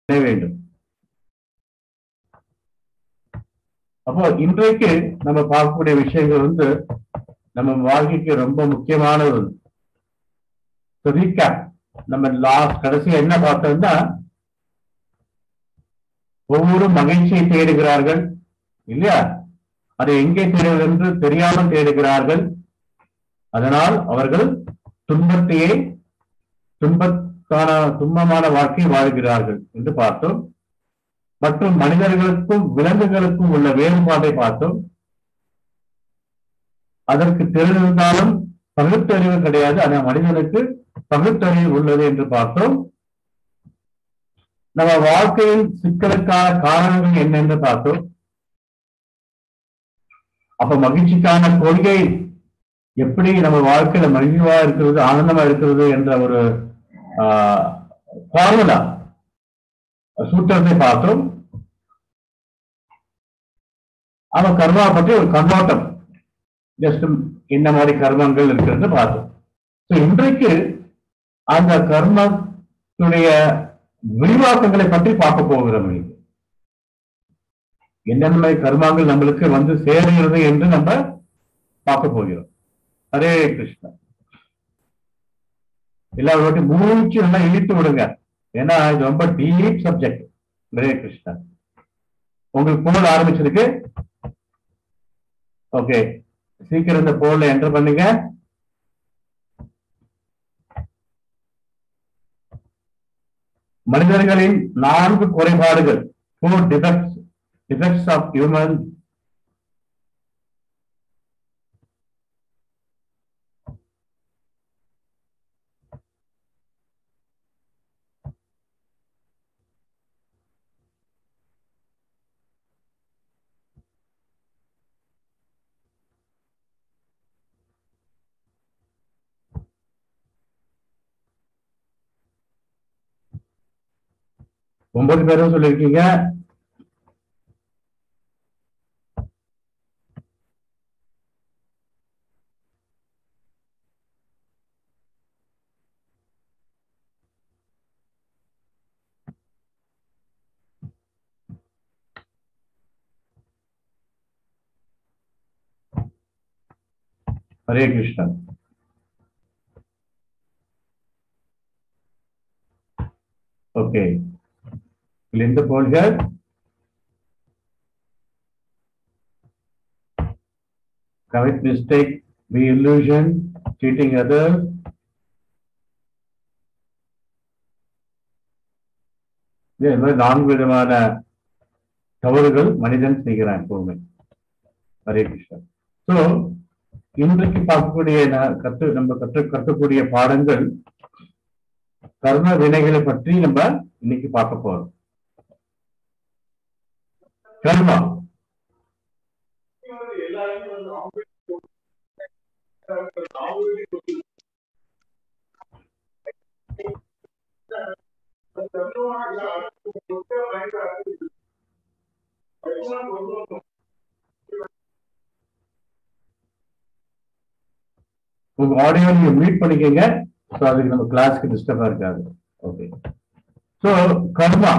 செய்ய வேண்டும் அப்போ இன்றைக்கு நம்ம பார்க்கக்கூடிய விஷயங்கள் வந்து நம்ம வாழ்க்கைக்கு ரொம்ப முக்கியமானது ரீகேப் நம்ம லாஸ்ட் கடைசியா என்ன பார்த்தோம்னா ஒவ்வொரு மகிழ்ச்சியை தேடுகிறார்கள் இல்லையா அதை எங்கே தேடுவது என்று தெரியாமல் தேடுகிறார்கள் அதனால் அவர்கள் துன்பத்தையே துன்பத்தான துன்பமான வாழ்க்கை வாழ்கிறார்கள் என்று பார்த்தோம் மற்றும் மனிதர்களுக்கும் விலங்குகளுக்கும் உள்ள வேறுபாட்டை பார்த்தோம் அதற்கு தெரிந்திருந்தாலும் பகுத்தறிவு கிடையாது ஆனால் மனிதனுக்கு பகுத்தறிவு உள்ளது என்று பார்த்தோம் நம்ம வாழ்க்கையின் சிக்கலுக்கான காரணங்கள் என்னென்று பார்த்தோம் அப்ப மகிழ்ச்சிக்கான கொள்கை எப்படி நம்ம வாழ்க்கையில மகிழ்வா இருக்கிறது ஆனந்தமா இருக்கிறது என்ற ஒரு ஃபார்முலா சூத்திரத்தை பார்த்தோம் அவன் கர்மா பற்றி ஒரு கண்ணோட்டம் ஜஸ்ட் என்ன மாதிரி கர்மங்கள் இருக்கிறது பார்த்தோம் ஸோ இன்றைக்கு அந்த கர்மத்துடைய விரிவாக்கங்களை பற்றி பார்க்க போகிறோம் இன்னைக்கு என்னென்ன கர்மாங்கள் நம்மளுக்கு வந்து சேருகிறது என்று நம்ம பார்க்க போகிறோம் ஹரே கிருஷ்ணா எல்லாரும் மூச்சு நல்லா இழுத்து விடுங்க ஏன்னா இது ரொம்ப டீப் சப்ஜெக்ட் ஹரே கிருஷ்ணா உங்களுக்கு போல் ஆரம்பிச்சிருக்கு ஓகே சீக்கிரம் இந்த போல்ல என்டர் பண்ணுங்க மனிதர்களின் நான்கு குறைபாடுகள் four defects defects of human ஒன்பது பேரும் சொல்லியிருக்கீங்க ஹரே கிருஷ்ணா ஓகே இந்த போல்கள் commit mistake, be illusion, cheating others. இது மாதிரி நான்கு விதமான தவறுகள் மனிதன் செய்கிறான் எப்பவுமே ஹரே கிருஷ்ணா சோ இன்றைக்கு பார்க்கக்கூடிய கற்று நம்ம கற்று கற்கக்கூடிய பாடங்கள் கர்ம வினைகளை பற்றி நம்ம இன்னைக்கு பார்க்க போறோம் கர்மா உங்க ஆடியோ நீங்க மீட் பண்ணிக்கங்க ஸோ அதுக்கு நம்ம கிளாஸ்க்கு டிஸ்டர்பா இருக்காது ஓகே ஸோ கர்மா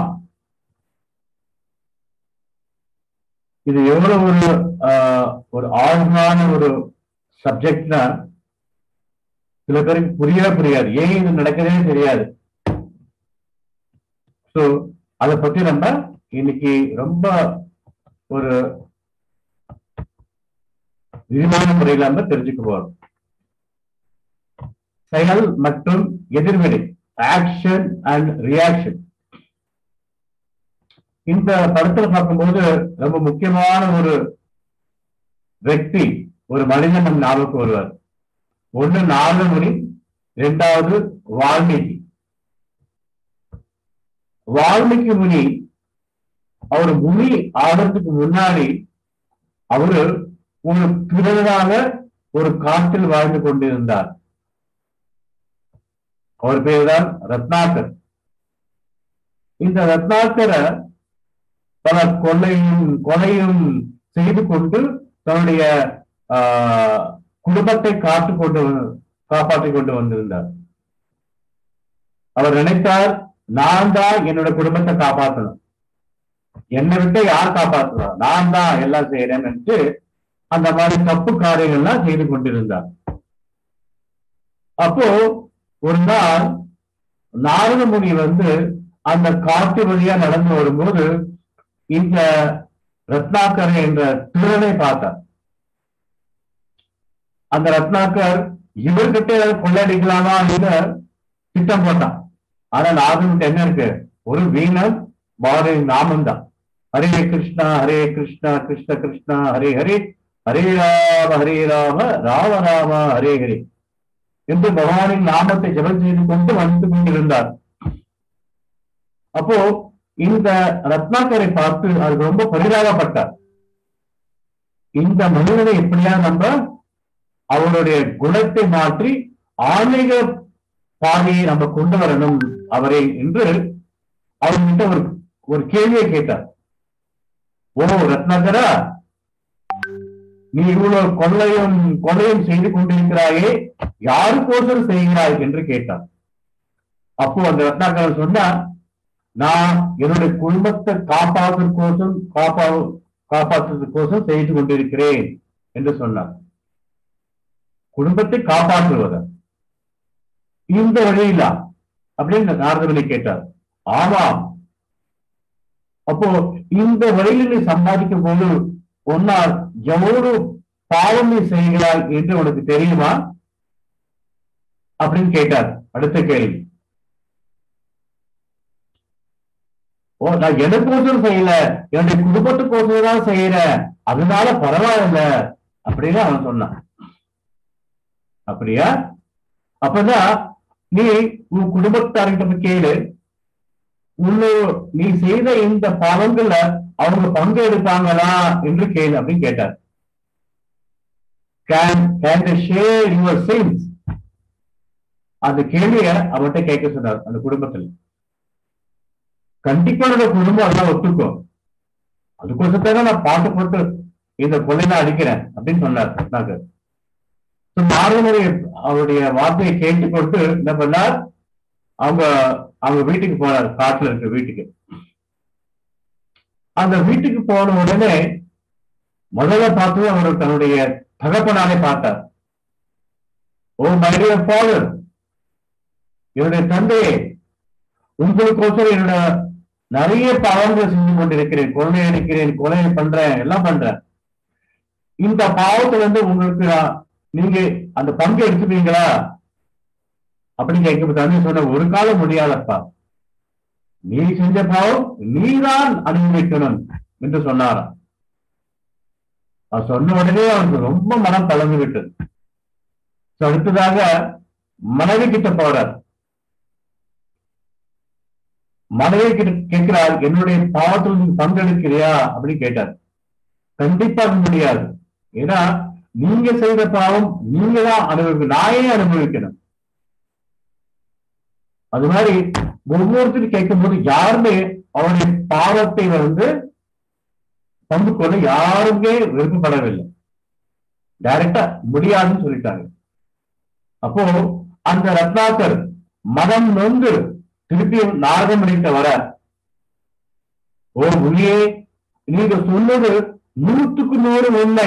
இது எவ்வளவு ஒரு ஒரு ஆழமான ஒரு சப்ஜெக்ட்னா சில பேருக்கு புரியவே புரியாது ஏன் இது நடக்கவே தெரியாது ஸோ அதை பத்தி நம்ம இன்னைக்கு ரொம்ப ஒரு விரிவான முறையில நம்ம தெரிஞ்சுக்க போறோம் செயல் மற்றும் எதிர்வினை ஆக்ஷன் அண்ட் ரியாக்ஷன் இந்த படத்துல பார்க்கும்போது ரொம்ப முக்கியமான ஒரு व्यक्ति ஒரு மனிதன் நம் ஞாபகம் வருவார் ஒண்ணு நாகமுனி இரண்டாவது வால்மீகி வால்மீகி முனி அவர் முனி ஆகிறதுக்கு முன்னாடி அவரு ஒரு பிறராக ஒரு காட்டில் வாழ்ந்து கொண்டிருந்தார் அவர் பேர் தான் ரத்னாகர் இந்த ரத்னாகரை பல கொள்ளையும் கொலையும் செய்து கொண்டு தன்னுடைய குடும்பத்தை காத்து கொண்டு காப்பாற்றிக் கொண்டு வந்திருந்தார் அவர் நினைத்தார் நான் தான் என்னோட குடும்பத்தை காப்பாற்றணும் என்னை விட்டு யார் காப்பாற்றுவா நான் தான் எல்லாம் செய்யறேன்னு அந்த மாதிரி தப்பு காரியங்கள்லாம் செய்து கொண்டிருந்தார் அப்போ ஒரு நாள் நாரத முனி வந்து அந்த காட்டு வழியா நடந்து வரும்போது இந்த ரத்னாகர் என்ற திருடனை பார்த்தார் அந்த ரத்னாகர் இவர்கிட்ட ஏதாவது கொள்ளடிக்கலாமா அப்படின்னு திட்டம் போட்டான் ஆனா நாரதனுக்கு என்ன இருக்கு ஒரு வீணம் பாரதி நாமம் தான் ஹரே கிருஷ்ணா ஹரே கிருஷ்ணா கிருஷ்ண கிருஷ்ணா ஹரே ஹரே ஹரே ராம ஹரே ராம ராம ராம ஹரே ஹரே என்று பகவானின் நாமத்தை ஜெபம் செய்து கொண்டு வந்து கொண்டிருந்தார் அப்போ இந்த ரத்னாக்கரை பார்த்து அது ரொம்ப பரிதாபப்பட்டார் இந்த மனிதனை எப்படியா நம்ம அவருடைய குணத்தை மாற்றி ஆன்மீக பாதையை நம்ம கொண்டு வரணும் அவரை என்று அவர்கிட்ட ஒரு ஒரு கேள்வியை கேட்டார் ஓ ரத்னாகரா நீ இவ்வளவு கொள்ளையும் கொள்ளையும் செய்து கொண்டிருக்கிறாயே யாருக்கோசரம் செய்கிறாய் என்று கேட்டார் அப்போ அந்த ரத்னாகரன் சொன்னார் நான் என்னுடைய குடும்பத்தை காப்பாற்றுவதற்கோசம் காப்பா காப்பாற்றுவதற்கோசம் செய்து கொண்டிருக்கிறேன் என்று சொன்னார் குடும்பத்தை காப்பாற்றுவதா இந்த வழியிலா அப்படின்னு நாரதவனை கேட்டார் ஆமாம் அப்போ இந்த வழியில் நீ சம்பாதிக்கும் போது உன்னால் எவ்வளவு பாவம் நீ செய்கிறாய் என்று உனக்கு தெரியுமா அப்படின்னு கேட்டார் அடுத்த கேள்வி ஓ நான் எனக்கோசரம் செய்யல என்னுடைய குடும்பத்துக்கோசரம் தான் செய்யறேன் அதனால பரவாயில்ல அப்படின்னு அவன் சொன்னான் அப்படியா அப்பதான் நீ உன் குடும்பத்தார்கிட்ட போய் கேளு உன்னு நீ செய்த இந்த பாவங்கள்ல அவங்க பங்கு எடுப்பாங்களா என்று கேளு அப்படின்னு கேட்டார் can can share your sins அந்த கேள்விய அவர்கிட்ட கேட்க சொன்னார் அந்த குடும்பத்துல கண்டிப்பா அந்த குடும்பம் அதெல்லாம் ஒத்துக்கும் அதுக்கோசத்தான் நான் பாட்டு போட்டு இந்த கொள்ளையில அடிக்கிறேன் அப்படின்னு சொன்னார் ரத்னாகர் நாரதனுடைய அவருடைய வார்த்தையை கேட்டுக்கொண்டு என்ன பண்ணார் அவங்க அவங்க வீட்டுக்கு போனார் காட்டுல இருக்க வீட்டுக்கு அந்த வீட்டுக்கு போன உடனே முதல்ல பார்த்து அவர் தன்னுடைய தகப்பனாலே பார்த்தார் ஓ மைடிய ஃபாதர் என்னுடைய தந்தையே உங்களுக்கோசரம் என்னோட நிறைய பாவங்கள் செஞ்சு கொண்டிருக்கிறேன் கொலை அடிக்கிறேன் கொலை பண்றேன் எல்லாம் பண்றேன் இந்த பாவத்துல இருந்து உங்களுக்கு நீங்க அந்த பங்கு எடுத்துப்பீங்களா அப்படின்னு கேட்க தந்தை சொன்ன ஒரு காலம் முடியாதப்பா நீ செஞ்ச பாவம் நீதான் அனுபவிக்கணும் என்று சொன்னாராம் அவர் சொன்ன உடனே அவருக்கு ரொம்ப மனம் கலந்து விட்டது அடுத்ததாக மனைவி கிட்ட போறார் மனைவி கிட்ட கேட்கிறார் என்னுடைய பாவத்தில் நீ பங்கெடுக்கிறியா அப்படின்னு கேட்டார் கண்டிப்பாக முடியாது ஏன்னா நீங்க செய்த பாவம் நீங்க தான் அனுபவிக்கணும் நாயே அனுபவிக்கணும் அது மாதிரி ஒவ்வொருத்தரும் கேட்கும் போது யாருமே அவருடைய பாவத்தை வந்து பங்கு கொள்ள யாருமே விருப்பப்படவில்லை டைரக்டா முடியாதுன்னு சொல்லிட்டாங்க அப்போ அந்த ரத்னாக்கர் மனம் நொந்து திருப்பியும் நாரதமணிகிட்ட வர ஓ முனியே நீங்க சொன்னது நூற்றுக்கு நூறு உண்மை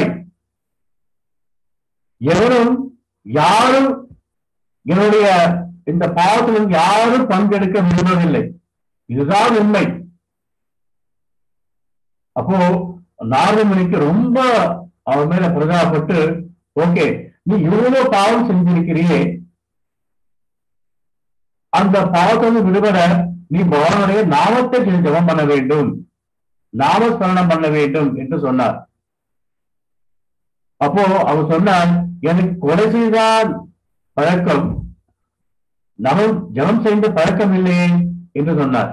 எவரும் யாரும் என்னுடைய இந்த பாவத்திலும் யாரும் பங்கெடுக்க விரும்பவில்லை இதுதான் உண்மை அப்போ நாரதமணிக்கு ரொம்ப அவன் மேல பிரதாபப்பட்டு ஓகே நீ இவ்வளவு பாவம் செஞ்சிருக்கிறியே அந்த பாவத்தை விடுபட நீ பகவானுடைய நாமத்தை ஜெபம் பண்ண வேண்டும் நாமஸ்மரணம் பண்ண வேண்டும் என்று சொன்னார் அப்போ அவர் சொன்னார் எனக்கு கொலை செய்தான் பழக்கம் நவம் ஜபம் செய்த பழக்கம் இல்லையே என்று சொன்னார்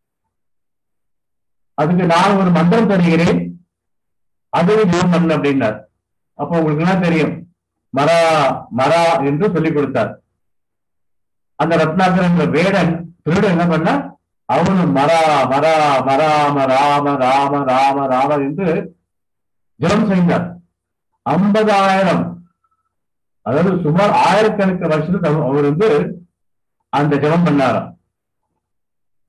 அதுக்கு நான் ஒரு மந்திரம் தருகிறேன் அதையும் ஜபம் பண்ண அப்படின்னார் அப்போ உங்களுக்கு என்ன தெரியும் மரா மரா என்று சொல்லிக் கொடுத்தார் அந்த ரத்னாகர் என்ற வேடன் திருடன் என்ன பண்ண அவனும் மரா மரா மராம ராம ராம ராம ராம என்று ஜபம் செய்தார் ஐம்பதாயிரம் அதாவது சுமார் ஆயிரக்கணக்கு வருஷத்துக்கு அவர் வந்து அந்த ஜபம் பண்ணாராம்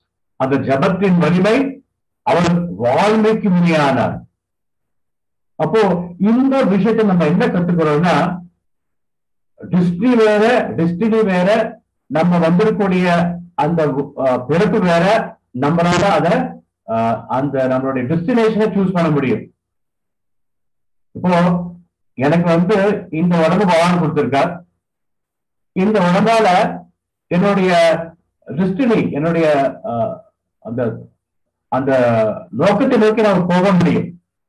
அந்த ஜபத்தின் வலிமை அவர் வாழ்மைக்கு முனியானார் அப்போ இந்த விஷயத்தை நம்ம என்ன கத்துக்கிறோம்னா டிஸ்டினி வேற டெஸ்டினி வேற நம்ம வந்திருக்கக்கூடிய அந்த அஹ், பிறப்பு வேற நம்மளால அத அஹ், அந்த நம்மளுடைய டெஸ்டினேஷனை சூஸ் பண்ண முடியும் இப்போ எனக்கு வந்து இந்த உடம்பு பகவான் கொடுத்திருக்கார் இந்த உடம்பால என்னுடைய டெஸ்டினி என்னுடைய அஹ், அந்த அந்த நோக்கத்தை நோக்கி நான் போக முடியும்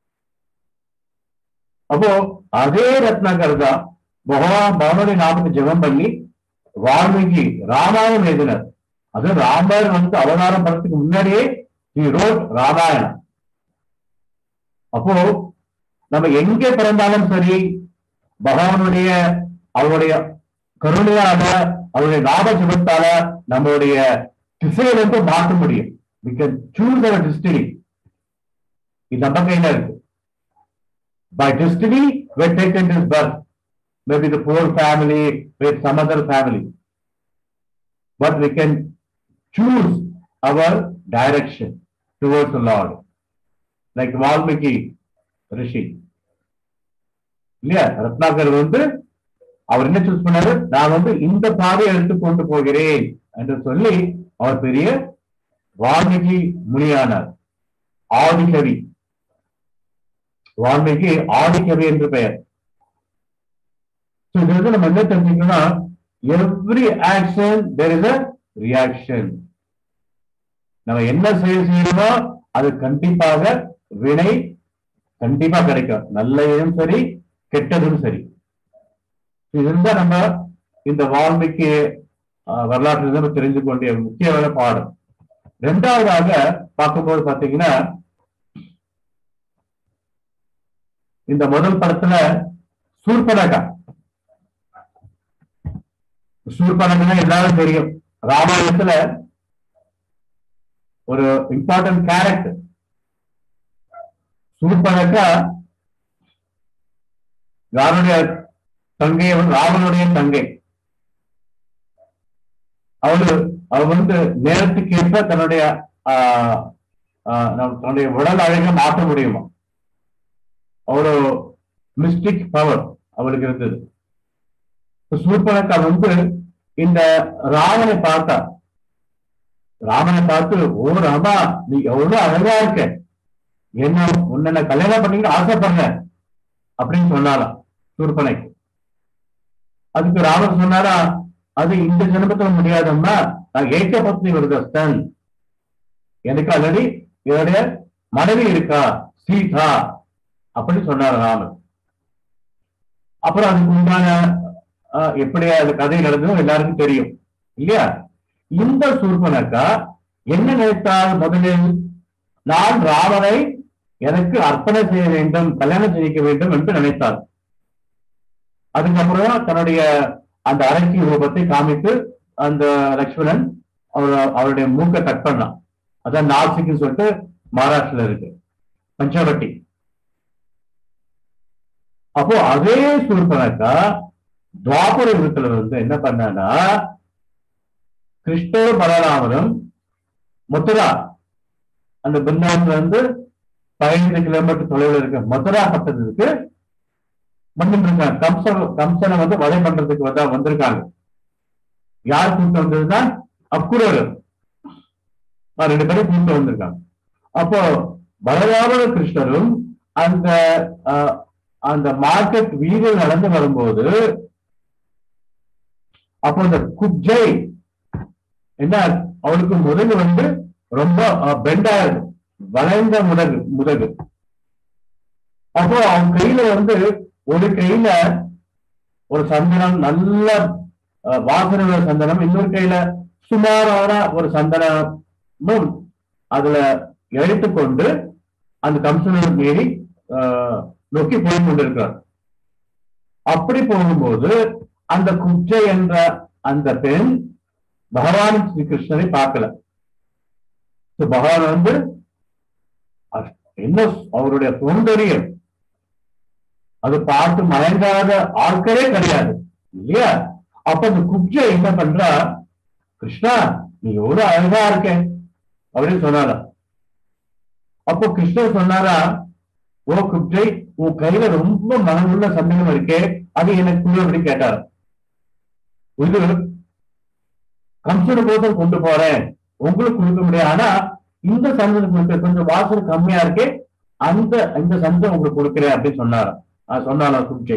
அப்போ அதே ரத்னாகர் தான் பகவான் பகவானுடைய நாமத்தை ஜெபம் பண்ணி வால்மீகி ராமாயணம் எழுதினார் அது ராமர் வந்து அவதாரம் பண்றதுக்கு முன்னாடியே he wrote ராமாயணம் அப்போ நம்ம எங்கே பிறந்தாலும் சரி பகவானுடைய அவருடைய கருணையால அவருடைய லாப ஜபத்தால நம்மளுடைய திசையை வந்து மாற்ற முடியும் we can choose our destiny இது நம்ம கையில இருக்கு by destiny we're taken this birth maybe the poor family with some other family but we can choose our direction towards the lord like valmiki ரிஷி இல்லையா ரத்னாகர் வந்து அவர் என்ன சூஸ் பண்ணாரு நான் வந்து இந்த பாதையை எடுத்து கொண்டு போகிறேன் என்று சொல்லி அவர் பெரிய வால்மீகி முனியானார் ஆதிகவி வால்மீகி ஆதிகவி என்று பெயர் So, இது வந்து நம்ம என்ன தெரிஞ்சுக்கணும்னா every action there is a reaction நம்ம என்ன செய்ய செய்யணுமோ அது கண்டிப்பாக வினை கண்டிப்பா கிடைக்கும் நல்லதும் சரி கெட்டதும் சரி இதுதான் நம்ம இந்த வால்மீகி ஆஹ், வரலாற்றில் நம்ம தெரிந்து கொண்டிய முக்கியமான பாடம் ரெண்டாவதாக பார்க்கும்போது பாத்தீங்கன்னா இந்த முதல் படத்துல சூர்பனகா சூர்பனகா எல்லாரும் தெரியும் ராமாயணத்துல ஒரு இம்பார்ட்டன்ட் கேரக்டர் சூர்பனகா யாருடைய தங்கை அவன் ராவனுடைய தங்கை அவளு அவ வந்து நேரத்துக்கு ஏற்ப தன்னுடைய ஆஹ், ஆஹ், நம் தன்னுடைய உடல் அழகை மாற்ற முடியுமா அவ்வளோ மிஸ்டிக் பவர் அவளுக்கு இருந்தது இப்ப சூர்பனக்கா வந்து இந்த ராவனை பார்த்தா ராமனை பார்த்து ஓ ராமா நீ எவ்வளவு அழகா இருக்க என்ன உன்னை நான் கல்யாணம் பண்ணிக்க ஆசைப்படுறேன் அப்படின்னு சொன்னாலாம் சூர்பனைக்கு அதுக்கு ராமர் சொன்னாரா அது இந்த ஜென்மத்துல முடியாதம்மா நான் ஏக்க பத்னி விரதஸ்தன் எனக்கு ஆல்ரெடி என்னுடைய மனைவி இருக்கா சீதா அப்படி சொன்னார் ராமர் அப்புறம் அதுக்கு உண்டான ஆஹ், எப்படி அந்த கதை நடந்ததோ எல்லாருக்கும் தெரியும் இல்லையா இந்த சூர்பனக்கா என்ன நினைத்தால் முதலில் நான் ராமனை எனக்கு அர்ப்பணம் செய்ய வேண்டும் கல்யாணம் செய்ய வேண்டும் என்று நினைத்தாள் அதுக்கப்புறம் தன்னுடைய அந்த அரக்கி ரூபத்தை காமித்து அந்த லக்ஷ்மணன் அவர் அவருடைய மூக்கை கட் பண்ணான் அதான் நாசிக்னு சொல்லிட்டு மகாராஷ்டிரல இருக்கு பஞ்சவட்டி அப்போ அதே சூர்பனக்கா துவாபர யுகத்துல வந்து என்ன பண்ணான்னா கிருஷ்ணர் பலராமரும் மதுரா அந்த பிருந்தாவனத்துல இருந்து பதினைந்து கிலோமீட்டர் தொலைவில் இருக்க மதுரா பட்டத்துக்கு வந்துட்டு இருக்காங்க கம்சன் கம்சனை வந்து வதை பண்றதுக்கு வந்து வந்திருக்காங்க யார் கூட்டு வந்ததுன்னா அக்குரர் ரெண்டு பேரும் கூட்டு வந்திருக்காங்க அப்போ பலராம கிருஷ்ணரும் அந்த அஹ், அந்த மார்க்கெட் வீதியில் நடந்து வரும்போது அப்போ அந்த குப்ஜை என்ன அவளுக்கு முதுகு வந்து ரொம்ப பெண்டா இருக்கு வளைந்த முடகு முதுகு அப்போ அவன் கையில வந்து ஒரு கையில ஒரு சந்தனம் நல்ல அஹ், வாசனை உள்ள சந்தனம் இன்னொரு கையில சுமாரான ஒரு சந்தனமும் அதுல எடுத்துக்கொண்டு அந்த கம்சனை மீறி அஹ், நோக்கி போய் கொண்டிருக்கிறார் அப்படி போகும்போது அந்த குச்சை என்ற அந்த பெண் பகவான் ஸ்ரீ கிருஷ்ணரை பார்க்கல So, பகவான் வந்து அ- என்ன அவருடைய சௌந்தரியம் அது பார்த்து மயங்காத ஆட்களே கிடையாது இல்லையா அப்ப அந்த குப்ஜை என்ன பண்றா கிருஷ்ணா நீ எவ்வளவு அழகா இருக்க அப்படின்னு சொன்னாரா அப்போ கிருஷ்ணர் சொன்னாரா ஓ குப்ஜை உன் கையில ரொம்ப மனமுள்ள சந்தேகம் இருக்கே அது எனக்கு அப்படி கேட்டார் இது கம்சன கோசம் கொண்டு போறேன் உங்களுக்கு கொடுக்க முடியாது ஆனா இந்த சந்தனம் கொடுக்க கொஞ்சம் வாசல் கம்மியா இருக்கே அந்த இந்த சந்தம் உங்களுக்கு கொடுக்கிறேன் அப்படின்னு சொன்னாரா அது சொன்னாரா குப்ஜை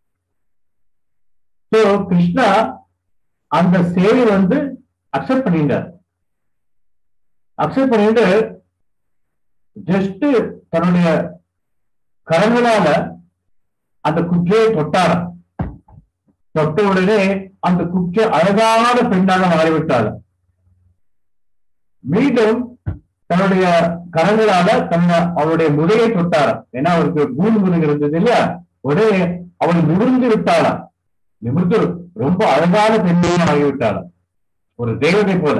சோ கிருஷ்ணா அந்த சேவை வந்து அக்செப்ட் பண்ணிட்டார் அக்செப்ட் பண்ணிட்டு ஜஸ்ட் தன்னுடைய கரங்களால அந்த குச்சியை தொட்டாராம் தொட்ட உடனே அந்த குச்சை அழகான பெண்ணாக மாறிவிட்டாள் மீண்டும் தன்னுடைய கரங்களால தன்னை அவருடைய முதையை தொட்டாராம் ஏன்னா அவருக்கு கூண்டு முதுகு இருந்தது இல்லையா உடனே அவள் நிமிர்ந்து விட்டாளாம் நிமிர்ந்து ரொம்ப அழகான பெண்ணையும் ஆகிவிட்டாளாம் ஒரு தெய்வத்தை போல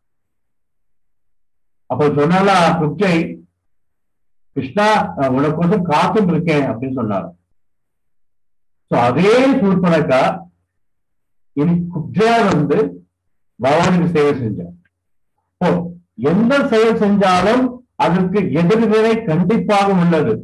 அப்போ சொன்னாலா குச்சை கிருஷ்ணா நான் உனக்கோசம் காத்துட்டு இருக்கேன் அப்படின்னு சொன்னார் சோ அதே சூர்பனக்கா இனி குப்ஜா வந்து பகவானுக்கு சேவை செஞ்சார் ஓ எந்த செயல் செஞ்சாலும் அதற்கு எதிர்வினை கண்டிப்பாக உள்ளது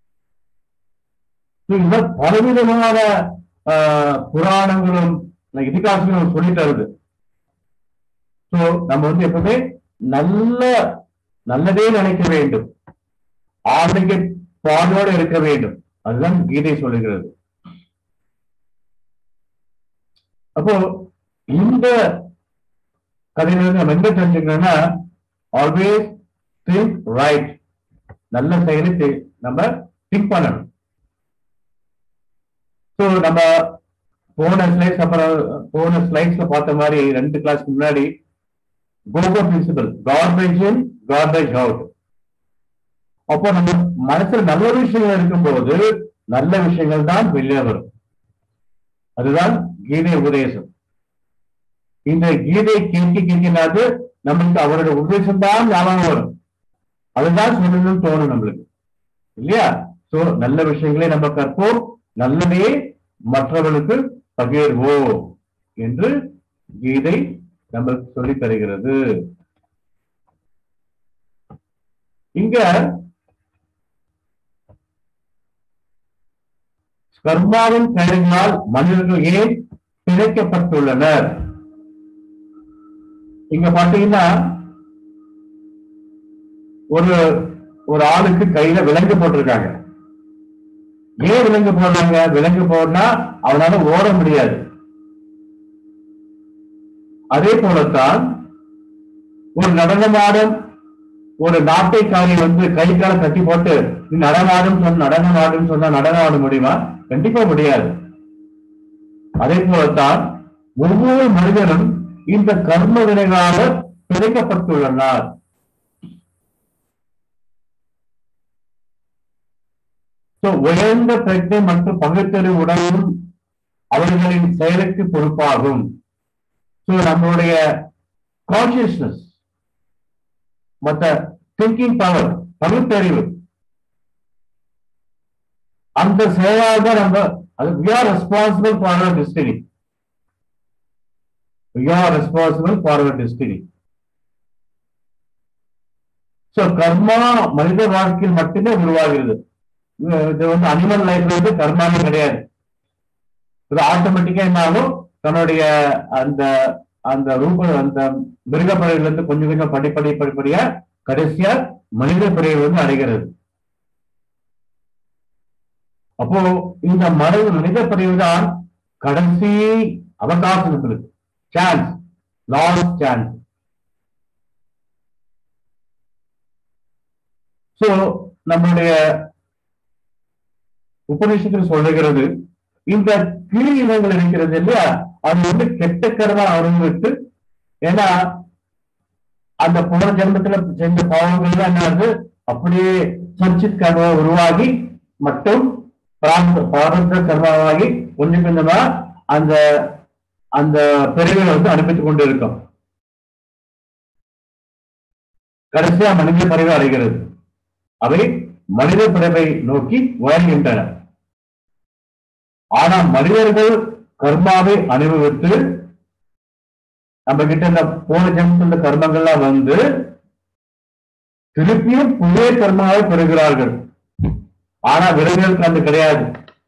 இந்த பலவிதமான ஆஹ், புராணங்களும் இதிகாசங்களும் சொல்லி தருது சோ நம்ம வந்து எப்பவுமே நல்ல நல்லதே நினைக்க வேண்டும் ஆன்மீக பாடோடு இருக்க வேண்டும் அதுதான் கீதை சொல்லுகிறது அப்போ இந்த கதையிலிருந்து நம்ம என்ன தெரிஞ்சுக்கணும்னா ஆல்வேஸ் திங்க் ரைட் நல்ல செயலை செய்- நம்ம திங்க் பண்ணணும் ஸோ நம்ம போன ஸ்லைட்ஸ் அப்புறம் போன ஸ்லைட்ஸ்ல பார்த்த மாதிரி ரெண்டு கிளாஸ்க்கு முன்னாடி கோகோ principle garbage in garbage out அப்போ நம்ம மனசுல நல்ல விஷயங்கள் இருக்கும்போது நல்ல விஷயங்கள் தான் வெளியே வரும் அதுதான் கீதை உபதேசம் இந்த கீதை கேட்க கேட்கினாது நம்மளுக்கு அவருடைய உபதேசம் தான் ஞாபகம் வரும் அதுதான் சொல்லணும்னு தோணும் நம்மளுக்கு இல்லையா சோ நல்ல விஷயங்களை நம்ம கற்போம் நல்லதையே மற்றவர்களுக்கு பகிர்வோம் என்று கீதை நம்மளுக்கு சொல்லித் தருகிறது இங்க கர்மாவின் பெயரினால் மனிதர்கள் ஏன் பிணைக்கப்பட்டுள்ளனர் இங்க பாத்தீங்கன்னா ஒரு ஒரு ஆளுக்கு கையில விலங்கு போட்டிருக்காங்க ஏன் விலங்கு போடுறாங்க விலங்கு போடனா அவனால ஓட முடியாது அதே போலத்தான் ஒரு நடனமாடும் ஒரு நாட்டைக்காரி வந்து கை கால கட்டி போட்டு நீ நடனாடும் சொன்ன நடனமாடும் சொன்னா நடனம் ஆட முடியுமா கண்டிப்பா முடியாது அதே போலத்தான் ஒவ்வொரு மனிதனும் இந்த கர்ம வினைகளாக பிணைக்கப்பட்டுள்ளனர் So, உயர்ந்த பிரஜை மற்றும் பகுத்தறிவு உடலும் அவர்களின் செயலுக்கு பொறுப்பாகும் ஸோ நம்மளுடைய கான்சியஸ்னஸ் மற்ற திங்கிங் பவர் பகுத்தறிவு அந்த செயலாக நம்ம அது we are responsible for our destiny we are responsible for our destiny so karma மனித வாழ்க்கையில் மட்டுமே உருவாகிறது இது இது வந்து அனிமல் லைஃப்ல வந்து கர்மாவே கிடையாது இது ஆட்டோமேட்டிக்கா என்னாலும் தன்னுடைய அந்த அந்த ரூப அந்த மிருக பிறவில இருந்து கொஞ்சம் கொஞ்சம் படிப்படி படிப்படியா கடைசியா மனித பிறவி வந்து அடைகிறது அப்போ இந்த மனித மனித பிறவி தான் கடைசி அவகாசம் நம்மளுக்கு சான்ஸ் லாஸ்ட் சான்ஸ் சோ நம்மளுடைய உபநிஷத்தில் சொல்லுகிறது இந்த கீழ் இனங்கள் இருக்கிறது இல்லையா அது வந்து கெட்ட கருமா அனுபவித்து ஏன்னா அந்த புனர் ஜென்மத்துல செஞ்ச பாவங்கள் தான் என்ன ஆகுது அப்படியே சர்ச்சித் கர்மா உருவாகி மற்றும் பிரார்த்த- பிராரப்த கர்மாவாகி கொஞ்சம் கொஞ்சமா அந்த அந்த பிரிவுகளை வந்து அனுப்பித்துக் கொண்டு இருக்கும் கடைசியா மனித பிறகு அடைகிறது அவை மனித பிறவை நோக்கி உயர்கின்றன ஆனா மனிதர்கள் கர்மாவை அனுபவித்து நம்ம கிட்ட இந்த போன ஜென்மத்துல இந்த கர்மங்கள்லாம் வந்து திருப்பியும் புதிய கர்மாவை பெறுகிறார்கள் ஆனா விலங்குகளுக்கு அது கிடையாது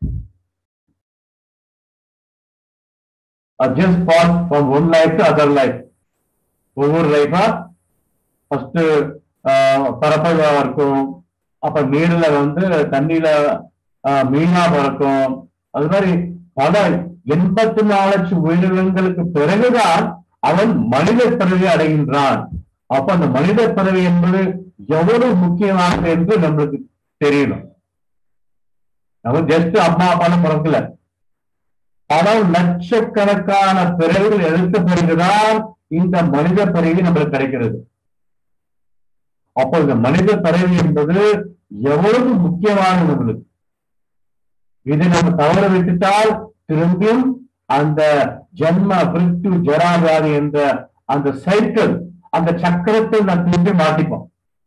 just pass from one life to other life ஒவ்வொரு லைஃபா ஃபர்ஸ்ட் பரப்பதா இருக்கும் அப்ப நீர்ல வந்து தண்ணியில ஆஹ், மீனா பறக்கும் அது மாதிரி பல எண்பத்தி நாலு லட்சம் உயிரினங்களுக்கு பிறகுதான் அவன் மனித பிறவி அடைகின்றான் அப்ப அந்த மனித பிறவி என்பது எவ்வளவு முக்கியமானது என்று நம்மளுக்கு தெரியணும் நம்ம ஜஸ்ட் அம்மா அப்பான்னு பிறக்கல பல லட்சக்கணக்கான பிறவிகள் எடுத்த பிறகுதான் இந்த மனித பிறவி நம்மளுக்கு கிடைக்கிறது அப்போ இந்த மனித பிறவி என்பது எவ்வளவு முக்கியமானது நம்மளுக்கு இதை நம்ம தவற விட்டுட்டால் திரும்பியும் அந்த ஜன்ம பிரித்து ஜராவியாதி என்ற அந்த சைக்கிள் அந்த சக்கரத்தை நான் திரும்பி மாட்டிப்போம்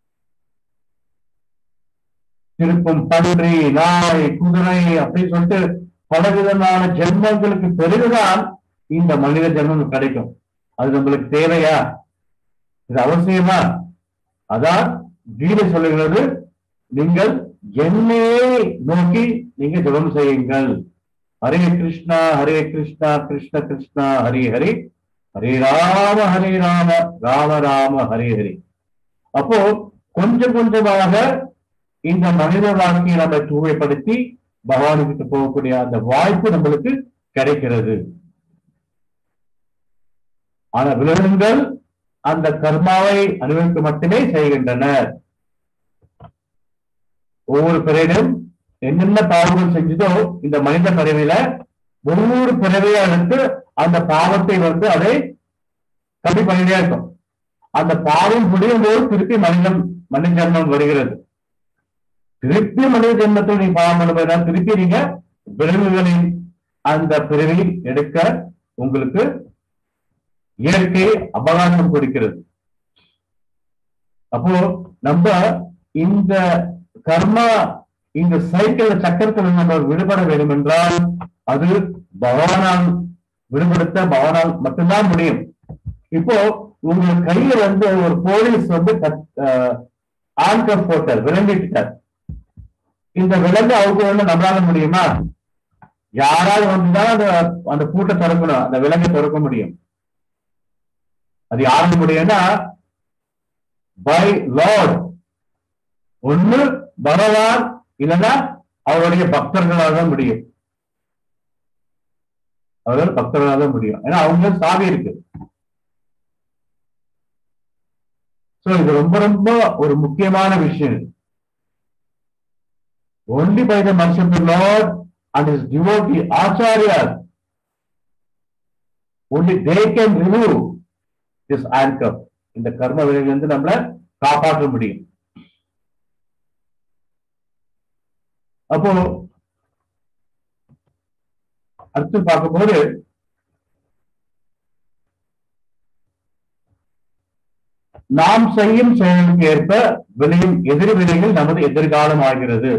திருப்பும் பன்றி நாய் குதிரை அப்படின்னு சொல்லிட்டு பலவிதமான ஜென்மங்களுக்கு பிறகுதான் இந்த மனித ஜென்மம் கிடைக்கும் அது நம்மளுக்கு தேவையா இது அவசியமா அதான் கீதை சொல்லுகிறது நீங்கள் என்னையே நோக்கி நீங்க ஜெபம் செய்யுங்கள் ஹரே கிருஷ்ணா ஹரே கிருஷ்ணா கிருஷ்ண கிருஷ்ணா ஹரி ஹரி ஹரே ராம ஹரே ராம ராம ராம ஹரே ஹரி அப்போ கொஞ்சம் கொஞ்சமாக இந்த மனித வாழ்க்கையை நம்ம தூய்மைப்படுத்தி பகவானுக்கு போகக்கூடிய அந்த வாய்ப்பு நம்மளுக்கு கிடைக்கிறது ஆனா விலங்குகள் அந்த கர்மாவை அனுபவிக்க மட்டுமே செய்கின்றனர் ஒவ்வொரு பிறவிலும் என்னென்ன பாவங்கள் செஞ்சதோ இந்த மனித பிறவில ஒவ்வொரு பிறவியா எடுத்து அந்த பாவத்தை வந்து அதை கம்மி பண்ணிட்டே இருக்கும் அந்த பாவம் முடியும் போது திருப்பி மனிதன் மனித ஜென்மம் வருகிறது திருப்பி மனித ஜென்மத்தில் நீங்க பாவம் பண்ணும்போது திருப்பி நீங்க விலங்குகளின் அந்த பிறவி எடுக்க உங்களுக்கு இயற்கை அபகாசம் கொடுக்கிறது அப்போ நம்ம இந்த கர்மா இந்த சைக்கிள் சக்கரத்தில் நம்ம விடுபட வேண்டும் என்றால் அது பகவானால் விடுபடுத்த பகவானால் மட்டும்தான் முடியும் இப்போ உங்க கையில வந்து ஒரு போலீஸ் வந்து ஆங்கர் போட்டார் விளங்கிட்டார் இந்த விலங்கு அவங்க வந்து நம்மளால முடியுமா யாராவது வந்துதான் அந்த அந்த பூட்டை திறக்கணும் அந்த விலங்கை திறக்க முடியும் அது யாருக்கு முடியும்னா பை லார்ட் ஒண்ணு பகவான் இல்லைன்னா அவருடைய பக்தர்களாக தான் முடியும் அவர்கள் பக்தர்களாக தான் முடியும் ஏன்னா அவங்க சாவி இருக்கு சோ இது ரொம்ப ரொம்ப ஒரு முக்கியமான விஷயம் only by the mercy of the Lord and his devotee acharyas only they can remove this anchor இந்த கர்ம வினையிலிருந்து நம்மள காப்பாற்ற முடியும் அப்போ அடுத்து பார்க்கும்போது நாம் செய்யும் செயலுக்கு ஏற்ப விளையும் எதிர் வினைகள் நமது எதிர்காலம் ஆகிறது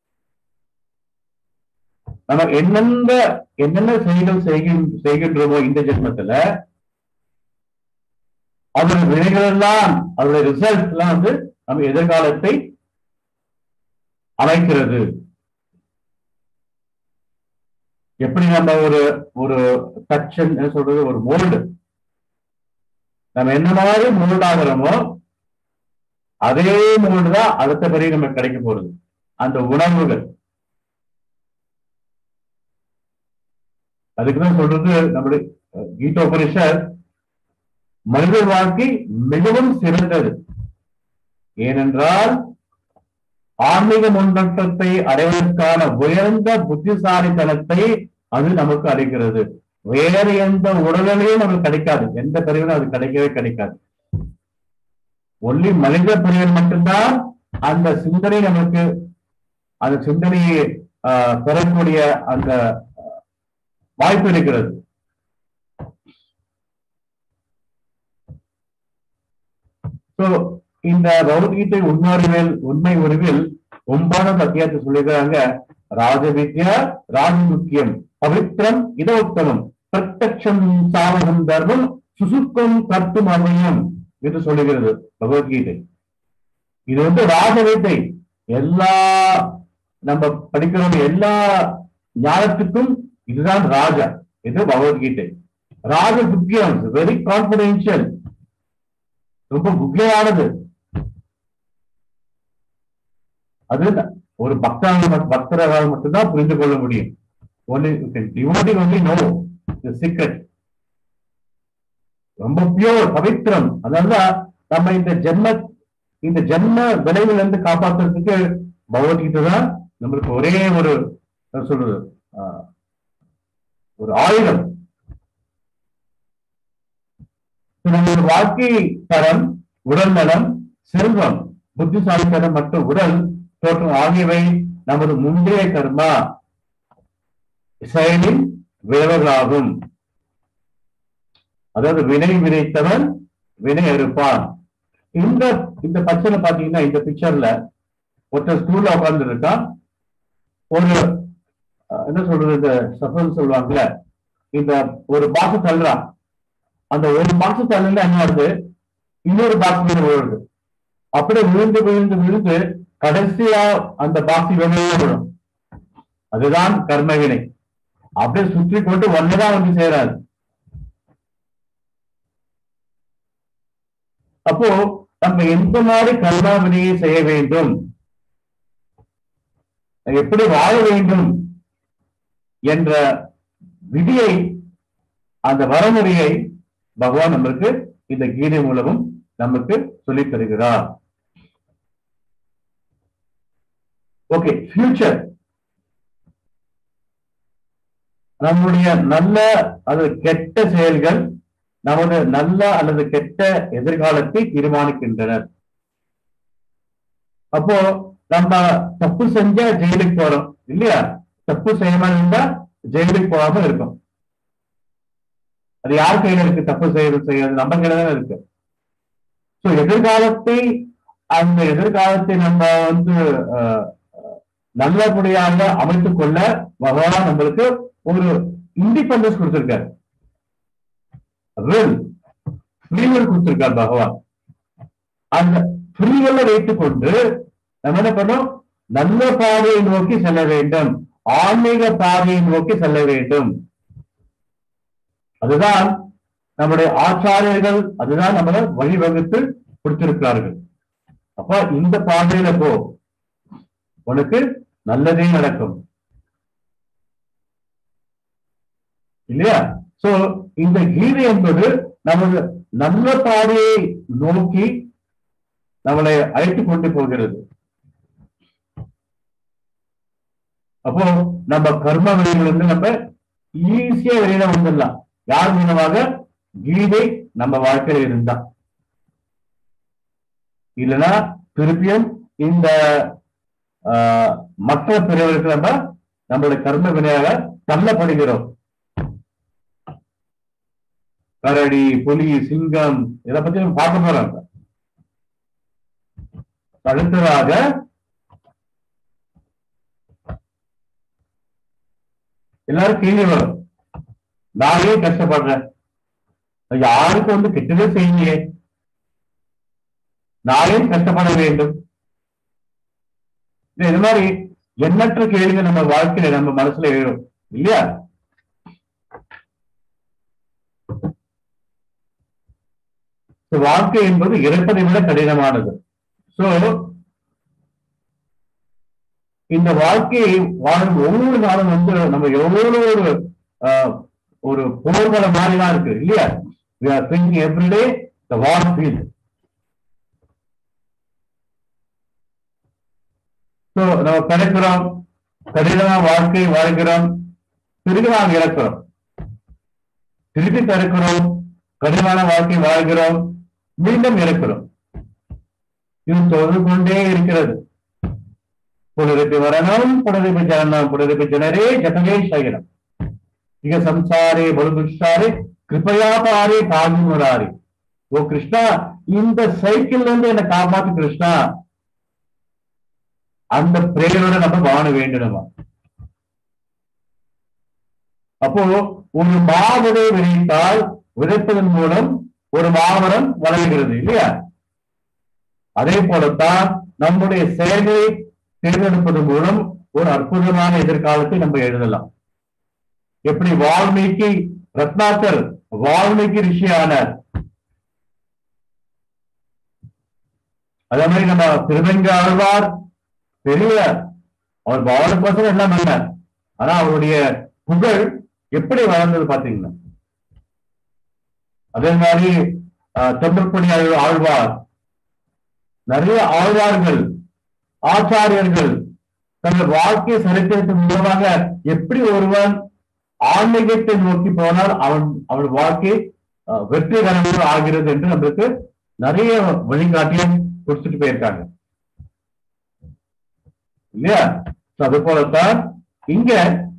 நம்ம என்னென்ன என்னென்ன செயல்கள் செய்கின்- செய்கின்றோமோ இந்த ஜென்மத்துல அதோட வினைகள் எல்லாம் அதோட ரிசல்ட் எல்லாம் வந்து நம்ம எதிர்காலத்தை அமைக்கிறது எப்படி நம்ம ஒரு ஒரு தச்சன் என்ன சொல்றது ஒரு மோல்டு நம்ம என்ன மாதிரி மோல்ட் ஆகிறோமோ அதே மோல்டு தான் அடுத்த பிறகு நமக்கு கிடைக்க போறது அந்த உணர்வுகள் அதுக்குதான் சொல்றது நம்முடைய அஹ், கீதோபனிஷத் மனித வாழ்க்கை மிகவும் சிறந்தது ஏனென்றால் ஆன்மீக முன்னேற்றத்தை அடைவதற்கான உயர்ந்த புத்திசாலித்தனத்தை அது நமக்கு அளிக்கிறது வேற எந்த உடலிலையும் நமக்கு கிடைக்காது எந்த பிரிவிலும் அது கிடைக்கவே கிடைக்காது ஒன்லி மனித பிரிவில் மட்டும்தான் அந்த சிந்தனை நமக்கு அந்த சிந்தனையை ஆஹ், பெறக்கூடிய அந்த ஆஹ், வாய்ப்பு இருக்கிறது So, இந்த பகவத்கீதை உண்மையில் உண்மை உருவில் ஒன்பதாம் அத்தியாயத்தை சொல்லிக்கிறாங்க ராஜவித்யா ராஜமுக்கியம் பவித்ரம் இதோத்தமம் பிரத்யக்ஷம் சாவகம் தர்மம் சுசுக்கம் கர்த்தும் அமையம் என்று சொல்லுகிறது பகவத்கீதை இது வந்து ராஜவித்தை எல்லா நம்ம படிக்கிறோம் எல்லா ஞானத்துக்கும் இதுதான் ராஜா இது பகவத்கீதை ராஜ புக்கியம் வெரி கான்பிடென்ஷியல் ரொம்ப முக்கியமானது அது ஒரு பக்தாங்க பக்தரால் மட்டும்தான் புரிந்து கொள்ள முடியும் only devotee only know the secret ரொம்ப பியோர் பவித்திரம் அதனால நம்ம இந்த ஜென்ம இந்த ஜென்ம விளைவுல இருந்து காப்பாத்துறதுக்கு பகவத்கீதை தான் நம்மளுக்கு ஒரே ஒரு என்ன சொல்றது ஆஹ், ஒரு ஆயுதம் நம்மளோட வாழ்க்கை தரம் உடல் நலம் செல்வம் புத்திசாலித்தனம் மற்றும் உடல் தோற்றம் ஆகியவை நமது முந்தைய கர்மா செயலின் விளைவுகளாகும் அதாவது வினை விதைத்தவன் வினை அறுப்பான் இந்த இந்த பச்சைல பாத்தீங்கன்னா இந்த பிக்சர்ல ஒருத்தர் ஸ்கூல்ல உட்கார்ந்து இருக்கான் ஒரு அஹ், என்ன சொல்றது இந்த சஃபல் சொல்லுவாங்கல்ல இந்த ஒரு பாக்ஸ் தள்ளுறான் அந்த ஒரு பாக்ஸ் தள்ளுல என்ன ஆகுது இன்னொரு பாக்ஸ் மீது விழுது அப்படியே விழுந்து விழுந்து விழுந்து கடைசியா அந்த பாக்ஸ் வெளியே விழும் அதுதான் கர்ம வினை அப்படியே சுற்றி கொண்டு ஒன்னதான் வந்து சேராது அப்போ நம்ம எந்த மாதிரி கர்மா வினையை செய்ய வேண்டும் எப்படி வாழ வேண்டும் என்ற விதியை அந்த வரமுறையை பகவான் நம்மளுக்கு இந்த கீதை மூலமும் நமக்கு சொல்லித் தருகிறார் ஓகே ஃபியூச்சர் நம்முடைய நல்ல அல்லது கெட்ட செயல்கள் நமது நல்ல அல்லது கெட்ட எதிர்காலத்தை தீர்மானிக்கின்றனர் அப்போ நம்ம தப்பு செஞ்சா ஜெயிலுக்கு போறோம் இல்லையா தப்பு செய்யாம இருந்தா ஜெயிலுக்கு போகாம இருக்கும் அது யார் கையில இருக்கு தப்பு செய்யறது செய்யறது நம்ம கையில தான் இருக்கு சோ எதிர்காலத்தை அந்த எதிர்காலத்தை நம்ம வந்து அஹ், நல்லபடியாக அமைத்துக் கொள்ள பகவான் நம்மளுக்கு ஒரு இண்டிபெண்டன்ஸ் கொடுத்திருக்காரு வில் ஃப்ரீவில் கொடுத்திருக்கார் பகவான் அந்த ஃப்ரீவல்ல வைத்துக் கொண்டு நம்ம என்ன பண்ணோம் நல்ல பாதையை நோக்கி செல்ல வேண்டும் ஆன்மீக பாதையை நோக்கி செல்ல வேண்டும் அதுதான் நம்முடைய ஆச்சாரியர்கள் அதுதான் நம்மளை வழிவகுத்து கொடுத்திருக்கிறார்கள் அப்ப இந்த பாதையில போ உனக்கு நல்லதே நடக்கும் இல்லையா சோ இந்த கீதை என்பது நமது நல்ல பாதையை நோக்கி நம்மளை அழைத்துக் கொண்டு போகிறது அப்போ நம்ம கர்ம வெளியிலிருந்து நம்ம ஈஸியா வெளியில வந்துடலாம் யார் மூலமாக கீதை நம்ம வாழ்க்கையில இருந்தா இல்லைன்னா திருப்பியும் இந்த ஆஹ், மற்ற பிறருக்கு நம்ம நம்மளுடைய கர்ம வினையாக தள்ளப்படுகிறோம் கரடி புலி சிங்கம் இதை பத்தி நம்ம பார்க்க போறோம் அடுத்ததாக எல்லாரும் கேள்வி வரும் நான் ஏன் கஷ்டப்படுறேன் நான் யாருக்கும் வந்து கெட்டதே செய்யலையே நான் ஏன் கஷ்டப்பட வேண்டும் இல்ல, இது மாதிரி எண்ணற்ற கேள்விகள் நம்ம வாழ்க்கையில நம்ம மனசுல எழும் இல்லையா So, வாழ்க்கை என்பது இறப்பதை விட கடினமானது சோ இந்த வாழ்க்கையை வாழும் ஒவ்வொரு நாளும் வந்து நம்ம எவ்வளவு ஒரு ஆஹ், ஒரு போர்களை மாதிரிதான் இருக்கு இல்லையா we are thinking every day the war field so நம்ம பிறக்கிறோம் கடினமா வாழ்க்கை வாழ்கிறோம் திருப்பி நாம் இறக்கிறோம் திருப்பி பிறக்கிறோம் கடினமான வாழ்க்கை வாழ்கிறோம் மீண்டும் இறக்கிறோம் இது தொடர்ந்து கொண்டே இருக்கிறது புனரப்பி வரணும் புனரப்பி ஜனனம் புனரப்பி ஜனரே ஜகமே சயனம் இக சம்சாரே பலுதுஷாரே கிருபையா பாரே பாகுமுராரி ஓ கிருஷ்ணா இந்த சைக்கிள்ல இருந்து என்னை காப்பாத்து கிருஷ்ணா அந்த பிரேயரோட நம்ம வாழ வேண்டணுமா அப்போ ஒரு மாவிதை விதைத்தால் விதைப்பதன் மூலம் ஒரு மாமரம் வளர்கிறது இல்லையா அதே போலத்தான் நம்முடைய செயலை தேர்ந்தெடுப்பது மூலம் ஒரு அற்புதமான எதிர்காலத்தை நம்ம எழுதலாம் எப்படி வால்மீகி ரத்னாக்கர் வால்மீகி ரிஷியானார் அதே மாதிரி நம்ம திருவெங்க ஆழ்வார் பெரிய அவர் பாவன பசங்க எல்லாம் பண்ணார் ஆனா அவருடைய புகழ் எப்படி வளர்ந்தது பாத்தீங்கன்னா அதே மாதிரி தொண்டற்பணி ஆழ்வார் நிறைய ஆழ்வார்கள் ஆச்சாரியர்கள் தங்கள் வாழ்க்கை சரித்திரத்தின் மூலமாக எப்படி ஒருவன் ஆன்மீகத்தை நோக்கி போனால் அவன் அவன் வாழ்க்கை வெற்றிகரமாக ஆகிறது என்று நம்மளுக்கு நிறைய வழிகாட்டியம் கொடுத்துட்டு போயிருக்காங்க இல்லையா அது போலத்தான் இங்க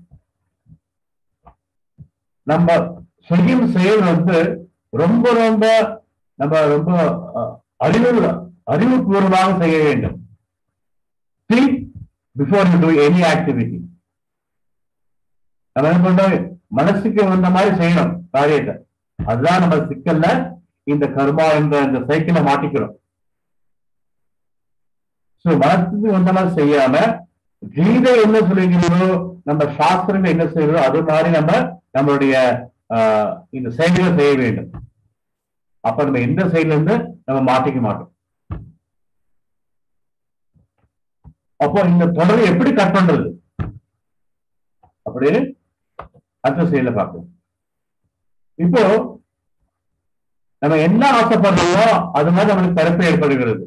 நம்ம செய்யும் செயல் வந்து ரொம்ப ரொம்ப நம்ம ரொம்ப அறிவு அறிவுபூர்வமாக செய்ய வேண்டும் think before you do any activity நம்ம என்ன பண்றோம் மனசுக்கு வந்த மாதிரி செய்யணும் காரியத்தை அதுதான் நம்ம சிக்கல்ல இந்த கர்மா என்ற இந்த சைக்கிளை மாட்டிக்கிறோம் சோ மனசுக்கு வந்த மாதிரி செய்யாம கீதை என்ன சொல்லுகிறதோ நம்ம சாஸ்திரங்கள் என்ன செய்யறதோ அது மாதிரி நம்ம நம்மளுடைய இந்த செயல்களை செய்ய வேண்டும் அப்ப நம்ம எந்த செயல இருந்து நம்ம மாட்டிக்க மாட்டோம் அப்போ இந்த தொடரை எப்படி கட் பண்றது அப்படின்னு அடுத்த செயல பார்க்கணும் இப்போ நம்ம என்ன ஆசைப்படுறோமோ அது மாதிரி நம்மளுக்கு தரப்பு ஏற்படுகிறது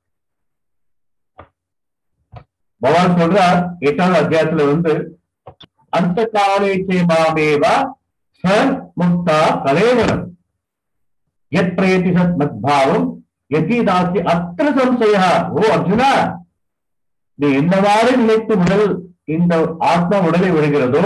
பகவான் சொல்றார் எட்டாவது அத்தியாயத்துல வந்து அந்த காலேச்சே மாமேவா ச முக்தா கலேவரம் எத் பிரயத்தி சத் மத்பாவம் எத்தீதாசி அத்திர சம்சயா ஓ அர்ஜுனா நீ என்னவாறு நினைத்து உடல் இந்த ஆத்மா உடலை விடுகிறதோ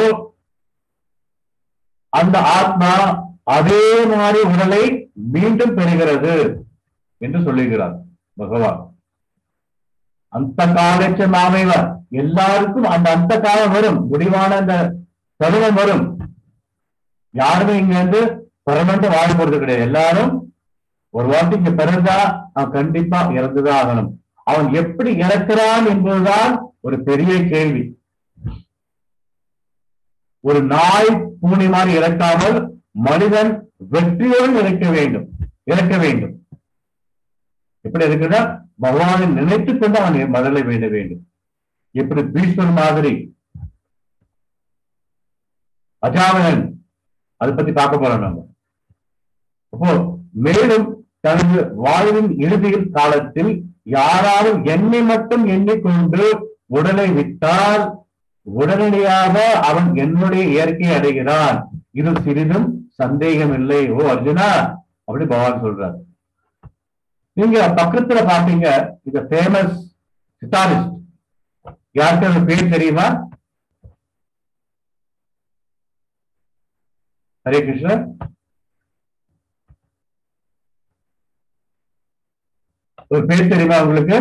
அந்த ஆத்மா அதே மாதிரி உடலை மீண்டும் பெறுகிறது என்று சொல்லுகிறார் பகவான் அந்த காலச்ச மாமைவ எல்லாருக்கும் அந்த அந்த காலம் வரும் முடிவான அந்த தருணம் வரும் யாருமே இங்க வந்து பர்மனண்ட் வாழ போறது கிடையாது எல்லாரும் ஒரு வாட்டி இங்க பிறந்தா அவன் கண்டிப்பா இறந்துதான் ஆகணும் அவன் எப்படி இறக்கிறான் என்பதுதான் ஒரு பெரிய கேள்வி ஒரு நாய் பூனை மாதிரி இறக்காமல் மனிதன் வெற்றியோடு இறக்க வேண்டும் இறக்க வேண்டும் எப்படி இருக்குன்னா பகவானை நினைத்துக் கொண்டு அவன் மதலை வேண்ட வேண்டும் எப்படி பீஷ்மர் மாதிரி அஜாமனன் அதை பத்தி பார்க்க போறோம் நம்ம அப்போ மேலும் தனது வாழ்வின் இறுதியில் காலத்தில் யாராலும் என்னை மட்டும் எண்ணிக்கொண்டு உடலை விட்டால் உடனடியாக அவன் என்னுடைய இயற்கையை அடைகிறான் இது சிறிதும் சந்தேகம் இல்லை ஓ அர்ஜுனா அப்படி பகவான் சொல்றார் நீங்க பக்கத்துல பாத்தீங்க இந்த ஃபேமஸ் சித்தாரிஸ்ட் யாருக்கு அந்த பேர் தெரியுமா ஹரே கிருஷ்ணன் ஒரு பேர் தெரியுமா உங்களுக்கு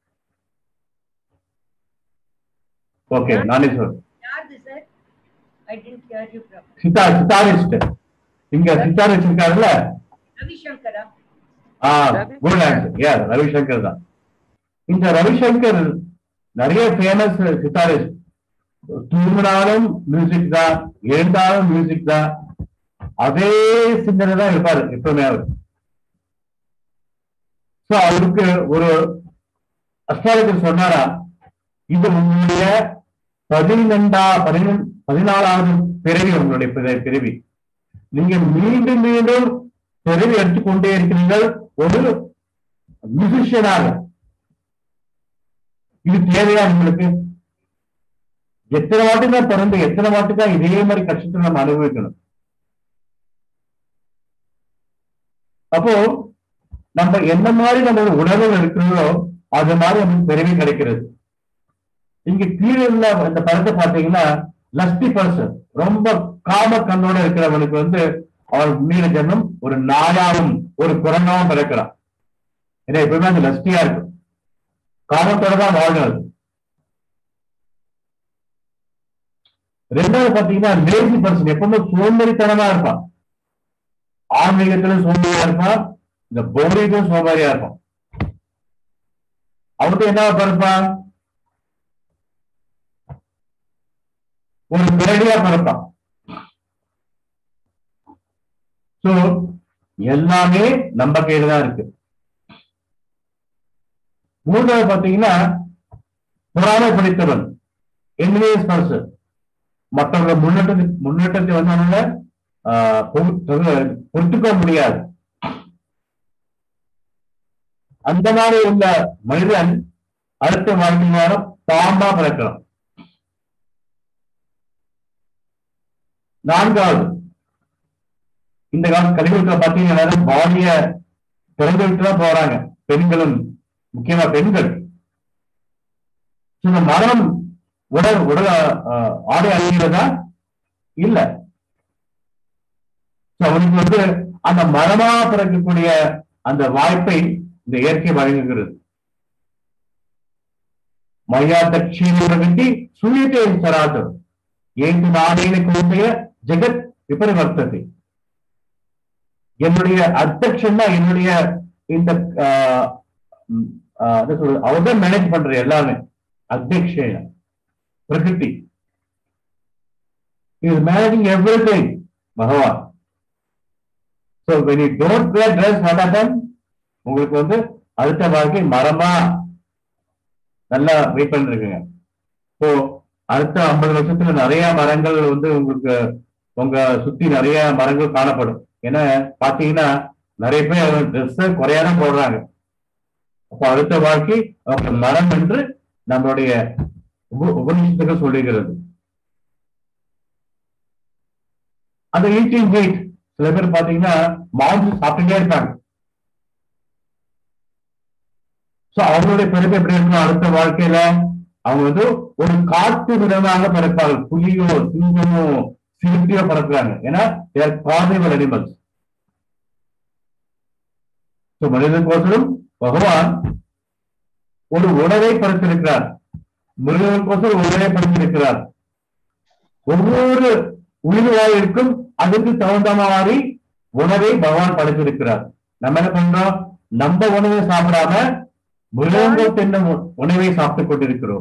ஓகே நானே சொல் I didn't hear you properly. Siddha சித்தாரிஸ்ட் இங்க சித்தாரிஸ்ட் இருக்காருல்ல Ravi Shankara. Ah good answer yeah Ravi Shankar தான் இந்த ரவிசங்கர் நிறைய ஃபேமஸ் சித்தாரிஸ்ட் தூங்கினாலும் மியூசிக் தான் எழுந்தாலும் மியூசிக் தான் அதே சிந்தனை தான் இருப்பாரு எப்பவுமே அவர் சோ அவருக்கு ஒரு அஸ்ட்ராலஜர் சொன்னாரா இது உங்களுடைய பதினெண்டா பதினெண் பதினாலாவது பிறவி உங்களுடைய பிற- பிறவி நீங்க மீண்டும் மீண்டும் பிறவி எடுத்துக்கொண்டே இருக்கிறீர்கள் ஒரு மியூசிஷியனாக இது தேவையா உங்களுக்கு எத்தனை வாட்டி தான் பிறந்து எத்தனை வாட்டி தான் இதே மாதிரி கஷ்டத்தை நம்ம அனுபவிக்கணும் அப்போ நம்ம என்ன மாதிரி நம்ம உணர்வுகள் இருக்கிறதோ அது மாதிரி நமக்கு பிறவி கிடைக்கிறது இங்க கீழே உள்ள இந்த படத்தை பாத்தீங்கன்னா லஸ்டி பர்சன் ரொம்ப காம கண்ணோட இருக்கிறவனுக்கு வந்து அவன் மீன ஜென்மம் ஒரு நாயாவும் ஒரு குரங்காவும் பிறக்கிறான் ஏன்னா எப்பவுமே அந்த லஸ்டியா இருக்கும் காமத்தோட தான் வாழ்கிறது ரெண்டாவது பாத்தீங்கன்னா லேசி பர்சன் எப்பவுமே சோம்பேறித்தனமா இருப்பான் ஆன்மீகத்திலும் சோம்பேறியா இருப்பான் இந்த பௌரிகளும் சோம்பேறியா இருப்பான் அவன் என்ன பிறப்பான் ஒரு பேடியா பிறப்பான் சோ எல்லாமே நம்ம கையில தான் இருக்கு மூன்றாவது பாத்தீங்கன்னா பொறாமை படித்தவன் என்வியஸ் பர்சன் மற்றவங்க முன்னேற்றத்தை முன்னேற்றத்தை வந்து அவனால ஆஹ், பொறு- பொறு- பொறுத்துக்க முடியாது அந்த மாதிரி உள்ள மனிதன் அடுத்த வாழ்க்கை நேரம் பாம்பா பிறக்கிறான் நான்காவது இந்த கால கலிகளுக்கு பாத்தீங்கன்னா பாலிய பிறந்து விட்டு தான் போறாங்க பெண்களும் முக்கியமா பெண்கள் இந்த மரம் உடல் உடல் ஆஹ், ஆடை அணிகிறதா இல்ல So, அவனுக்கு வந்து அந்த மரமா பிறக்கக்கூடிய அந்த வாய்ப்பை இந்த இயற்கை வழங்குகிறது மயா தட்சிண பிரகதி சுயத்தை சராதம் ஏந்து நாடேன கூடிய ஜெகத் விபரிவர்த்தத்தை என்னுடைய அத்தக்ஷன்னா என்னுடைய இந்த ஆஹ், ம், ஆஹ், என்ன சொல்றது அவர் தான் மேனேஜ் பண்ற எல்லாமே அத்தியக்ஷேன பிரகிருதி is managing everything Bhagavan so when you don't wear dress what happen உங்களுக்கு வந்து அடுத்த வாழ்க்கை மரமா நல்லா வெயிட் பண்ணிருக்குங்க ஸோ அடுத்த ஐம்பது வருஷத்துல நிறைய மரங்கள் வந்து உங்களுக்கு உங்க சுத்தி நிறைய மரங்கள் காணப்படும் ஏன்னா பாத்தீங்கன்னா நிறைய பேர் ட்ரெஸ் குறையாதான் போடுறாங்க அப்போ அடுத்த வாழ்க்கை அவங்க மரம் என்று நம்மளுடைய உப- உபநிஷத்துகள் சொல்லுகிறது அந்த ஈட்டிங் வெயிட் சில பேர் பாத்தீங்கன்னா மாவுஸ் சாப்பிட்டுட்டே இருப்பாங்க சோ அவங்களுடைய பிறப்பு எப்படி இருக்கும் அடுத்த வாழ்க்கையில அவங்க வந்து ஒரு காட்டு விதமாக பிறப்பார்கள் புலியோ சிங்கமோ சிறுத்தையோ பிறக்கிறாங்க ஏன்னா தேர் கார்னிவல் அனிமல்ஸ் ஸோ மனிதனுக்கோசரம் பகவான் ஒரு உணவை படைத்திருக்கிறார் மிருகங்களுக்கோசரம் உணவை படைத்திருக்கிறார் ஒவ்வொரு உயிர்வாயிருக்கும் அதுக்கு தகுந்த மாதிரி உணவை பகவான் படைத்திருக்கிறார் நம்ம என்ன பண்றோம் நம்ம உணவை சாப்பிடாம மிருகங்கள் தின்னும் உ- உணவை சாப்பிட்டுக் கொண்டிருக்கிறோம்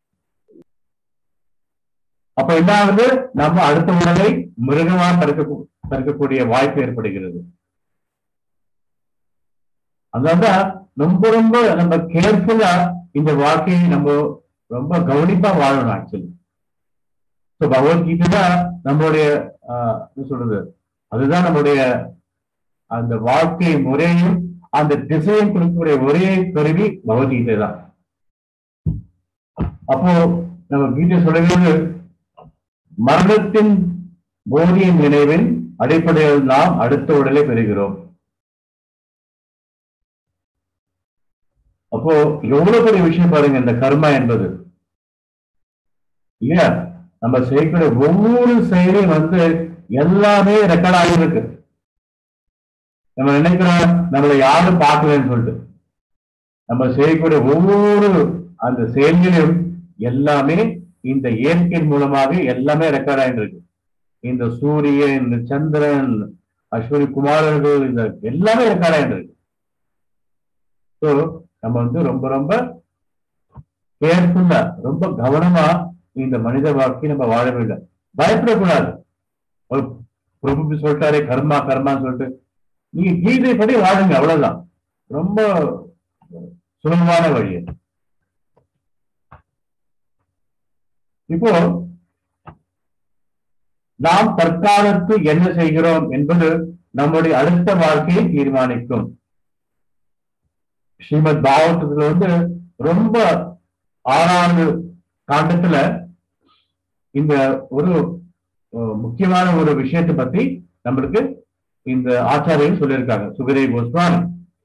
அப்ப என்ன ஆகுது நம்ம அடுத்த உணவை மிருகமா பறக்க பறக்கக்கூடிய வாய்ப்பு ஏற்படுகிறது அதனால ரொம்ப ரொம்ப நம்ம கேர்ஃபுல்லா இந்த வாழ்க்கையை நம்ம ரொம்ப கவனிப்பா வாழணும் ஆக்சுவலி ஸோ பகவத்கீதை தான் நம்மளுடைய ஆஹ், என்ன சொல்றது அதுதான் நம்மளுடைய அந்த வாழ்க்கை முறையும் அந்த திசையும் கொடுக்கக்கூடிய ஒரே கருவி பகவத்கீதை தான் அப்போ நம்ம கீதை சொல்லுகிறது மரணத்தின் போதியின் நினைவின் அடிப்படையில் நாம் அடுத்த உடலை பெறுகிறோம் அப்போ எவ்வளவு பெரிய விஷயம் பாருங்க இந்த கர்மா என்பது இல்லையா நம்ம செய்யக்கூடிய ஒவ்வொரு செயலையும் வந்து எல்லாமே ரெக்கார்ட் ஆகியிருக்கு நம்ம நினைக்கிறோம் நம்மளை யாரும் பார்க்கலன்னு சொல்லிட்டு நம்ம செய்யக்கூடிய ஒவ்வொரு அந்த செயல்களையும் எல்லாமே இந்த இயற்கையின் மூலமாக எல்லாமே ரெக்கார்ட் ஆகிட்டு இருக்கு இந்த சூரியன் இந்த சந்திரன் அஸ்வினி குமாரர்கள் இந்த எல்லாமே ரெக்கார்ட் ஆகிட்டு இருக்கு ஸோ நம்ம வந்து ரொம்ப ரொம்ப கேர்ஃபுல்லா ரொம்ப கவனமா இந்த மனித வாழ்க்கை நம்ம வாழ வேண்டும் பயப்படக்கூடாது ஒரு பிரபு சொல்லிட்டாரே கர்மா கர்மான்னு சொல்லிட்டு நீங்க கீதை படி வாழுங்க அவ்வளவுதான் ரொம்ப சுலபமான வழி அது. இப்போ நாம் தற்காலத்து என்ன செய்கிறோம் என்பது நம்முடைய அடுத்த வாழ்க்கையை தீர்மானிக்கும் ஸ்ரீமத் பாகவதத்துல வந்து ரொம்ப ஆறாவது காண்டத்துல இந்த ஒரு அஹ், முக்கியமான ஒரு விஷயத்தை பத்தி நம்மளுக்கு இந்த ஆச்சாரியர் சொல்லியிருக்காங்க சுகதேவ் கோஸ்வாமி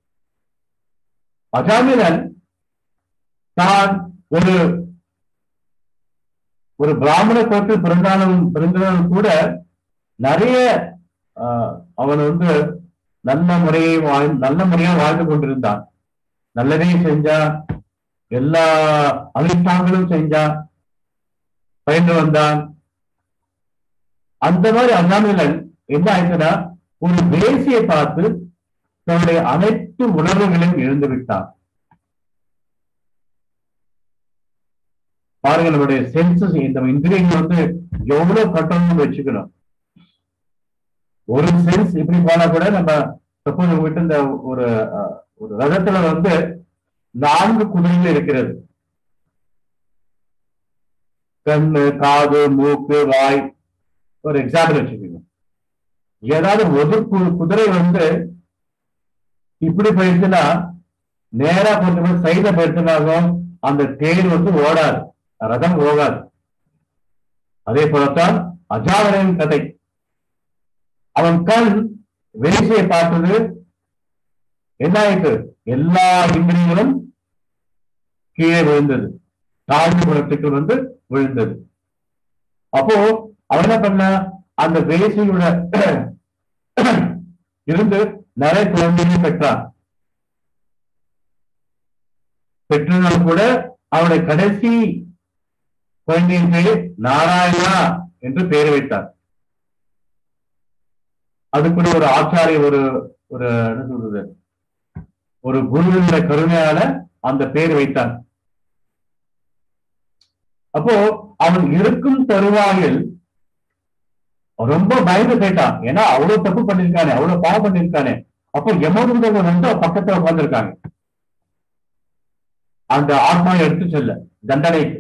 அஜாமிலன் தான் ஒரு ஒரு பிராமண கோட்டில் பிறந்தாலும் பிறந்தாலும் கூட நிறைய ஆஹ், அவன் வந்து நல்ல முறையை வாழ் நல்ல முறையா வாழ்ந்து கொண்டிருந்தான் நல்லதையும் செஞ்சான் எல்லா அனுஷ்டாங்களும் செஞ்சான் பயின்று வந்தான் அந்த மாதிரி அண்ணாமிலன் என்ன ஆயிடுச்சுன்னா ஒரு வேசியை பார்த்து தன்னுடைய அனைத்து உணர்வுகளையும் இழந்து விட்டான் பாருங்க நம்மளுடைய சென்சஸ் இந்த இந்திரியங்கள் வந்து எவ்வளவு கண்ட்ரோல் வச்சுக்கணும் ஒரு சென்ஸ் இப்படி போனா கூட நம்ம சப்போஸ் உங்ககிட்ட இந்த ஒரு அஹ், ஒரு ரதத்துல வந்து நான்கு குதிரைகள் இருக்கிறது கண்ணு காது மூக்கு வாய் ஒரு எக்ஸாம்பிள் வச்சுக்கோங்க ஏதாவது ஒரு கு- குதிரை வந்து இப்படி போயிடுச்சுன்னா நேரா கொஞ்சம் சைட்ல போயிடுச்சுனாலும் அந்த தேர் வந்து ஓடாது ரதம் போகாது அதே போலத்தான் அஜாவரின் கதை அவன் கண் வேசையை பார்த்தது என்ன ஆயிட்டு எல்லா இந்திரியங்களும் கீழே விழுந்தது தாழ்வு குணத்துக்கு வந்து விழுந்தது அப்போ அவன் என்ன பண்ண அந்த வேசையோட இருந்து நிறைய குழந்தைகள் பெற்றான் பெற்றதால் கூட அவனுடைய கடைசி குழந்தையின் பேர் நாராயணா என்று பெயர் வைத்தார் அதுக்குள்ள ஒரு ஆச்சாரிய ஒரு ஒரு என்ன சொல்றது ஒரு குருவினுடைய கருணையால அந்த பெயர் வைத்தான் அப்போ அவன் இருக்கும் தருவாயில் ரொம்ப பயந்து கேட்டான் ஏன்னா அவ்வளவு தப்பு பண்ணிருக்கானே அவ்வளவு பாவம் பண்ணிருக்கானே அப்போ யமதூதர்கள் வந்து அவன் பக்கத்துல உட்கார்ந்திருக்காங்க அந்த ஆத்மா எடுத்து செல்ல தண்டனைக்கு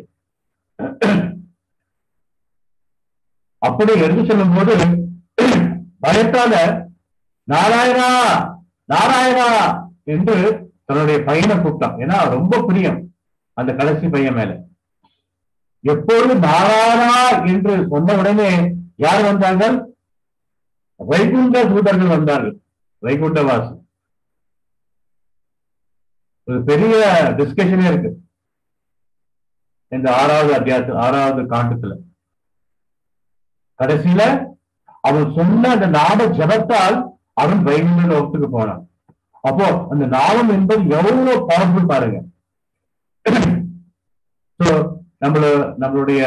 அப்படி எடுத்து செல்லும் போது பயத்தால நாராயணா நாராயணா என்று தன்னுடைய பையனை கூப்பிட்டான் ஏன்னா ரொம்ப பிரியம் அந்த கடைசி பையன் மேல எப்பொழுது நாராயணா என்று சொன்ன உடனே யார் வந்தார்கள் வைகுண்ட தூதர்கள் வந்தார்கள் வைகுண்டவாசி ஒரு பெரிய டிஸ்கஷனே இருக்கு இந்த ஆறாவது அத்தியாயத்து ஆறாவது காண்டத்துல கடைசியில அவன் சொன்ன அந்த நாம ஜபத்தால் அவன் வைகுண்ட லோகத்துக்கு போனான் அப்போ அந்த நாமம் என்பது எவ்வளவு பவர்ஃபுல் பாருங்க சோ நம்மள நம்மளுடைய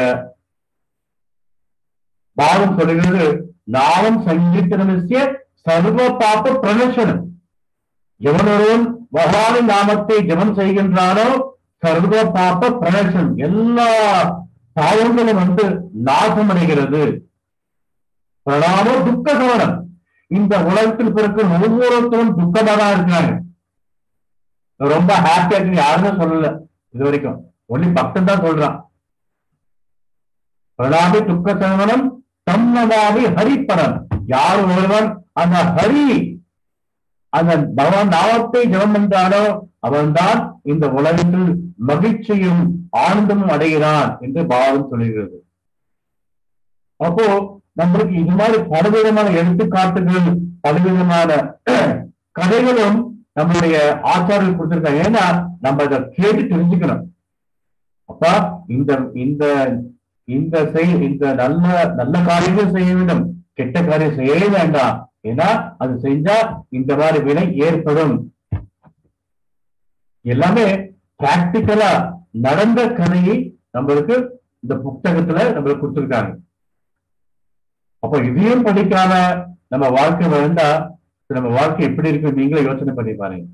பாவம் சொல்லுகிறது நாமம் சங்கீர்த்தனமிசிய சர்வ பாப்ப பிரணசனம் எவனொருவன் பகவானின் நாமத்தை ஜெபம் செய்கின்றானோ சர்வ பாப்ப பிரணசனம் எல்லா பாவங்களும் வந்து நாசம் அடைகிறது பிரணாமோ துக்க சவனம் இந்த உலகத்தில் பிறக்கும் ஒவ்வொருத்தரும் துக்கமா தான் இருக்காங்க ரொம்ப ஹாப்பியா இருக்கு யாருமே சொல்லல இது வரைக்கும் ஒன்லி பக்தன் தான் சொல்றான் பிரணாமி துக்க சவனம் தம்மதாமி ஹரிப்பரம் யார் ஒருவன் அந்த ஹரி அந்த பகவான் நாமத்தை ஜெபம் என்றானோ அவன்தான் இந்த உலகத்தில் மகிழ்ச்சியும் ஆனந்தமும் அடைகிறான் என்று பாவம் சொல்லுகிறது அப்போ நம்மளுக்கு இது மாதிரி பலவிதமான எடுத்துக்காட்டுகள் பலவிதமான கதைகளும் நம்மளுடைய ஆச்சாரியர்கள் கொடுத்திருக்காங்க ஏன்னா நம்ம இதை கேட்டு தெரிஞ்சுக்கணும் அப்பா இந்த இந்த இந்த செய் இந்த நல்ல நல்ல காரியங்கள் செய்ய வேண்டும் கெட்ட காரியம் செய்யவே வேண்டாம் ஏன்னா அது செஞ்சா இந்த மாதிரி வினை ஏற்படும் எல்லாமே பிராக்டிக்கலா நடந்த கதையை நம்மளுக்கு இந்த புத்தகத்துல நம்மளுக்கு கொடுத்திருக்காங்க அப்ப இதையும் படிக்காம நம்ம வாழ்க்கை வாழ்ந்தா நம்ம வாழ்க்கை எப்படி இருக்கு நீங்களே யோசனை பண்ணி பாருங்க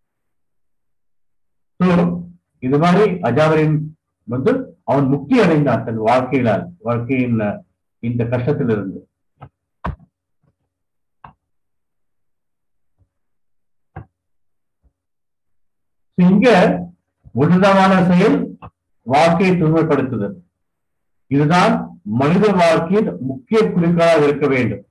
So, இது மாதிரி அஜாவரின் வந்து அவன் முக்தி அடைந்தான் தன் வாழ்க்கையில வாழ்க்கையின் இந்த கஷ்டத்திலிருந்து So, இங்க உன்னதமான செயல் வாழ்க்கையை தூய்மைப்படுத்துதல் இதுதான் மனித வாழ்க்கையின் முக்கிய குறிக்கோளாக இருக்க வேண்டும்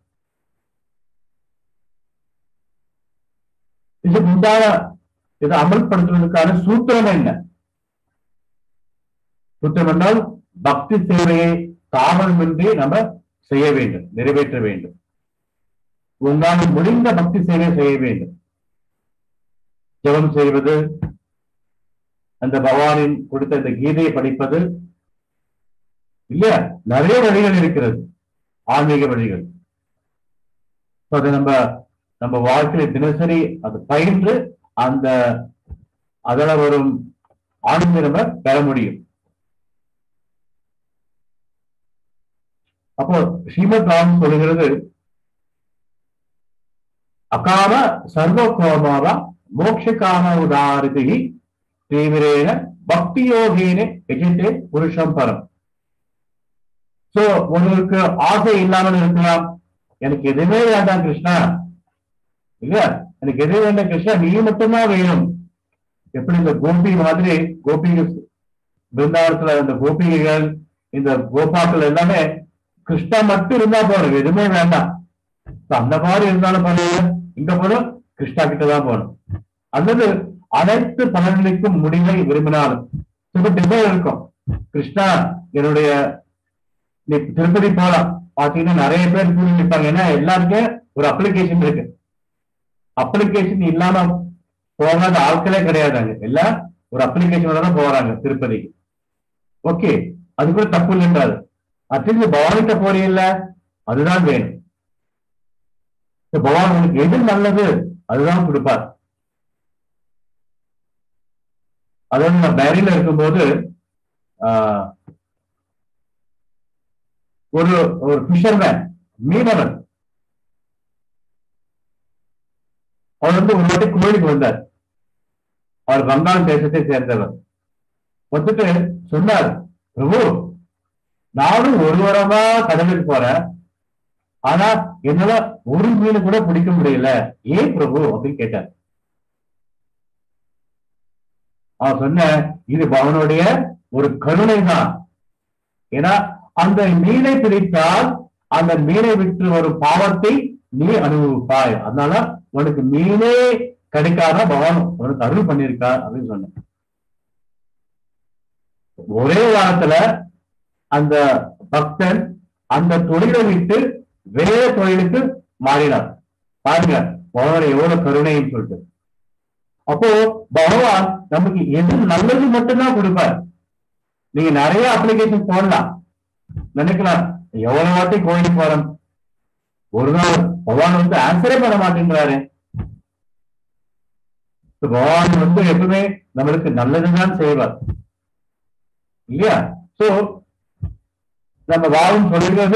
இதுக்கு உண்டான இதை அமல்படுத்துவதற்கான சூத்திரம் என்ன சூத்திரம் என்றால் பக்தி சேவையை தாமதமின்றி நம்ம செய்ய வேண்டும் நிறைவேற்ற வேண்டும் உங்களால் முடிந்த பக்தி சேவை செய்ய வேண்டும் ஜெபம் செய்வது அந்த பகவானின் கொடுத்த இந்த கீதையை படிப்பது இல்லையா நிறைய வழிகள் இருக்கிறது ஆன்மீக வழிகள் So, அதை நம்ம நம்ம வாழ்க்கையில தினசரி அது பயின்று அந்த அதில் வரும் ஆனந்தை நம்ம பெற முடியும் அப்போ ஸ்ரீமத் ராம் சொல்லுகிறது அகாம சர்வ கோமாவா மோட்ச காம உதாரிதி தீவிரேன பக்தி யோகின்னு எஜிட்டு புருஷம் பரம் சோ ஒருவருக்கு ஆசை இல்லாமல் இருக்கலாம் எனக்கு எதுவுமே வேண்டாம் கிருஷ்ணா இல்ல எனக்கு எது வேண்டாம் கிருஷ்ணா நீ மட்டும்தான் வேணும் எப்படி இந்த கோபி மாதிரி கோபிகள் பிருந்தாவனத்துல இந்த கோபிகைகள் இந்த கோபாக்கள் எல்லாமே கிருஷ்ணா மட்டும் இருந்தா போறோம் எதுவுமே வேண்டாம் So, அந்த மாதிரி இருந்தாலும் பரவாயில்ல இங்க போனோம் கிருஷ்ணா கிட்ட தான் போகணும் அல்லது அனைத்து பலன்களுக்கும் முடிவை விரும்பினாலும் super டிசைர் இருக்கும் கிருஷ்ணா என்னுடைய நீ திருப்பதி போலாம் பாத்தீங்கன்னா நிறைய பேர் கூடி நிற்பாங்க ஏன்னா எல்லாருக்கும் ஒரு அப்ளிகேஷன் இருக்கு அப்ளிகேஷன் இல்லாம போகாத ஆட்களே கிடையாதாங்க எல்லாம் ஒரு அப்ளிகேஷனோட தான் போறாங்க திருப்பதிக்கு ஓகே அது கூட தப்பு இல்லைன்றாரு அட்லீஸ்ட் பவானிட்ட போறீங்கல்ல அதுதான் வேணும் So, பகவான் உங்களுக்கு எது நல்லது அதுதான் கொடுப்பார் அதாவது நான் பேரியில இருக்கும்போது ஆஹ், ஒரு ஒரு ஃபிஷர்மேன் மீனவன் அவர் வந்து ஒரு வாட்டி கோயிலுக்கு வந்தார் அவர் வங்காள தேசத்தை சேர்ந்தவர் வந்துட்டு சொன்னார் பிரபு நானும் ஒரு வாரமா கடலுக்கு போறேன் ஆனா என்னால ஒரு மீன் கூட பிடிக்க முடியல ஏன் பிரபு அப்படின்னு கேட்டார் அவன் சொன்ன இது அவனுடைய ஒரு கருணை தான் ஏன்னா அந்த மீனை பிடித்தால் அந்த மீனை விட்டு வரும் பாவத்தை நீ அனுபவிப்பாய் அதனால உனக்கு மீனே கிடைக்காத பகவான் உனக்கு அருள் பண்ணியிருக்கார் அப்படின்னு சொன்னேன் ஒரே வாரத்துல அந்த பக்தன் அந்த தொழிலை விட்டு வேற தொழிலுக்கு மாறினார் பாருங்க பகவான் எவ்வளவு கருணைன்னு சொல்லிட்டு அப்போ பகவான் நமக்கு எது நல்லது மட்டும்தான் கொடுப்பார் நீங்க நிறைய அப்ளிகேஷன் போடலாம் நினைக்கலாம் எவ்வளவு வாட்டி கோயிலுக்கு போறோம் ஒரு நாள் பகவான் வந்து ஆன்சரே பண்ண மாட்டேங்கிறாரு So, பகவான் வந்து எப்பவுமே நம்மளுக்கு நல்லதுதான் செய்வார் இல்லையா சோ நம்ம வாழும் சொல்லுகிறது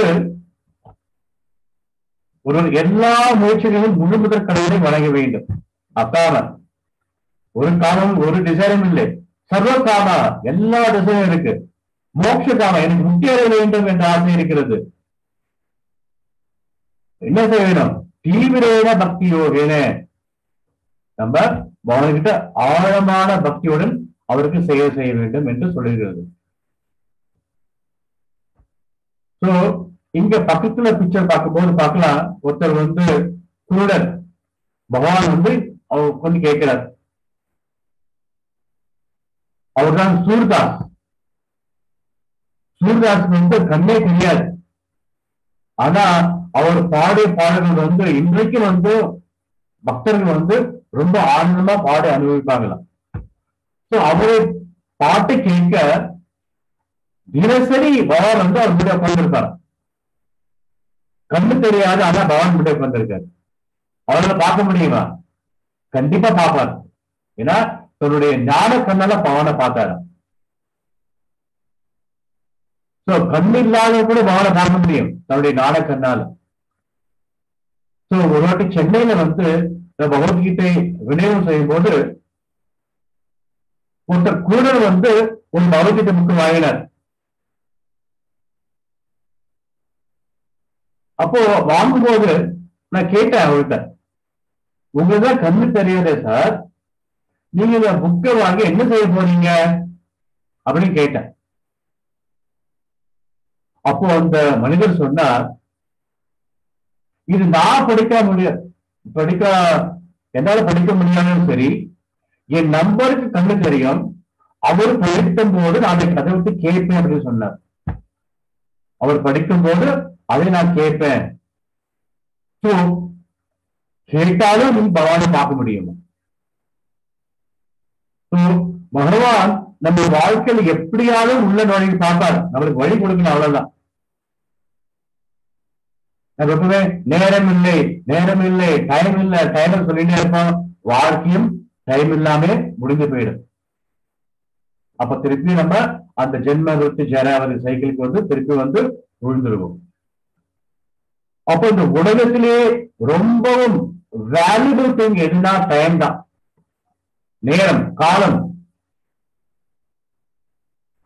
ஒரு எல்லா முயற்சிகளும் முழு முதற் கடவுளை வணங்க வேண்டும் அக்காம ஒரு காமம் ஒரு டிசைனும் இல்லை சர்வ காமா எல்லா டிசைனும் இருக்கு மோட்ச காமம் எனக்கு முக்தி அடைய வேண்டும் என்ற ஆசை இருக்கிறது என்ன செய்ய வேணும் தீவிரேன பக்தி யோகேன நம்ம பகவான்கிட்ட ஆழமான பக்தியுடன் அவருக்கு சேவை செய்ய வேண்டும் என்று சொல்லுகிறது சோ இங்க பக்கத்துல பிக்சர் பார்க்கும்போது பார்க்கலாம் ஒருத்தர் வந்து குருடன் பகவான் வந்து அவர் கொண்டு கேட்கிறார் அவர்தான் சூர்தாஸ் சூர்தாஸ் வந்து கண்ணே தெரியாது ஆனா அவர் பாடிய பாடல்கள் வந்து இன்றைக்கு வந்து பக்தர்கள் வந்து ரொம்ப ஆனந்தமா பாடி அனுபவிப்பாங்களாம் சோ அவரு பாட்டு கேட்க தினசரி பகவான் வந்து அவர் முன்னாடி உட்கார்ந்துருப்பார் கண்ணு தெரியாது ஆனா பகவான் முன்னாடி உட்கார்ந்துருக்காரு அவரால் பார்க்க முடியுமா கண்டிப்பா பார்ப்பார் ஏன்னா தன்னுடைய ஞான கண்ணால பகவானை பார்த்தாரு சோ கண்ணு இல்லாத கூட பகவானை பார்க்க முடியும் தன்னுடைய ஞான கண்ணால சோ ஒரு வாட்டி சென்னையில வந்து இந்த பகவத்கீதை விநியோகம் செய்யும் போது ஒருத்தர் குருடர் வந்து ஒரு பகவத்கீதை புக்கு வாங்கினார் அப்போ வாங்கும்போது நான் கேட்டேன் அவர்கிட்ட உங்களுக்கு தான் கண்ணு தெரியாதே சார் நீங்க இந்த புக்கை வாங்கி என்ன செய்ய போறீங்க அப்படின்னு கேட்டேன் அப்போ அந்த மனிதர் சொன்னார் இது நான் படிக்க முடியாது படிக்க என்னால படிக்க முடியாதுன்னு சரி என் நம்பருக்கு கண்ணு தெரியும் அவர் படிக்கும் போது நான் அதை கதை விட்டு கேட்பேன் அப்படின்னு சொன்னார் அவர் படிக்கும் போது அதை நான் கேட்பேன் So, கேட்டாலும் நீ பகவானை பார்க்க முடியும் So, பகவான் நம்ம வாழ்க்கையில எப்படியாவது உள்ள நுழைஞ்சு பார்ப்பார் நம்மளுக்கு வழி கொடுக்கணும் அவ்வளவுதான் நம்ம எப்பவுமே நேரம் இல்லை நேரம் இல்லை டைம் இல்லை டைம் சொல்லிட்டே இருப்போம் வாழ்க்கையும் டைம் இல்லாம முடிஞ்சு போயிடும் அப்ப திருப்பி நம்ம அந்த ஜென்ம விட்டு ஜராவதி சைக்கிளுக்கு வந்து திருப்பி வந்து விழுந்துருவோம் அப்ப இந்த உலகத்திலே ரொம்பவும் வேல்யூபிள் திங் எதுனா டைம் தான் நேரம் காலம்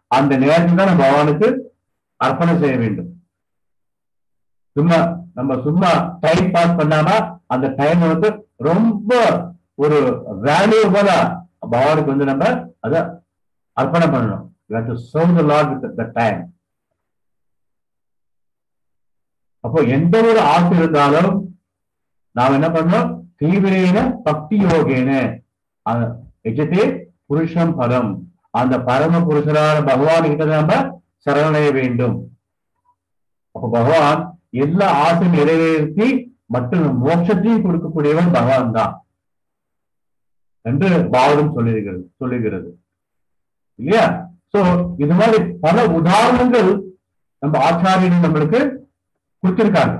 அந்த நேரத்தில் தான் நம்ம பகவானுக்கு அர்ப்பணம் செய்ய வேண்டும் சும்மா நம்ம சும்மா டைம் பாஸ் பண்ணாம அந்த டைம் வந்து ரொம்ப ஒரு வேல்யூபலா பகவானுக்கு வந்து நம்ம அதை அர்ப்பணம் பண்ணணும் you have to serve the lord with the time அப்போ எந்த ஒரு ஆசை இருந்தாலும் நாம் என்ன பண்ணோம் தீவிரேன பக்தி யோகேன எஜத்தே புருஷம் பரம் அந்த பரம புருஷரான பகவான் கிட்ட நம்ம சரணடைய வேண்டும் அப்ப பகவான் எல்லா ஆசையும் நிறைவேற்றி மற்றும் மோட்சத்தையும் கொடுக்கக்கூடியவன் பகவான் தான் என்று பாவனம் சொல்லியிருக்கிறது சொல்லுகிறது இல்லையா சோ இது மாதிரி பல உதாரணங்கள் நம்ம ஆச்சாரியர்கள் நம்மளுக்கு கொடுத்திருக்காங்க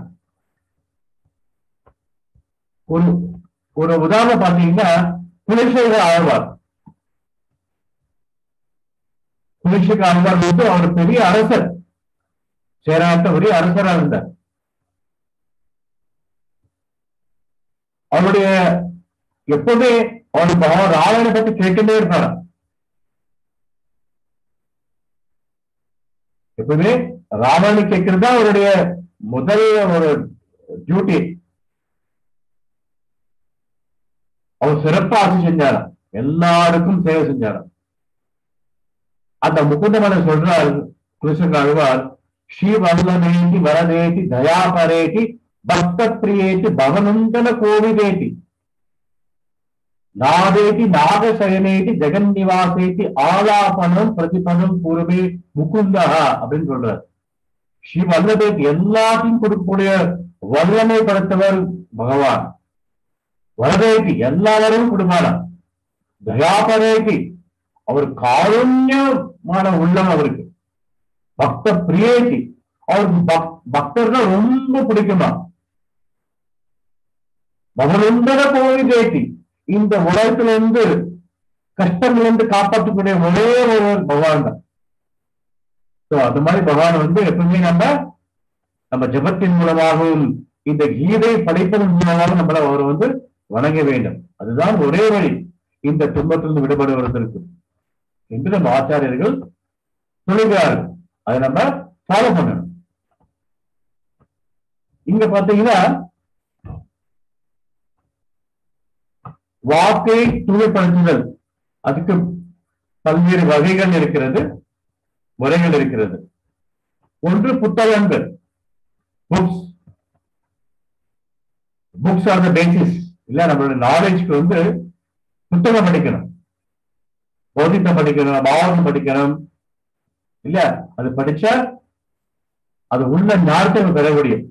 ஒரு ஒரு உதாரணம் பாத்தீங்கன்னா குலசேகர ஆழ்வார் குலசேகர ஆழ்வார் வந்து அவர் பெரிய அரசர் சேராட்ட பெரிய அரசரா இருந்தார் அவருடைய எப்பவுமே அவர் பகவான் ராவணனை பத்தி கேட்டுட்டே இருப்பாராம் எப்பவுமே ராவணனை கேட்கிறது தான் அவருடைய முதல் ஒரு டியூட்டி அவர் சிறப்பா ஆட்சி செஞ்சாராம் எல்லாருக்கும் சேவை செஞ்சாராம் அந்த முகுந்தமனை சொல்றார் கிருஷ்ண அழ்வார் ஸ்ரீ வல்லமேதி வரதேதி தயாபரேதி பக்த பிரியேதி பவனந்தன கோவிதேதி நாதேதி நாகசயனேதி ஜெகன்னிவாசேதி ஆலாபனம் பிரதிபலம் பூர்வே முகுந்தா அப்படின்னு சொல்றார் ஸ்ரீ வல்லதேதி எல்லாத்தையும் கொடுக்கக்கூடிய வல்லமை படைத்தவர் பகவான் வரதேதி எல்லாரும் கொடுப்பானா தயாபரேதி அவர் காருண்யமான உள்ளம் அவருக்கு பக்த பிரியேதி அவருக்கு பக் பக்தர்னா ரொம்ப பிடிக்குமா பகவந்தன கோவிதேதி இந்த உலகத்துல இருந்து கஷ்டங்கள் இருந்து காப்பாற்றக்கூடிய ஒரே ஒரு பகவான் தான் சோ அது மாதிரி பகவான் வந்து எப்பவுமே நம்ம நம்ம ஜபத்தின் மூலமாகவும் இந்த கீதை படிப்பதன் மூலமாகவும் நம்மள அவர் வந்து வணங்க வேண்டும் அதுதான் ஒரே வழி இந்த துன்பத்திலிருந்து விடுபடுவதற்கு என்று நம்ம ஆச்சாரியர்கள் சொல்லுகிறார்கள் அதை நம்ம ஃபாலோ பண்ணணும் இங்க பாத்தீங்கன்னா வாக்கை தூய்மைப்படுத்துதல் அதுக்கு பல்வேறு வகைகள் இருக்கிறது முறைகள் இருக்கிறது ஒன்று புத்தகங்கள் books books are the basis இல்ல நம்மளோட நாலேஜ்க்கு வந்து புத்தகம் படிக்கணும் பௌதிகம் படிக்கணும் பாவகம் படிக்கணும் இல்ல அது படிச்சா அது உள்ள ஞானத்தை பெற முடியும்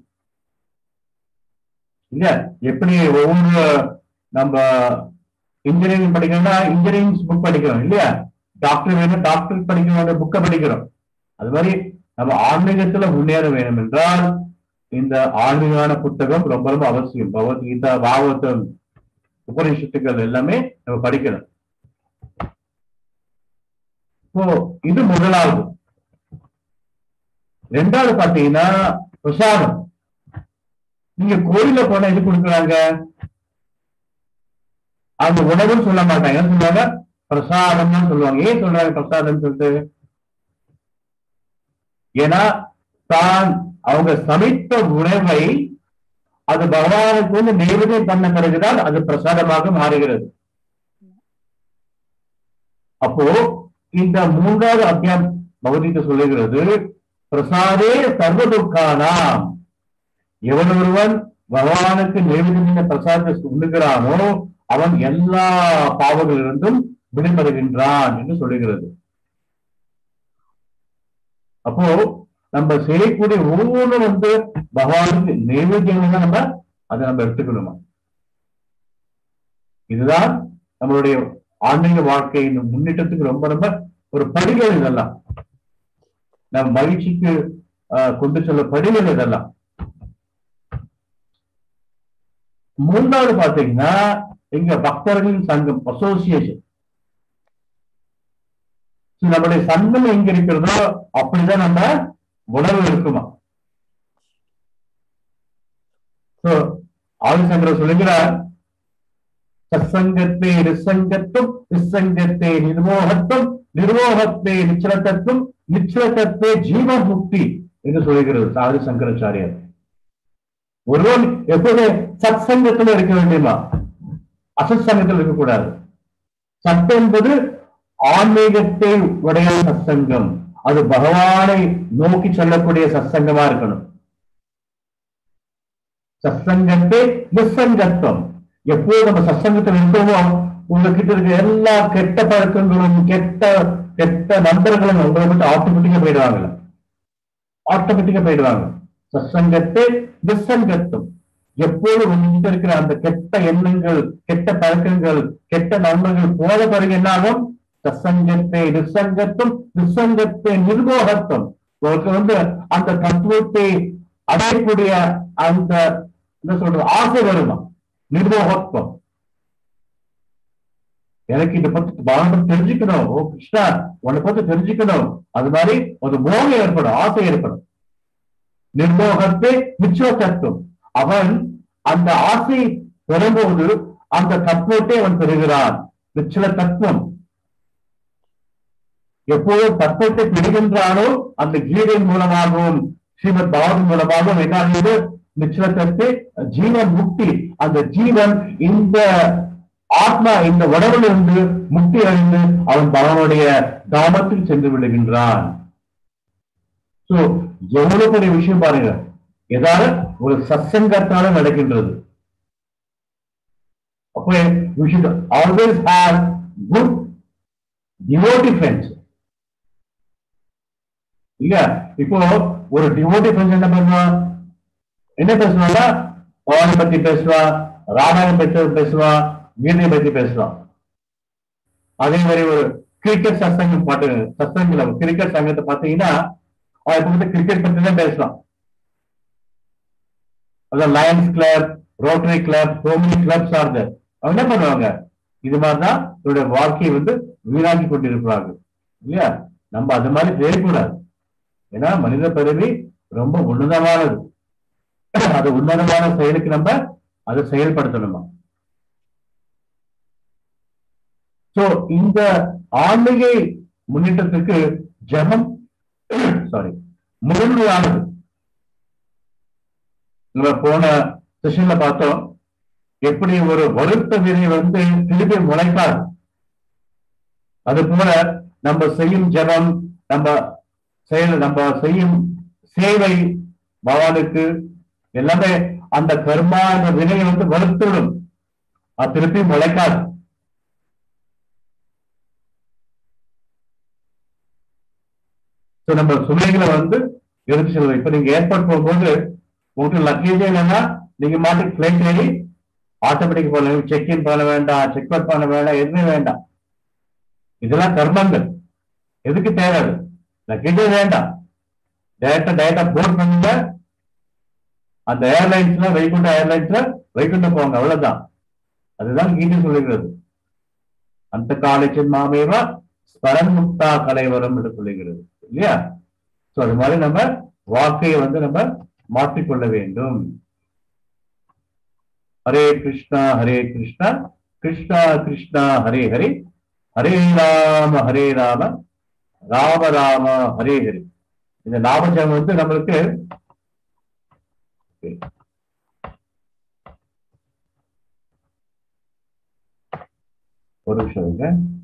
இல்ல எப்படி ஒவ்வொரு நம்ம இன்ஜினியரிங் படிக்கணும்னா இன்ஜினியரிங் புக் படிக்கிறோம் இல்லையா டாக்டர் வேணும் டாக்டர் படிக்கணும் புக்கை படிக்கிறோம் அது மாதிரி நம்ம ஆன்மீகத்துல முன்னேற வேணும் என்றால் இந்த ஆன்மீகமான புத்தகம் ரொம்ப ரொம்ப அவசியம் பகவத்கீதா பாகவதம் உபநிஷத்துக்கள் எல்லாமே நம்ம படிக்கணும் இப்போ இது முதலாவது ரெண்டாவது பாத்தீங்கன்னா பிரசாதம் நீங்க கோயில போனா எது கொடுக்குறாங்க அந்த உணவுன்னு சொல்ல மாட்டாங்க என்ன சொல்லுவாங்க பிரசாதம் தான் சொல்லுவாங்க ஏன் சொல்றாங்க பிரசாதம் சொல்லிட்டு ஏன்னா தான் அவங்க சமைத்த உணவை அது பகவானுக்கு வந்து நைவேத்தியம் பண்ண பிறகுதான் அது பிரசாதமாக மாறுகிறது அப்போ இந்த மூன்றாவது அத்தியாயம் பகவத்கீதை சொல்லுகிறது பிரசாதே சர்வ துக்கானாம் எவன் ஒருவன் பகவானுக்கு நைவேத்தியம் பிரசாதத்தை உண்ணுகிறானோ அவன் எல்லா பாவங்களிலிருந்தும் விடுபடுகின்றான் என்று சொல்லுகிறது அப்போ நம்ம செய்யக்கூடிய ஒவ்வொன்றும் வந்து பகவானுக்கு நைவேத்தியம் தான் நம்ம அதை நம்ம எடுத்துக்கணுமா இதுதான் நம்மளுடைய ஆன்மீக வாழ்க்கையின் முன்னேற்றத்துக்கு ரொம்ப ரொம்ப ஒரு படிகள் இதெல்லாம் நம்ம மகிழ்ச்சிக்கு கொண்டு செல்ல படிகள் இதெல்லாம் மூன்றாவது பாத்தீங்கன்னா இங்க பக்தர்களின் சங்கம் அசோசியேஷன் நம்மளுடைய சங்கம் எங்க இருக்கிறதோ அப்படிதான் நம்ம உணர்வு இருக்குமா ஆதிசங்கர் சொல்லுகிறார் சத்சங்கத்தே நிசங்கத்தும் நிசங்கத்தே நிர்மோகத்தும் நிர்வோகத்தே நிச்சல தத்துவம் நிச்சல தத்துவ ஜீவ முக்தி என்று சொல்கிறது சாதி சங்கராச்சாரியார் ஒருவன் எப்போது சத் சங்கத்துல இருக்க வேண்டியமா அசத் சங்கத்தில் இருக்கக்கூடாது சத் என்பது ஆன்மீகத்தை உடைய சத்சங்கம் அது பகவானை நோக்கி செல்லக்கூடிய சத்சங்கமா இருக்கணும் சத்சங்கத்தை நிசங்கத்துவம் எப்போது நம்ம சத்சங்கத்தில் இருக்கோமோ உங்ககிட்ட இருக்க எல்லா கெட்ட பழக்கங்களும் கெட்ட கெட்ட நண்பர்களும் உங்களை விட்டு ஆட்டோமேட்டிக்கா போயிடுவாங்க ஆட்டோமேட்டிக்கா போயிடுவாங்க சத்சங்கத்தை நிசங்கத்துவம் எப்போது உங்ககிட்ட இருக்கிற அந்த கெட்ட எண்ணங்கள் கெட்ட பழக்கங்கள் கெட்ட நண்பர்கள் போத பிறகு என்ன ஆகும் சத்சங்கத்தை நிசங்கத்துவம் நிசங்கத்தை நிர்மோகத்துவம் உங்களுக்கு வந்து அந்த தத்துவத்தை அடையக்கூடிய அந்த என்ன சொல்றது ஆசை வருமா நிர்மோகத்துவம் எனக்கு இதை பத்தி பாகம் தெரிஞ்சுக்கணும் ஓ கிருஷ்ணா உன்னை பத்தி தெரிஞ்சுக்கணும் அது மாதிரி ஒரு மோகம் ஏற்படும் ஆசை ஏற்படும் நிர்மோகத்தை நிச்சய தத்துவம் அவன் அந்த ஆசை பெறும்போது அந்த தத்துவத்தை அவன் பெறுகிறான் நிச்சல தத்துவம் எப்போது தத்துவத்தை பெறுகின்றானோ அந்த கீதையின் மூலமாகவும் ஸ்ரீமத் பாவன் மூலமாகவும் என்ன ஆகுது நிச்சலத்தத்தை ஜீவன் முக்தி அந்த ஜீவன் இந்த ஆத்மா இந்த உடம்பிலிருந்து முக்தி அடைந்து அவன் பகவானுடைய தாமத்தில் சென்று விடுகின்றான் சோ எவ்வளவு பெரிய விஷயம் பாருங்க ஏதாவது ஒரு சத்சங்கத்தால நடக்கின்றது அப்போ we should always have good devotee friends இல்ல இப்போ ஒரு டிவோட்டி ஃப்ரெண்ட்ஸ் என்ன பண்ணுவான் என்ன பேசுவாங்க பவானி பத்தி பேசுவான் ராமாயணம் பத்தி பேசுவான் கீதையை பத்தி பேசுவான் அதே மாதிரி ஒரு கிரிக்கெட் சத்சங்கம் பாட்டு சத்சங்கில கிரிக்கெட் சங்கத்தை பாத்தீங்கன்னா அவன் இப்ப வந்து கிரிக்கெட் பத்தி தான் பேசலாம் அதான் lions club rotary club so many clubs are there அவங்க என்ன பண்ணுவாங்க இது மாதிரிதான் இவருடைய வாழ்க்கையை வந்து வீணாக்கி கொண்டிருக்கிறார்கள் இல்லையா நம்ம அது மாதிரி செய்யக்கூடாது ஏன்னா மனித பிறவி ரொம்ப உன்னதமானது அது உன்னதமான செயலுக்கு நம்ம அதை செயல்படுத்தணுமா சோ இந்த ஆன்மீக முன்னேற்றத்துக்கு ஜபம் சாரி முதன்மையானது நம்ம போன செஷன்ல பார்த்தோம் எப்படி ஒரு வலுத்த விதை வந்து திருப்பி முளைக்காது அது போல நம்ம செய்யும் ஜபம் நம்ம செயல் நம்ம செய்யும் சேவை பகவானுக்கு எல்லாமே அந்த கர்மா அந்த வினையை வந்து வலுத்துவிடும் அது திருப்பி முளைக்காது So, நம்ம சுமைகளை வந்து எடுத்து செல்வோம் இப்ப நீங்க ஏர்போர்ட் போகும்போது உங்களுக்கு லக்கேஜே இல்லைன்னா நீங்க மாட்டுக்கு பிளைட் ஏறி ஆட்டோமேட்டிக் போல செக் இன் பண்ண வேண்டாம் செக் அவுட் பண்ண வேண்டாம் எதுவுமே வேண்டாம் இதெல்லாம் கர்மங்கள் எதுக்கு தேவை அது லக்கேஜே வேண்டாம் டேரக்டா டேரக்டா போர்ட் பண்ணுங்க அந்த ஏர்லைன்ஸ்ல வைகுண்ட ஏர்லைன்ஸ்ல வைகுண்டம் போங்க அவ்வளவுதான் அதுதான் கீதை சொல்லுகிறது அந்த காலேஜின் மாமேவா ஸ்மரன் முக்தா கலைவரம் என்று சொல்லுகிறது இல்லையா சோ அது மாதிரி நம்ம வாழ்க்கையை வந்து நம்ம மாற்றிக்கொள்ள வேண்டும் ஹரே கிருஷ்ணா ஹரே கிருஷ்ணா கிருஷ்ணா கிருஷ்ணா ஹரே ஹரே ஹரே ராம ஹரே ராம ராம ராம ஹரே ஹரே இந்த நாமஜம் வந்து நம்மளுக்கு ஒரு நிமிஷம் இருங்க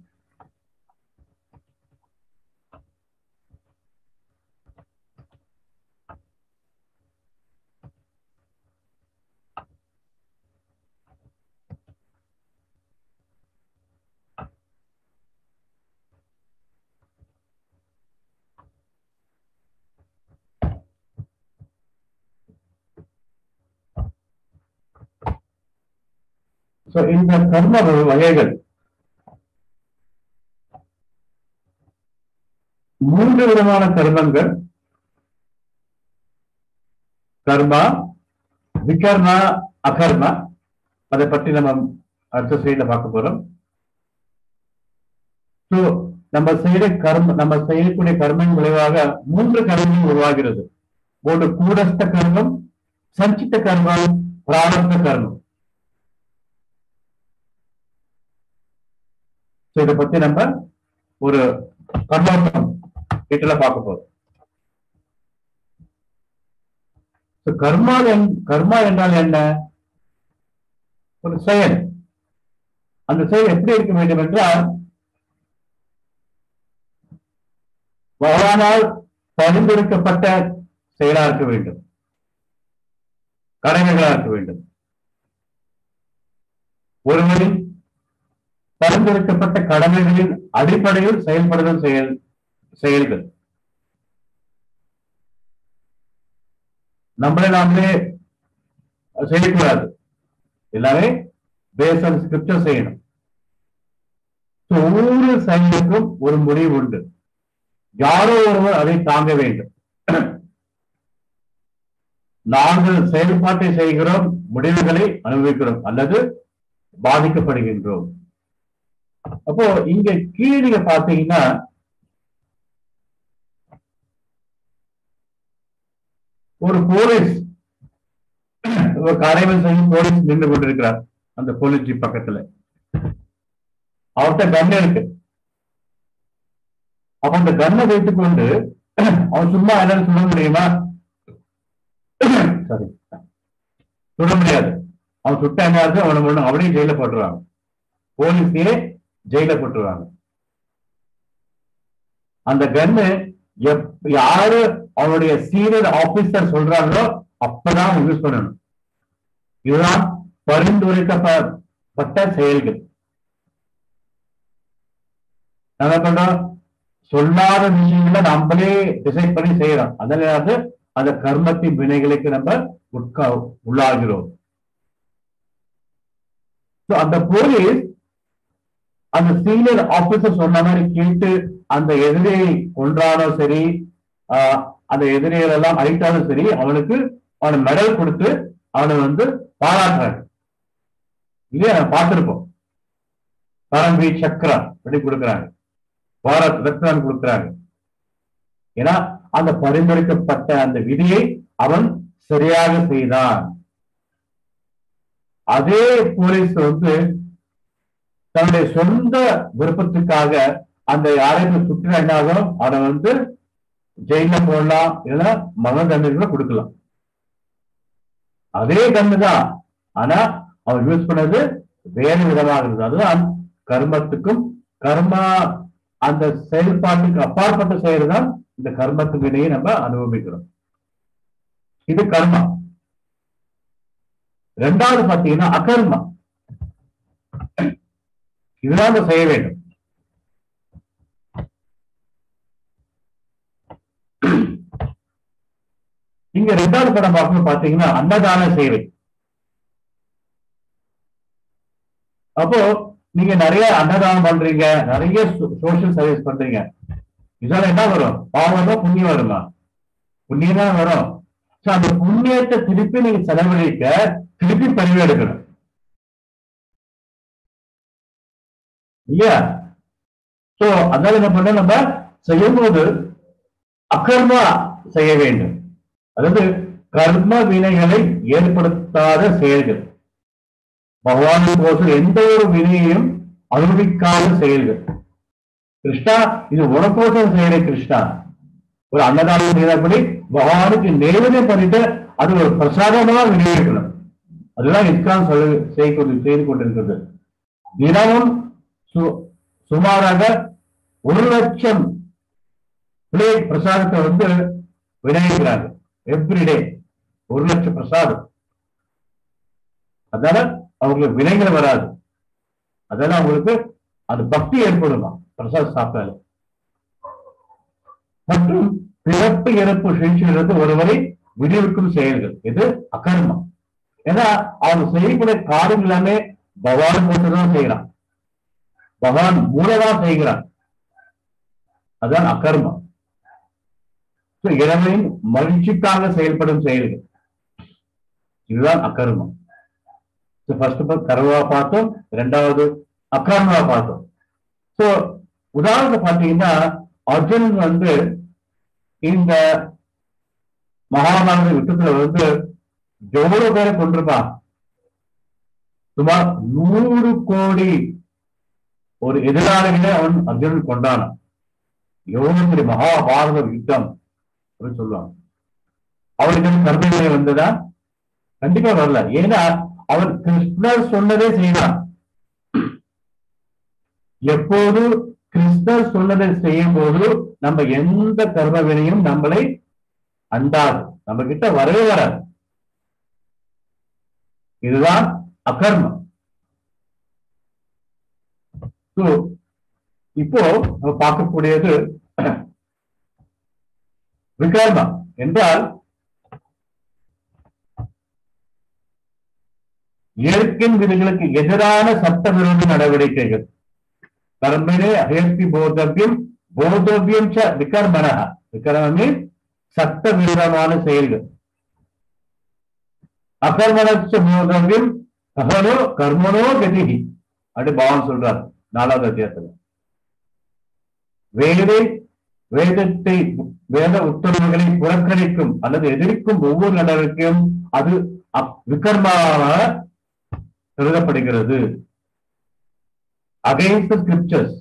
So, இந்த கர்ம வகைகள் மூன்று விதமான கர்மங்கள் கர்மா விகர்மா அகர்மா அதை பற்றி நம்ம அடுத்த சைட்ல பார்க்க போறோம் So, நம்ம செய்யற கர்ம நம்ம செய்யக்கூடிய கர்மம் விளைவாக மூன்று கர்மம் உருவாகிறது ஒன்று கூடஸ்த கர்மம் சஞ்சித்த கர்மம் பிராரப்த கர்மம் So, இதை பத்தி நம்ம ஒரு கண்ணோட்டம் வீட்டுல பார்க்க போறோம் So, கர்மா என்- கர்மா என்றால் என்ன ஒரு செயல் அந்த செயல் எப்படி இருக்க வேண்டும் என்றால் பகவானால் பரிந்துரைக்கப்பட்ட செயலா இருக்க வேண்டும் கடமைகளா இருக்க வேண்டும் ஒருவரின் பரிந்துரைக்கப்பட்ட கடமைகளின் அடிப்படையில் செயல்படுதல் செயல் செயல்கள் நம்மளே நாமளே செய்யக்கூடாது எல்லாமே பேசன் ஸ்கிரிப்டர் செய்யணும் So, ஒவ்வொரு செயலுக்கும் ஒரு முடிவு உண்டு யாரோ ஒருவர் அதை தாங்க வேண்டும் நாங்கள் செயல்பாட்டை செய்கிறோம் முடிவுகளை அனுபவிக்கிறோம் அல்லது பாதிக்கப்படுகின்றோம் அப்போ இங்க கீழே நீங்க பாத்தீங்கன்னா ஒரு போலீஸ் ஒரு காரியங்கள் செய்யும் போலீஸ் நின்று கொண்டிருக்கிறார் அந்த போலீஸ் ஜீப் பக்கத்துல அவர்கிட்ட கன் இருக்கு அப்ப அந்த கன்னை வைத்துக் கொண்டு அவன் சும்மா என்னன்னு சொல்ல முடியுமா சரி சுட முடியாது அவன் சுட்ட என்ன இருக்கு அவனை மட்டும் அவனையும் ஜெயில போட்டுருவாங்க போலீஸையே ஜெயில போட்டுருவாங்க அந்த கன்னு எப் யாரு அவனுடைய சீனியர் ஆபீசர் சொல்றாங்களோ அப்பதான் யூஸ் பண்ணணும் இதுதான் பரிந்துரைக்கப்பட்ட செயல்கள் நம்ம என்ன பண்றோம் சொல்லாத விஷயங்களை நம்மளே டிசைட் பண்ணி செய்யறோம் அதனால அந்த கர்மத்தின் வினைகளுக்கு நம்ம உட்கா உள்ளாகிறோம் So, அந்த போலீஸ் அந்த சீனியர் ஆபீசர் சொன்ன மாதிரி கேட்டு அந்த எதிரியை கொன்றாலும் சரி ஆஹ், அந்த எதிரிகள் எல்லாம் அழித்தாலும் சரி அவனுக்கு அவனை மெடல் கொடுத்து அவனை வந்து பாராட்டுறாங்க இல்லையா நம்ம பார்த்திருப்போம் பரம்வீர் சக்ரா அப்படி கொடுக்குறாங்க பாரத் ரத்னான் கொடுக்குறாங்க ஏன்னா அந்த பரிந்துரைக்கப்பட்ட அந்த விதியை அவன் சரியாக செய்தான் அதே போலீஸ் வந்து தன்னுடைய சொந்த விருப்பத்துக்காக அந்த யாரையும் சுற்றினா என்ன ஆகும் அவனை வந்து ஜெயில போடலாம் இல்லைன்னா மகன் தண்டனை கொடுக்கலாம் அதே கண்ணு தான் ஆனா அவன் யூஸ் பண்ணது வேறு விதமாக இருந்தது அதுதான் கர்மத்துக்கும் கர்மா அந்த செயல்பாட்டுக்கு அப்பாற்பட்ட செயல் தான் இந்த கர்மத்து வினையை நம்ம அனுபவிக்கிறோம் இது கர்மா ரெண்டாவது பாத்தீங்கன்னா அகர்மா இதுதான் நம்ம செய்ய வேண்டும் இங்க ரெண்டாவது படம் பார்க்கணும் பாத்தீங்கன்னா அன்னதான சேவை அப்போ நீங்க நிறைய அன்னதானம் பண்றீங்க நிறைய சோசியல் சர்வீஸ் பண்றீங்க இதெல்லாம் என்ன வரும் பாவம் தான் புண்ணியம் வருமா புண்ணியம் தான் வரும் So, அந்த புண்ணியத்தை திருப்பி நீங்க செலவழிக்க திருப்பி பதிவு எடுக்கணும் இல்லையா சோ அதனால என்ன பண்ண நம்ம செய்யும்போது அகர்மா செய்ய வேண்டும் அதாவது கர்ம வினைகளை ஏற்படுத்தாத செயல்கள் பகவானுக்கோசம் எந்த ஒரு வினையையும் அனுபவிக்காத செயல்கள் கிருஷ்ணா இது உனக்கோசம் செய்யற கிருஷ்ணா ஒரு அன்னதானம் செய்தபடி பகவானுக்கு நைவேத்தியம் பண்ணிட்டு அது ஒரு பிரசாதமா விநியோகிக்கணும் அதுதான் இஸ்கான் சொல்ல செய்து கொண்டு- செய்து கொண்டிருக்கிறது தினமும் சு- சுமாராக ஒரு லட்சம் பிளேட் பிரசாதத்தை வந்து விநியோகிக்கிறாங்க எவ்ரிடே ஒரு லட்சம் பிரசாதம் அதனால அவங்களுக்கு வினைகள் வராது அதனால அவங்களுக்கு அது பக்தி ஏற்படுமா பிரசாத் சாப்பிட்டாலும் மற்றும் பிறப்பு இறப்பு சிகிச்சையிலிருந்து ஒருவரை விடுவிக்கும் செயல்கள் இது அகர்மம் ஏன்னா அவங்க செய்யக்கூடிய காரியம் எல்லாமே பகவான் மட்டும்தான் செய்யறான் பகவான் மூலதான் செய்கிறான் அதான் அகர்மம் So, இறைவனின் மகிழ்ச்சிக்காக செயல்படும் செயல்கள் இதுதான் அகர்மம் ஃபர்ஸ்ட் கர்வா பார்த்தோம் இரண்டாவது அகர்மா பார்த்தோம் சோ உதாரணத்தை பார்த்தீங்கன்னா அர்ஜுனன் வந்து இந்த மகாபாரத யுத்தத்துல வந்து எவ்வளவு பேரை கொண்டிருப்பான் சுமார் நூறு கோடி ஒரு எதிராளிகளை அவன் அர்ஜுனன் கொண்டானான் எவ்வளவு பெரிய மகாபாரத யுத்தம் அப்படின்னு சொல்லுவாங்க அவருக்கு அந்த கர்மவினை வந்ததா கண்டிப்பா வரல ஏன்னா அவர் கிருஷ்ணர் சொன்னதே செய்யலாம் எப்போது கிருஷ்ணர் சொன்னதை செய்யும் போது நம்ம எந்த கர்ம வினையும் நம்மளை அண்டாது நம்ம கிட்ட வரவே வராது இதுதான் அகர்மம் So, இப்போ நம்ம பார்க்கக்கூடியது விகர்மம் என்றால் இயற்கையின் விதிகளுக்கு எதிரான சட்டவிரோத நடவடிக்கைகள் கர்மனே அயற்கி போதவியம் போதவியம் ச விகர்மன விகர்மமே சட்டவிரோதமான செயல்கள் அகர்மணச்ச போதவியம் ககனோ கர்மனோ கதிகி அப்படி பகவான் சொல்றார் நாலாவது அத்தியாயத்துல வேதை வேதத்தை வேத உத்தரவுகளை புறக்கணிக்கும் அல்லது எதிர்க்கும் ஒவ்வொரு நடவடிக்கையும் அது அப்- விகர்மமாக கருதப்படுகிறது அகைன்ஸ்ட் ஸ்கிரிப்சர்ஸ்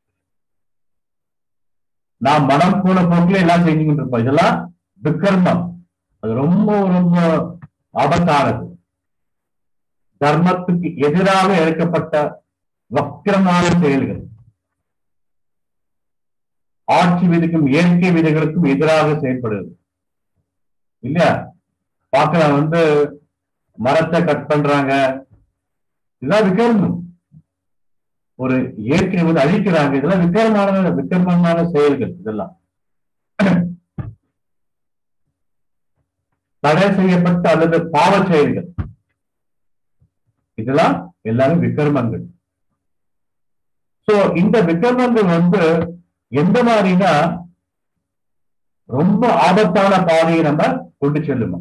நாம் மனம் போன போக்கில எல்லாம் செஞ்சுக்கிட்டு இருப்போம் இதெல்லாம் விக்கர்மம் அது ரொம்ப ரொம்ப ஆபத்தானது தர்மத்துக்கு எதிராக இழைக்கப்பட்ட வக்கிரமான செயல்கள் ஆட்சி விதிக்கும் இயற்கை விதிகளுக்கும் எதிராக செயல்படுது இல்லையா பார்க்கலாம் வந்து மரத்தை கட் பண்றாங்க இதெல்லாம் விக்கர்மம் ஒரு இயற்கை வந்து அழிக்கிறாங்க இதெல்லாம் விக்கரமான விக்கரமான செயல்கள் இதெல்லாம் தடை செய்யப்பட்ட அல்லது பாவ செயல்கள் இதெல்லாம் எல்லாமே விக்கர்மங்கள் சோ இந்த விக்கர்மங்கள் வந்து எந்த மாதிரினா ரொம்ப ஆபத்தான பாதையை நம்ம கொண்டு செல்லுமா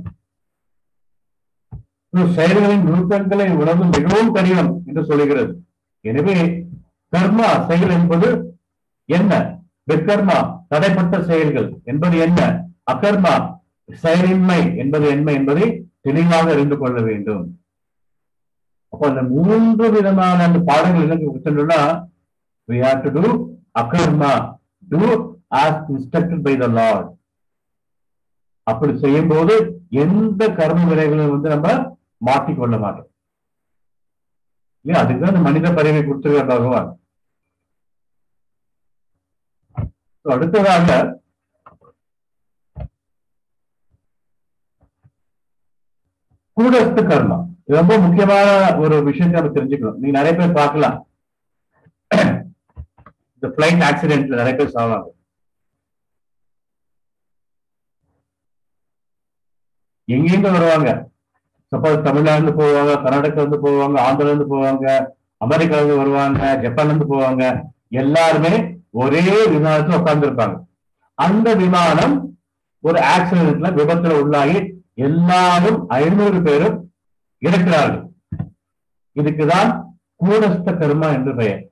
So, செயல்களின் நுணுக்கங்களை உணர்ந்து மிகவும் கடினம் என்று சொல்லுகிறது எனவே கர்மா செயல் என்பது என்ன விக்கர்மா தடைப்பட்ட செயல்கள் என்பது என்ன அகர்மா செயலின்மை என்பது என்ன என்பதை தெளிவாக அறிந்து கொள்ள வேண்டும் அப்போ அந்த மூன்று விதமான அந்த பாடங்கள் என்ன சொன்னா we have to do அகர்மா do as instructed by the Lord அப்படி செய்யும் போது எந்த கர்ம வினைகளும் வந்து நம்ம மாட்டிக்கொள்ள மாட்டோம் இல்லையா அதுக்கு தான் இந்த மனித பறவை கொடுத்துருக்க பகவான் So, அடுத்ததாக கூடஸ்த கர்மா இது ரொம்ப முக்கியமான ஒரு விஷயத்தை நம்ம தெரிஞ்சுக்கணும் நீங்க நிறைய பேர் பார்க்கலாம் இந்த பிளைட் ஆக்சிடென்ட்ல நிறைய பேர் சாவாங்க எங்கேருந்து வருவாங்க சப்போஸ் தமிழ்நாடுல இருந்து போவாங்க கர்நாடகா இருந்து போவாங்க ஆந்திரா இருந்து போவாங்க அமெரிக்கால இருந்து வருவாங்க ஜப்பான்ல இருந்து போவாங்க எல்லாருமே ஒரே விமானத்துல உட்கார்ந்து இருப்பாங்க அந்த விமானம் ஒரு ஆக்சிடென்ட்ல விபத்துல உள்ளாகி எல்லாரும் ஐநூறு பேரும் இறக்கிறார்கள் இதுக்குதான் கூடஸ்த கர்மா என்று பெயர்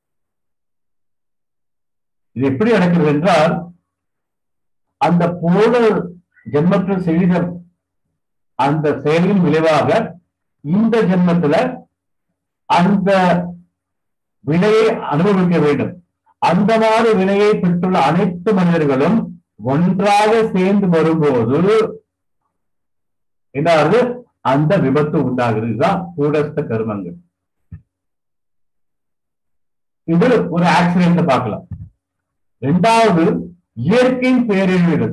இது எப்படி நடக்கிறது என்றால் அந்த போல ஜென்மத்தில் செய்த அந்த செயலின் விளைவாக இந்த ஜென்மத்துல அந்த வினையை அனுபவிக்க வேண்டும் அந்த மாதிரி வினையை பெற்றுள்ள அனைத்து மனிதர்களும் ஒன்றாக சேர்ந்து வரும்போது என்னாவது அந்த விபத்து உண்டாகுது இதுதான் கூடஸ்த கர்மங்கள் இது ஒரு ஆக்சிடென்ட் பார்க்கலாம் இரண்டாவது இயற்கையின் பேரழிவுகள்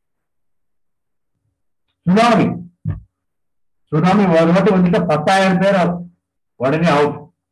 சுனாமி சுனாமி ஒரு மட்டும் வந்துட்டு பத்தாயிரம் பேர் உடனே அவுட்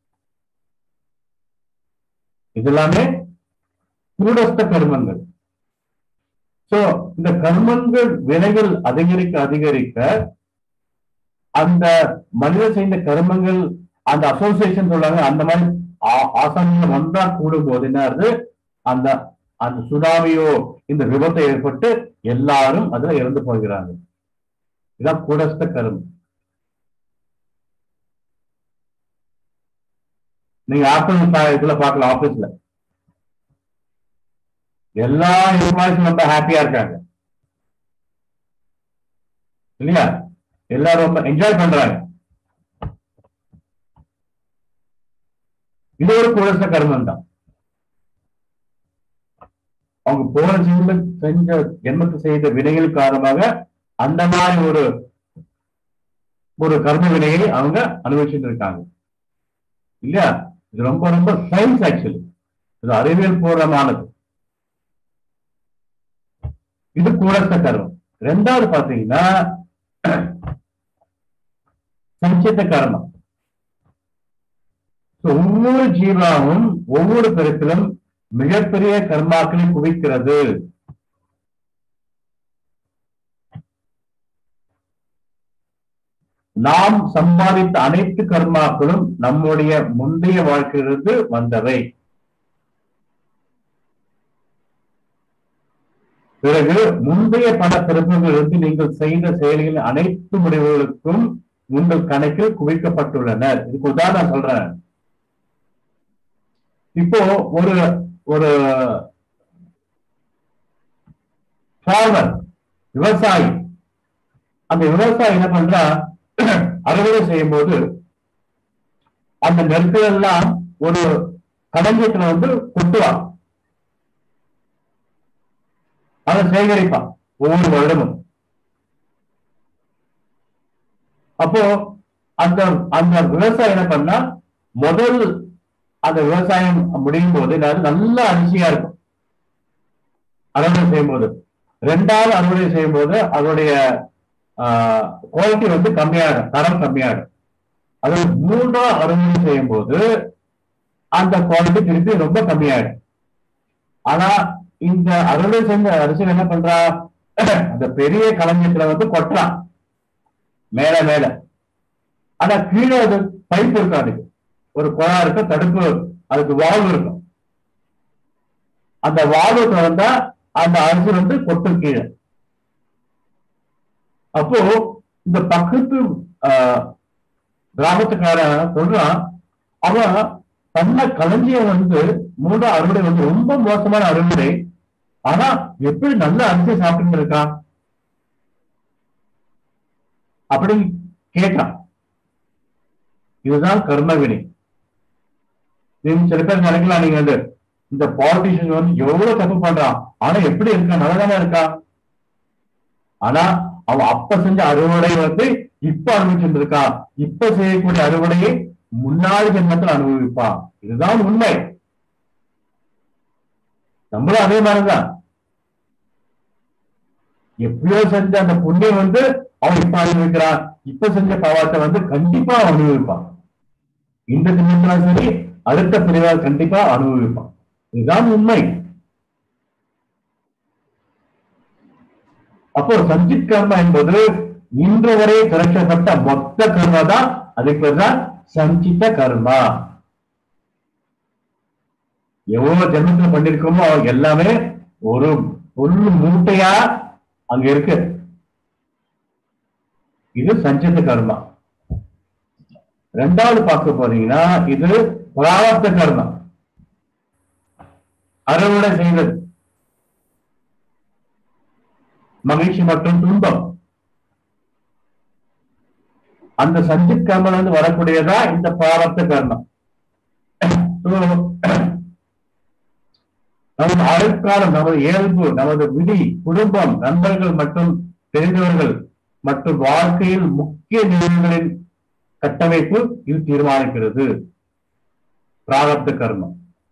இதெல்லாமே கூடஸ்த கர்மங்கள் சோ இந்த கர்மங்கள் வினைகள் அதிகரிக்க அதிகரிக்க அந்த மனிதர் செய்த கர்மங்கள் அந்த அசோசியேஷன் சொல்றாங்க அந்த மாதிரி ஆ- ஆசாமிகள் ஒன்றா கூடும் போது என்ன ஆகுது அந்த அந்த சுனாமியோ இந்த விபத்து ஏற்பட்டு எல்லாரும் அதுல இறந்து போகிறாங்க இதான் கூடஸ்த கர்மம் நீங்க ஆப்பிள் இதுல பார்க்கலாம் ஆபீஸ்ல எல்லா எம்ப்ளாயிஸும் ரொம்ப ஹாப்பியா இருக்காங்க இல்லையா எல்லாரும் ரொம்ப என்ஜாய் பண்றாங்க இது ஒரு குலச கர்மம் தான் அவங்க போன ஜென்ம செஞ்ச ஜென்மத்தை செய்த வினைகள் காரணமாக அந்த மாதிரி ஒரு ஒரு கர்ம வினையை அவங்க அனுபவிச்சுட்டு இருக்காங்க இல்லையா இது ரொம்ப ரொம்ப சயின்ஸ் ஆக்சுவலி இது அறிவியல் பூர்வமானது இது கூடத்த கர்மம் ரெண்டாவது பாத்தீங்கன்னா சஞ்சித கர்மம் So, ஒவ்வொரு ஜீவாவும் ஒவ்வொரு பிறப்பிலும் மிகப்பெரிய கர்மாக்களை குவிக்கிறது நாம் சம்பாதித்த அனைத்து கர்மாக்களும் நம்முடைய முந்தைய வாழ்க்கையிலிருந்து வந்தவை பிறகு முந்தைய பல பிறப்புகளிலிருந்து நீங்கள் செய்த செயல்களின் அனைத்து முடிவுகளுக்கும் உங்கள் கணக்கில் குவிக்கப்பட்டுள்ளன இதுக்கு உதாரணம் சொல்றேன் இப்போ ஒரு ஒரு ஃபார்மர் விவசாயி அந்த விவசாயி என்ன பண்றா அறுவடை செய்யும் போது அந்த நெற்கள் எல்லாம் ஒரு களஞ்சியத்துல வந்து கொட்டுவான் அதை சேகரிப்பான் ஒவ்வொரு வருடமும் அப்போ அந்த அந்த விவசாயம் என்ன பண்ணா முதல் அந்த விவசாயம் முடியும் போது என்னது நல்ல அரிசியா இருக்கும் அறுவடை செய்யும் போது ரெண்டாவது அறுவடை செய்யும் போது அதனுடைய குவாலிட்டி வந்து கம்மியாகும் தரம் கம்மியாகும் அது மூன்றாவது அறுவடை செய்யும் போது அந்த குவாலிட்டி திருப்பி ரொம்ப கம்மியாயிடும் ஆனா இந்த அறுவடை செஞ்ச அரிசி என்ன பண்றா அந்த பெரிய களஞ்சியத்துல வந்து கொட்டுறான் மேல மேல ஆனா கீழே அது பைப் இருக்கும் அதுக்கு ஒரு குழா இருக்கும் தடுப்பு அதுக்கு வால்வு இருக்கும் அந்த வால்வு திறந்தா அந்த அரிசி வந்து கொட்டும் கீழே அப்போ இந்த பக்கத்து ஆஹ், கிராமத்துக்காரன் சொல்றான் அவன் பண்ண களஞ்சியம் வந்து மூணு அறுவடை வந்து ரொம்ப மோசமான அறுவடை ஆனா எப்படி நல்ல அரிசி சாப்பிட்டு இருக்கான் அப்படின்னு கேட்டான் இதுதான் கர்ம வினை நீங்க சில பேர் நினைக்கலாம் நீங்க வந்து இந்த பாலிட்டிஷியன் வந்து எவ்வளவு தப்பு பண்றான் ஆனா எப்படி இருக்கா நல்லதானே இருக்கா ஆனா அவன் அப்ப செஞ்ச அறுவடை வந்து இப்ப அனுபவிச்சுட்டு இருக்கான் இப்ப செய்யக்கூடிய அறுவடையை முன்னாடி ஜென்மத்தில் அனுபவிப்பான் இதுதான் உண்மை நம்மளும் அதே மாதிரிதான் எப்பயோ செஞ்ச அந்த புண்ணியம் வந்து அவன் இப்ப அனுபவிக்கிறான் இப்ப செஞ்ச பாவத்தை வந்து கண்டிப்பா அவன் அனுபவிப்பான் இந்த ஜென்மத்திலும் சரி அடுத்த பிரிவால் கண்டிப்பா அனுபவிப்பான் இதுதான் உண்மை அப்போ சஞ்சித் கர்மா என்பது இன்று வரை திரட்டப்பட்ட மொத்த கர்மா தான் அதுக்கு பேர் தான் சஞ்சித கர்மா எவ்வளவு ஜென்மத்துல பண்ணிருக்கோமோ அவங்க எல்லாமே ஒரு ஒரு மூட்டையா அங்க இருக்கு இது சஞ்சித கர்மா ரெண்டாவது பார்க்க போறீங்கன்னா இது பிராரப்த கர்மா அறுவடை செய்தது மகிழ்ச்சி மற்றும் துன்பம் அந்த சஞ்சித் கர்மல இருந்து வரக்கூடியதா இந்த பிராரப்த கர்மம் So, நமது அழுக்காலம் நமது இயல்பு நமது விதி குடும்பம் நண்பர்கள் மற்றும் தெரிந்தவர்கள் மற்றும் வாழ்க்கையில் முக்கிய நிகழ்வுகளின் கட்டமைப்பு இது தீர்மானிக்கிறது பிராரப்த கர்மம்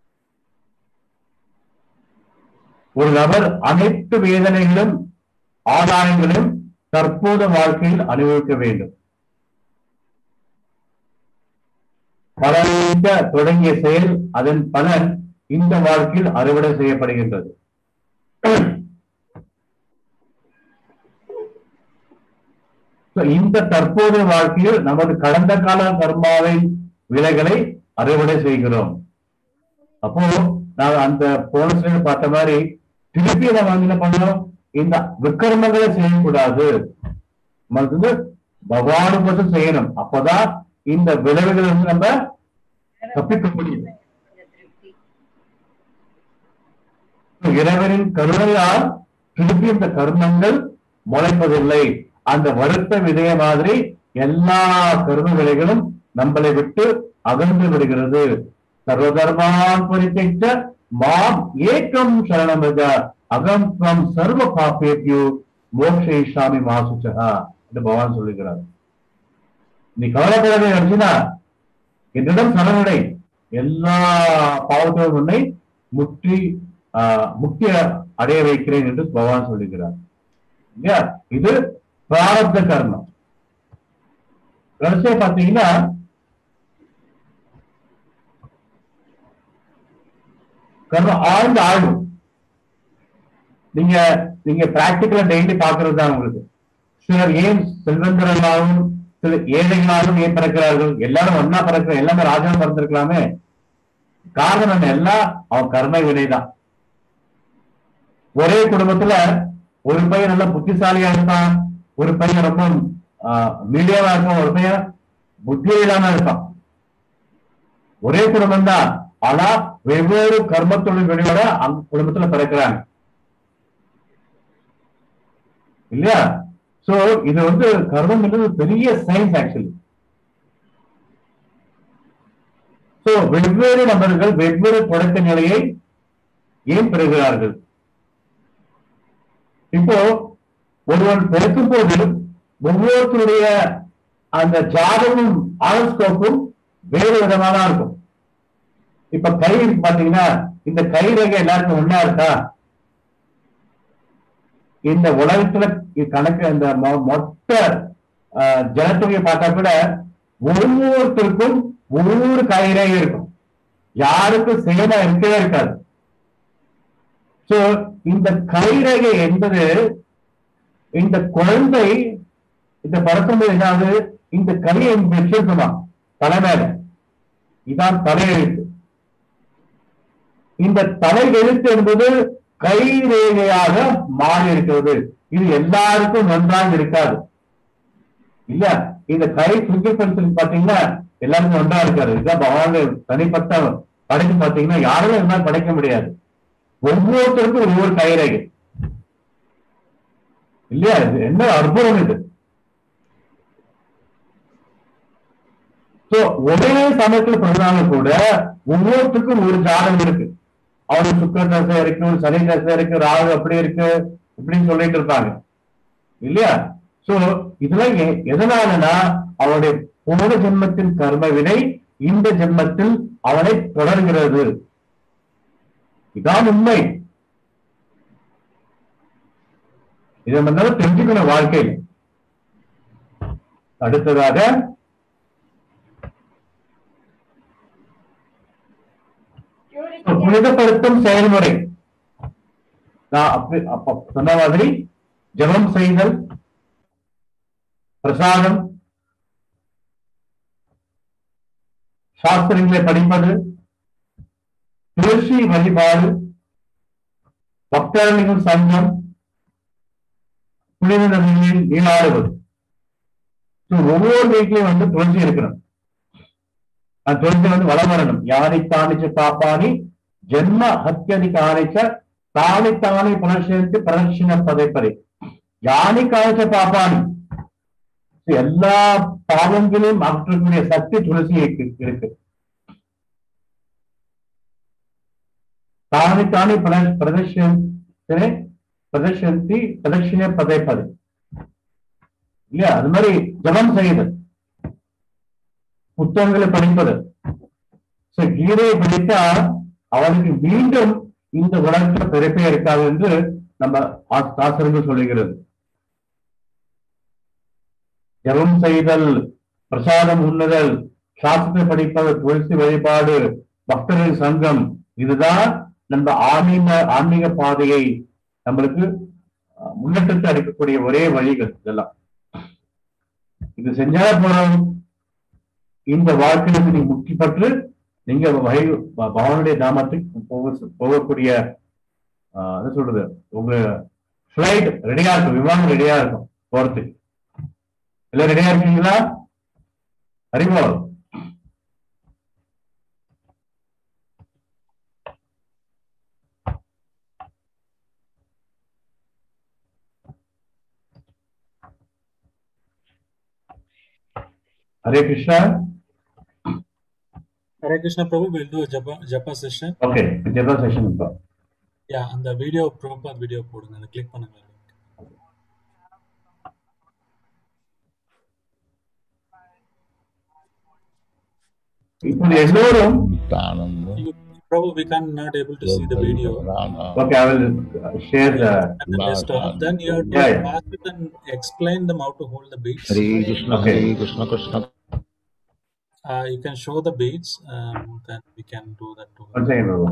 ஒரு நபர் அனைத்து வேதனைகளும் ஆதாயங்களையும் தற்போது வாழ்க்கையில் அனுபவிக்க வேண்டும் பலனளிக்க தொடங்கிய செயல் அதன் பலன் இந்த வாழ்க்கையில் அறுவடை செய்யப்படுகின்றது So, இந்த தற்போதைய வாழ்க்கையில் நமது கடந்த கால கர்மாவின் விலைகளை அறுவடை செய்கிறோம் அப்போ நான் அந்த போன slide ல பார்த்த மாதிரி திருப்பி நம்ம வந்து என்ன பண்ணணும் இந்த விக்கிரமங்களை செய்யக்கூடாது நம்ம வந்து பகவானு மட்டும் செய்யணும் அப்பதான் இந்த விளைவுகள் வந்து நம்ம தப்பிக்க முடியும் கொஞ்சம் திருப்தி இறைவனின் கருணையால் திருப்பி இந்த கர்மங்கள் முளைப்பதில்லை அந்த வருத்த விதைய மாதிரி எல்லா கர்ம விலைகளும் நம்மளை விட்டு அகன்று விடுகிறது சர்வதர்மான் பரித்தெற்ற மாம் ஏக்கம் சரணமஜ அகம் துவம் சர்வ பாப்பேபியோ மோக்ஷயிஷாமி மாசுச்சகா என்று பகவான் சொல்லுகிறார் நீ கவலைப்படாத நினைச்சுனா என்னிடம் சரணடை எல்லா பாவத்தோடும் உன்னை முற்றி ஆஹ், முக்தி அடைய வைக்கிறேன் என்று பகவான் சொல்லுகிறார் இல்லையா இது பிராரப்த கர்மம் கடைசியா பாத்தீங்கன்னா கர்மம் ஆழ்ந்த ஆழ்வு நீங்க நீங்க பிராக்டிக்கலா டெய்லி பாக்குறது தான் உங்களுக்கு சிலர் ஏன் செல்வந்தர்களாகவும் சில ஏழைகளாகவும் ஏன் பிறக்கிறார்கள் எல்லாரும் ஒன்னா பிறக்கிற எல்லாமே ராஜா பிறந்திருக்கலாமே காரணம் என்ன? எல்லாம் அவன் கர்ம வினைதான் ஒரே குடும்பத்துல ஒரு பையன் நல்ல புத்திசாலியா இருப்பான் ஒரு பையன் ரொம்ப மீடியாவா இருப்பான் ஒரு பையன் புத்தி இல்லாம இருப்பான் ஒரே குடும்பம் தான் ஆனா வெவ்வேறு கர்மத்தொழில் வெளியோட அந்த குடும்பத்துல பிறக்கிறாங்க இல்லையா சோ இது வந்து கர்மம் என்பது பெரிய சயின்ஸ் ஆக்சுவலி சோ வெவ்வேறு நபர்கள் வெவ்வேறு தொடக்க நிலையை ஏன் பெறுகிறார்கள் இப்போ ஒருவன் பிறக்கும் போது ஒவ்வொருத்தருடைய அந்த ஜாதகமும் ஆரோஸ்கோப்பும் வேறு விதமா தான் இருக்கும் இப்ப கை இருக்கு பாத்தீங்கன்னா இந்த கை ரேகை எல்லாருக்கும் ஒண்ணா இருக்கா இந்த உலகத்துல இ- கணக்கு இந்த மொ- மொத்த ஆஹ், ஜனத்தொகையை பார்த்தா கூட ஒவ்வொருத்தருக்கும் ஒவ்வொரு கைரேகை இருக்கும் யாருக்கும் சேமா இருக்கவே இருக்காது சோ இந்த கைரேகை என்பது இந்த குழந்தை இந்த பறக்கும்போது என்னாவது இந்த கையை இங்க வச்சிருக்குமா தலை மேல இதான் தலையெழுத்து இந்த தலை எழுத்து என்பது கை ரேகையாக மாறி இருக்கிறது இது எல்லாருக்கும் நன்றாக இருக்காது இல்ல இந்த கை ஃபிங்கர் பிரிண்ட் பாத்தீங்கன்னா எல்லாருக்கும் ஒன்றா இருக்காது இதுதான் பகவான் தனிப்பட்ட படைக்கு பாத்தீங்கன்னா யாரும் இருந்தாலும் படைக்க முடியாது ஒவ்வொருத்தருக்கும் ஒவ்வொரு கைரேகை இல்லையா இது என்ன அற்புதம் இது So, ஒரே சமயத்துல பிறந்தாலும் கூட ஒவ்வொருத்தருக்கும் ஒரு ஜாதகம் இருக்கு அவனுக்கு சுக்கர தசை இருக்கு சனி தசை இருக்கு ராகு அப்படி இருக்கு இப்படின்னு சொல்லிட்டு இருப்பாங்க இல்லையா சோ இதெல்லாம் எ- எதனாலனா அவனுடைய போன ஜென்மத்தின் கர்ம வினை இந்த ஜென்மத்தில் அவனை தொடர்கிறது இதான் உண்மை இதை வந்து தெரிஞ்சுக்கணும் வாழ்க்கையில் அடுத்ததாக புனிதப்படுத்தும் செயல்முறை நான் அப்ப- அப்ப சொன்ன மாதிரி ஜெபம் செய்தல் பிரசாதம் சாஸ்திரங்களை படிப்பது துளசி வழிபாடு பக்தர்களின் சங்கம் புனித நதியில் நீராடுவது So, ஒவ்வொரு வீட்லயும் வந்து துளசி இருக்கணும் அந்த துளசி வந்து வளம் வரணும் யானை தானிச்ச பாப்பானி ஜென்ம ஹத்தியதி காணிச்ச தானி தானி புனர்ஷித்து பிரதட்சிண பதைப்பதை யானை காணிச்ச பாப்பானி So, எல்லா பாவங்களையும் மாற்றக்கூடிய சக்தி துளசி இருக்கு இருக்கு தானி தானி புன- பிரதட்சிணத்தினை பிரதட்சந்தி பிரதட்சிண பதைப்பது இல்லையா அது மாதிரி ஜபம் செய்யுதல் புத்தகங்களை படிப்பது So, கீதையை படித்தா அவனுக்கு மீண்டும் இந்த உலகத்துல பிறப்பே இருக்காது என்று நம்ம ஆ- சாஸ்திரங்கள் சொல்லுகிறது ஜபம் செய்தல் பிரசாதம் உண்ணுதல் சாஸ்திரத்தை படிப்பது துளசி வழிபாடு பக்தர்கள் சங்கம் இதுதான் நம்ம ஆன்மீக ஆன்மீக பாதையை நம்மளுக்கு அஹ், முன்னெடுத்து அளிக்கக்கூடிய ஒரே வழிகள் இதெல்லாம் இது செஞ்சா போனோம் இந்த வாழ்க்கையிலிருந்து நீங்க முக்தி பெற்று நீங்க வகை ப- பகவானுடைய நாமத்துக்கு போக போகக்கூடிய ஆஹ், என்ன சொல்றது உங்க ஃபிளைட் ரெடியா இருக்கும் விமானம் ரெடியா இருக்கும் போறதுக்கு எல்லாம் ரெடியா இருக்கீங்களா அறிமுகம் ஹரே கிருஷ்ணா ஹரே Krishna Prabhu, we'll do a japa, japa session. Okay japa session இப்போ Yeah, அந்த வீடியோ ப்ராப்பர் வீடியோ போடுங்க அதை கிளிக் பண்ணுங்க இப்போ எல்லோரும் Ananda. You, Prabhu, we can not able to see the video. Radha. Okay I will share the And the desktop. Then you have to Yeah, yeah. pass it and explain them how to hold the beats. Hare Krishna, Okay. Hare Krishna, Krishna Uh, you can show the beats, um, then we can do that too. One second Prabhu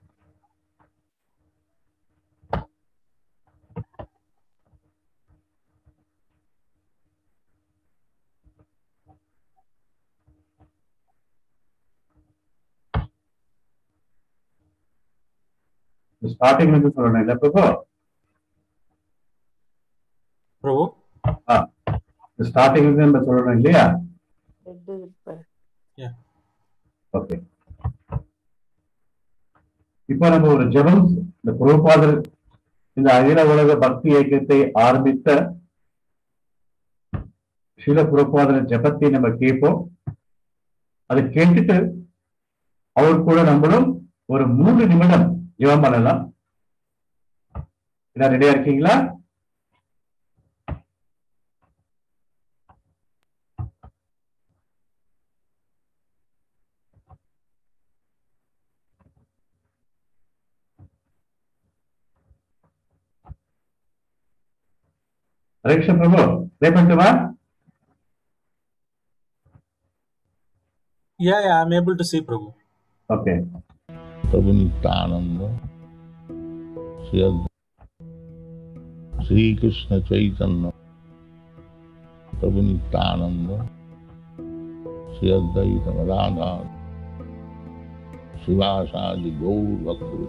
ஸ்டார்டிங்ல இருந்து சொல்லணும் இல்ல பிரபு Prabhu, ஸ்டார்டிங்ல இருந்து நம்ம சொல்லணும் இல்லையா okay இப்போ நம்ம ஒரு ஜெபம் இந்த குருபாதர் இந்த அகில உலக பக்தி இயக்கத்தை ஆரம்பித்த சில குருபாதர் ஜெபத்தை நம்ம கேட்போம் அதை கேட்டுட்டு அவர் கூட நம்மளும் ஒரு மூன்று நிமிடம் ஜெபம் பண்ணலாம் எல்லாம் ரெடியா இருக்கீங்களா ஹரேகிருஷ்ண பிரபு ப்ளே பண்ணட்டுமா yeah, yeah, I'm able to see Prabhu. Okay Prabhu Nityananda. Sri Ad- Sri Krishna Chaitanya. Prabhu Nityananda. Sri Advaita Radha. Srivasadi Gaur Bhakti.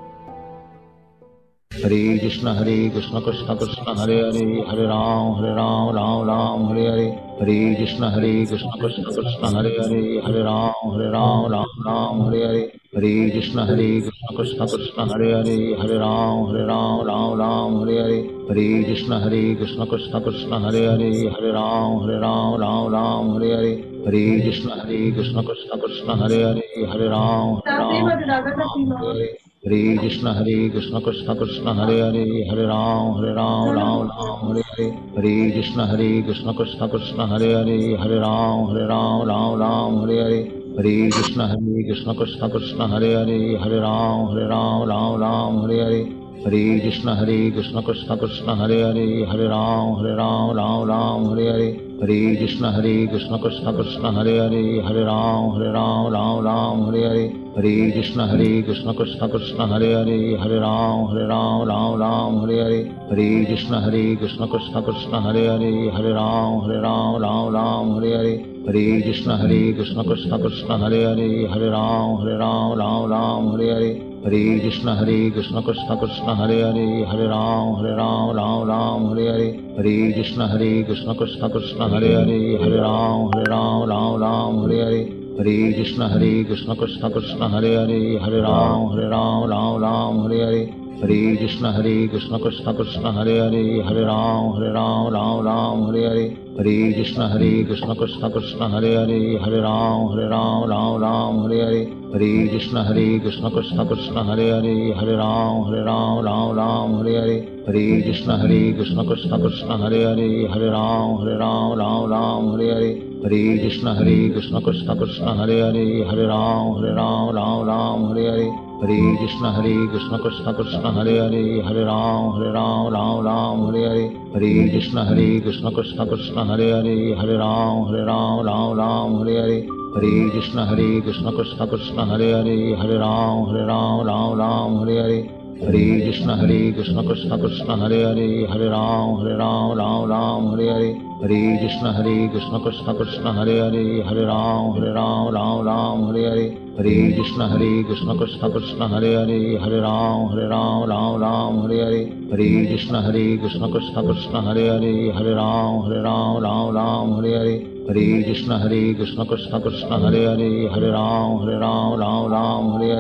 Hare Krishna, Hare Krishna, Krishna Krishna, Hare Hare, Hare Ram, Hare Ram, Ram Ram, Hare Hare. Hare Krishna, Hare Krishna, Krishna Krishna, Hare Hare, Hare Ram, Hare Ram, Ram Ram, Hare Hare. Hare Krishna, Hare Krishna, Krishna Krishna, Hare Hare, Hare Ram, Hare Ram, Ram Ram, Hare Hare. Hare Krishna, Hare Krishna, Krishna Krishna, Hare Hare, Hare Ram, Hare Ram, Ram Ram, Hare Hare. Hare Krishna, Hare Krishna, Krishna Krishna, Hare Hare, Hare Ram, Hare Ram, Ram Ram, Hare Hare. Hare Krishna, Hare Krishna, Krishna Krishna, Hare Hare, Hare Ram, Hare Ram, Ram Ram, Hare Hare. Hare Krishna, Hare Krishna, Krishna Krishna, Hare Hare, Hare Ram, Hare Ram, Ram Ram, Hare Hare. Hare Krishna, Hare Krishna, Krishna Krishna, Hare Hare, Hare Ram, Hare Ram, Ram Ram, Hare Hare. Hare Krishna, Hare Krishna, Krishna Krishna, Hare Hare, Hare Ram, Hare Ram, Ram Ram, Hare Hare. Hare Krishna, Hare Krishna, Krishna Krishna, Hare Hare, Hare Ram, Hare Ram, Ram Ram, Hare Hare. Hare Krishna, Hare Krishna, Krishna Krishna, Hare Hare, Hare Ram, Hare Ram, Ram Ram, Hare Hare. Hare Krishna, Hare Krishna, Krishna Krishna, Hare Hare, Hare Ram, Hare Ram, Ram Ram, Hare Hare. Hare Krishna, Hare Krishna, Krishna Krishna, Hare Hare, Hare Ram, Hare Ram, Ram Ram, Hare Hare. Hare Krishna, Hare Krishna, Krishna Krishna, Hare Hare, Hare Ram, Hare Ram, Ram Ram, Hare Hare. Hare Krishna, Hare Krishna, Krishna Krishna, Hare Hare, Hare Ram, Hare Ram, Ram Ram, Hare Hare. Hare Krishna, Hare Krishna, Krishna Krishna, Hare Hare, Hare Ram, Hare Ram, Ram Ram, Hare Hare. Hare Krishna, Hare Krishna, Krishna Krishna, Hare Hare, Hare Ram, Hare Ram, Ram Ram, Hare Hare. Hare Krishna, Hare Krishna, Krishna Krishna, Hare Hare, Hare Ram, Hare Ram, Ram Ram, Hare Hare. Hare Krishna, Hare Krishna, Krishna Krishna, Hare Hare, Hare Ram, Hare Ram, Ram Ram, Hare Hare. Hare Krishna, Hare Krishna, Krishna Krishna, Hare Hare, Hare Ram, Hare Ram, Ram Ram, Hare Hare. Hare Krishna, Hare Krishna, Krishna Krishna, Hare Hare, Hare Ram, Hare Ram, Ram Ram, Hare Hare. Hare Krishna, Hare Krishna, Krishna Krishna, Hare Hare, Hare Ram, Hare Ram, Ram Ram, Hare Hare. Hare Krishna, Hare Krishna, Krishna Krishna, Hare Hare, Hare Ram, Hare Ram, Ram Ram, Hare Hare. Hare Krishna, Hare Krishna, Krishna Krishna, Hare Hare, Hare Ram, Hare Ram, Ram Ram, Hare Hare. Hare Krishna, Hare Krishna, Krishna Krishna, Hare Hare, Hare Ram, Hare Ram, Ram Ram, Hare Hare. Hare Krishna, Hare Krishna, Krishna Krishna, Hare Hare, Hare Ram, Hare Ram, Ram Ram, Hare Hare. Hare Krishna, Hare Krishna, Krishna Krishna, Hare Hare, Hare Ram, Hare Ram, Ram Ram, Hare Hare. Hare Krishna, Hare Krishna, Krishna Krishna, Hare Hare, Hare Ram, Hare Ram, Ram Ram, Hare Hare. Hare Krishna, Hare Krishna, Krishna Krishna, Hare Hare, Hare Ram, Hare Ram, Ram Ram, Hare Hare.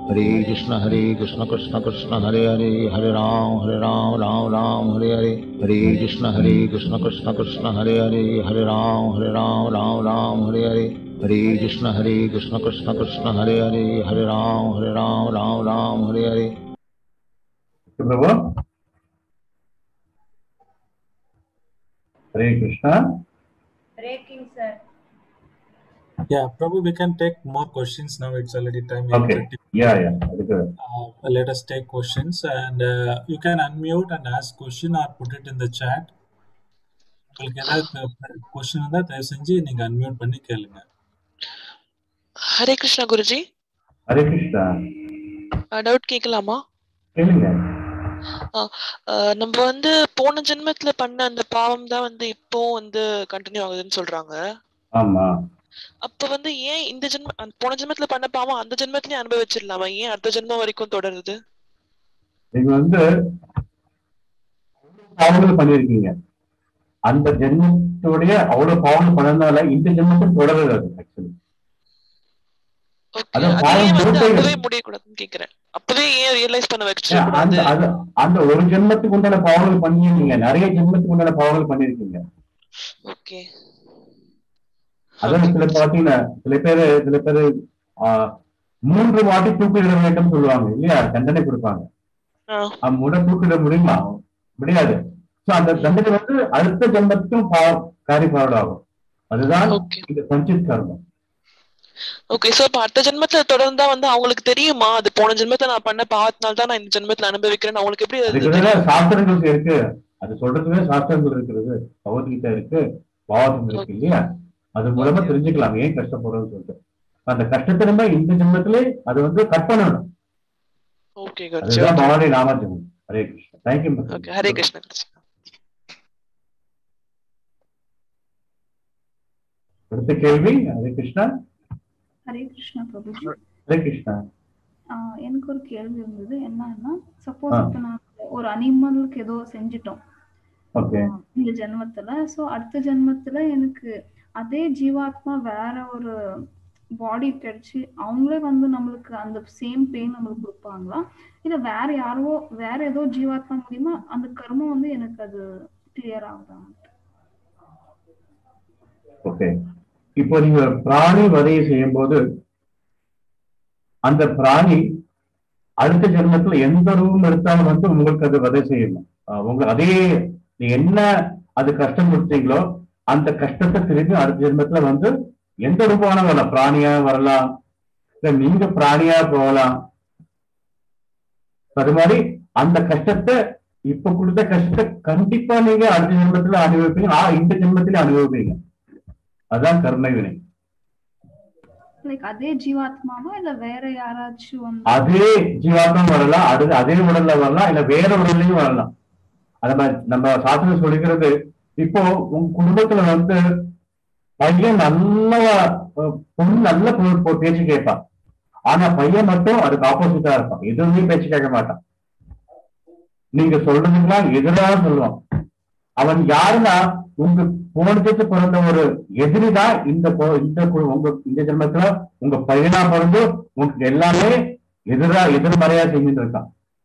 Hare Krishna Hare Krishna Krishna Krishna Hare Hare Hare Rama Hare Rama Rama Rama Hare Hare Hare Krishna Hare Krishna Krishna Krishna Hare Hare Hare Rama Hare Rama Rama Rama Hare Hare Hare Krishna Hare Krishna Krishna Krishna Hare Hare Hare Rama Hare Rama Rama Rama Hare Hare Prabhu Hare Krishna Breaking, sir. Yeah, probably we can take more questions now. It's already time okay 8:30. Yeah yeah அதுக்கு Uh, let us take questions and uh, you can unmute and ask question or put it in the chat. உங்களுக்கு ஏதாவது question இருந்தால் தயவு செஞ்சு நீங்க unmute பண்ணி கேளுங்க Hare Krishna Guruji Hare Krishna doubt கேட்கலாமா கேளுங்க அஹ் நம்ம வந்து போன ஜென்மத்துல பண்ண அந்த பாவம் தான் வந்து இப்போ வந்து கண்டினியூ ஆகுதுன்னு சொல்றாங்க ஆமா அப்ப வந்து ஏன் இந்த ஜென்ம அந்த போன ஜென்மத்துல பண்ண பாவம் அந்த ஜென்மத்திலயே அனுபவிச்சிடலாமா ஏன் அடுத்த ஜென்மம் வரைக்கும் தொடருது நீங்க வந்து பாவங்கள் பண்ணிருக்கீங்க அந்த ஜென்மத்துடைய அவ்வளவு பாவங்கள் பண்ணதுனால இந்த ஜென்மத்தில் தொடருது அது ஆக்சுவலி ஓகே அதான் அது பாவம் ஏன் வந்து முழுக்க அப்பவே முடியக்கூடாதுன்னு கேக்குறேன் அப்பவே ஏன் ரியலைஸ் பண்ண வச்சிட அந்த கூடாது அது அந்த ஒரு ஜென்மத்துக்கு உண்டான பாவங்கள் பண்ணிருக்கீங்க நிறைய ஜென்மத்துக்கு உண்டான பாவங்கள் பண்ணிருக்கீங்க ஓகே அதான் சில பாத்தீங்கன்னா சில பேரு சில பேரு ஆஹ், மூன்று வாட்டி தூக்கிட வேண்டும் சொல்லுவாங்க இல்லையா தண்டனை கொடுப்பாங்க அது முட தூக்கிட முடியுமா முடியாது சோ அந்த தண்டனை வந்து அடுத்த ஜென்மத்துக்கும் பாவம் காரி ஆகும் அதுதான் ஓகே இந்த சஞ்சித் கர்மம் ஓகே சோ இப்ப அடுத்த ஜென்மத்துல தொடர்ந்தா வந்து அவங்களுக்கு தெரியுமா அது போன ஜென்மத்துல நான் பண்ண பாவத்தினால தான் நான் இந்த ஜென்மத்துல அனுபவிக்கிறேன்னு அவங்களுக்கு எப்படி அது அதுக்கு தெரியும் சாஸ்திரங்கள் இருக்கு அது சொல்றதுக்கு சாஸ்திரங்கள் இருக்கிறது பகவத்கீதை இருக்கு பாவகம் இருக்கு இல்லையா அது மூலமா தெரிஞ்சுக்கலாம் ஏன் கஷ்டப்படுறோம்னு சொல்லிட்டு அந்த கஷ்டத்தை நம்ம இந்த ஜென்மத்திலே அது வந்து கட் பண்ணணும் ஓகே குருஜி அதுதான் பவானி நாமஜபம் ஹரே கிருஷ்ணா தேங்க்யூ ஓகே ஹரே கிருஷ்ணா குருஜி அடுத்த கேள்வி ஹரே கிருஷ்ணா ஹரே கிருஷ்ணா பிரபுஜி ஹரே கிருஷ்ணா ஆஹ் எனக்கு ஒரு கேள்வி இருந்தது என்னன்னா ஆ. சப்போஸ் இப்ப நான் ஒரு அனிமலுக்கு ஏதோ செஞ்சிட்டோம் ஓகே ஆஹ் இந்த ஜென்மத்துல சோ அடுத்த ஜென்மத்துல எனக்கு அதே ஜீவாத்மா வேற ஒரு பாடி கிடைச்சு அவங்களே வந்து நம்மளுக்கு அந்த சேம் பெயின் நம்மளுக்கு கொடுப்பாங்களா இல்ல வேற யாரோ வேற ஏதோ ஜீவாத்மா மூலியமா அந்த கர்மம் வந்து எனக்கு அது கிளியர் ஆகுதா ஓகே இப்போ நீங்க பிராணி வதையை செய்யும் போது அந்த பிராணி அடுத்த ஜென்மத்துல எந்த ரூபம் எடுத்தாலும் வந்து உங்களுக்கு அது வதை செய்யணும் ஆஹ் உங்க அதே நீங்க என்ன அது கஷ்டம் கொடுத்தீங்களோ அந்த கஷ்டத்தை திருப்பி அடுத்த ஜென்மத்துல வந்து எந்த ரூபமான வரலாம் பிராணியா வரலாம் இல்ல நீங்க பிராணியா போகலாம் அது மாதிரி அந்த கஷ்டத்தை இப்ப கொடுத்த கஷ்டத்தை கண்டிப்பா நீங்க அடுத்த ஜென்மத்துல அனுபவிப்பீங்க ஆ இந்த ஜென்மத்திலே அனுபவிப்பீங்க அதான் கர்ம வினை லைக் அதே ஜீவாத்மாவா இல்ல வேற யாராச்சும் வந்து அதே ஜீவாத்மா வரலாம் அது அதே உடல்ல வரலாம் இல்ல வேற உடல்லையும் வரலாம் அத மாதிரி நம்ம சாஸ்திரம் சொல்லிக்கிறது இப்போ உங்க குடும்பத்துல வந்து பையன் நல்ல அஹ், பொண்ணு நல்ல பொ- பொ- பேச்சு கேட்பான் ஆனா பையன் மட்டும் அதுக்கு ஆப்போசிட்டா இருப்பான் எதுவுமே பேச்சு கேட்க மாட்டான் நீங்க சொல்றதுக்கெல்லாம் எதிராக சொல்லுவான் அவன் யாருன்னா உங்க போனதுக்கு பிறந்த ஒரு எதிரிதான் இந்த பொ- இந்த கு- உங்க இந்த ஜென்மத்துல உங்க பையனா பிறந்து உங்களுக்கு எல்லாமே எதிரா எதிர்மறையா செஞ்சுட்டு இருக்கான்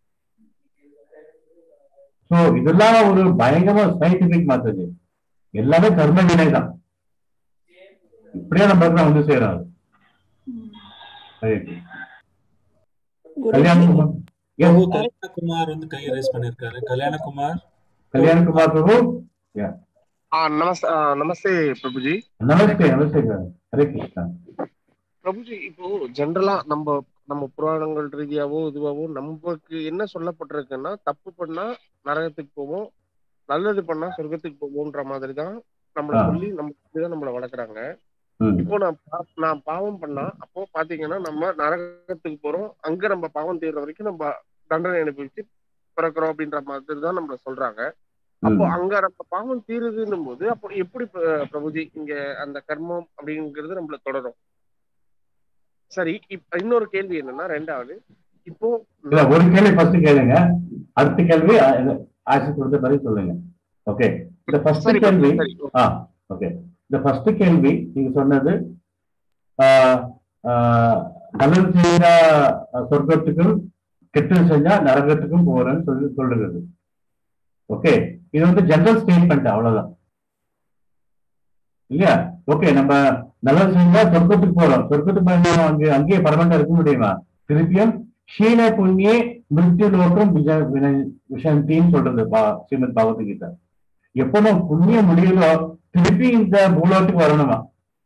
சோ இதெல்லாம் ஒரு பயங்கர சயின்டிபிக் மெத்தட் எல்லாமே கர்ம வினை தான் இப்படியே நம்ம இடத்துல வந்து சேராது ம். Right. கல்யாணகுமார் Yes, பிரபு கல்யாணகுமார் வந்து கை ரைஸ் பண்ணிருக்காரு கல்யாணகுமார் கல்யாணகுமார் பிரபு हाँ नमस्ते आ, नमस्ते प्रभु जी நமஸ்தே நமஸ்தே சார் ஹரே கிருஷ்ணா பிரபு ஜி இப்போ ஜென்ரலா நம்ம நம்ம புராணங்கள் ரீதியாவோ இதுவாவோ நமக்கு என்ன சொல்லப்பட்டிருக்குன்னா தப்பு பண்ணா நரகத்துக்கு போவோம் நல்லது பண்ணா சொர்க்கத்துக்கு போவோம்ன்ற மாதிரி தான் நம்மள ஆ. சொல்லி நம்ம தான் நம்மள வளர்க்குறாங்க ம் இப்போ நான் பா- நான் பாவம் பண்ணா அப்போ பாத்தீங்கன்னா நம்ம நரகத்துக்கு போறோம் அங்க நம்ம பாவம் தீர்ற வரைக்கும் நம்ம தண்டனை அனுபவிச்சு பிறக்கிறோம் அப்படின்ற மாதிரி தான் நம்மள சொல்றாங்க அப்போ ம். அங்க நம்ம பாவம் தீருதுன்னும் போது அப்போ எப்படி ப- பிரபுஜி இங்க அந்த கர்மம் அப்படிங்கிறது நம்மள தொடரும் சரி இப்ப இன்னொரு கேள்வி என்னன்னா ரெண்டாவது இப்போ இல்ல ஒரு கேள்வி ஃபர்ஸ்ட் கேளுங்க அடுத்த கேள்வி ஆசி கொடுத்த பதில் சொல்லுங்க ஓகே இந்த ஃபர்ஸ்ட் சரி கேள்வி சரி ஆ ஓகே இந்த ஃபர்ஸ்ட் கேள்வி நீங்க சொன்னது ஆ, ஆ, நல்லது செய்யற அஹ், சொர்க்கத்துக்கும் கெட்டது செஞ்சா நரகத்துக்கும் போறேன்னு சொல்லி சொல்லுகிறது ஓகே இது வந்து ஜெனரல் ஸ்டேட்மெண்ட் அவ்வளவுதான் இல்லையா ஓகே நம்ம நல்லது செஞ்சா சொர்க்கத்துக்கு போறோம் சொர்க்கத்துக்கு போய் அங்கே அங்கேயே பரமண்டா இருக்க முடியுமா திருப்பியும் ஷீன புண்ணியே மிருத்யு லோகம் விஜ- வின- விஷந்தின்னு சொல்றது பா- ஸ்ரீமத் பகவத்கீதை எப்போ நம்ம புண்ணியம் முடியுதோ திருப்பி இந்த பூலோகத்துக்கு வரணுமா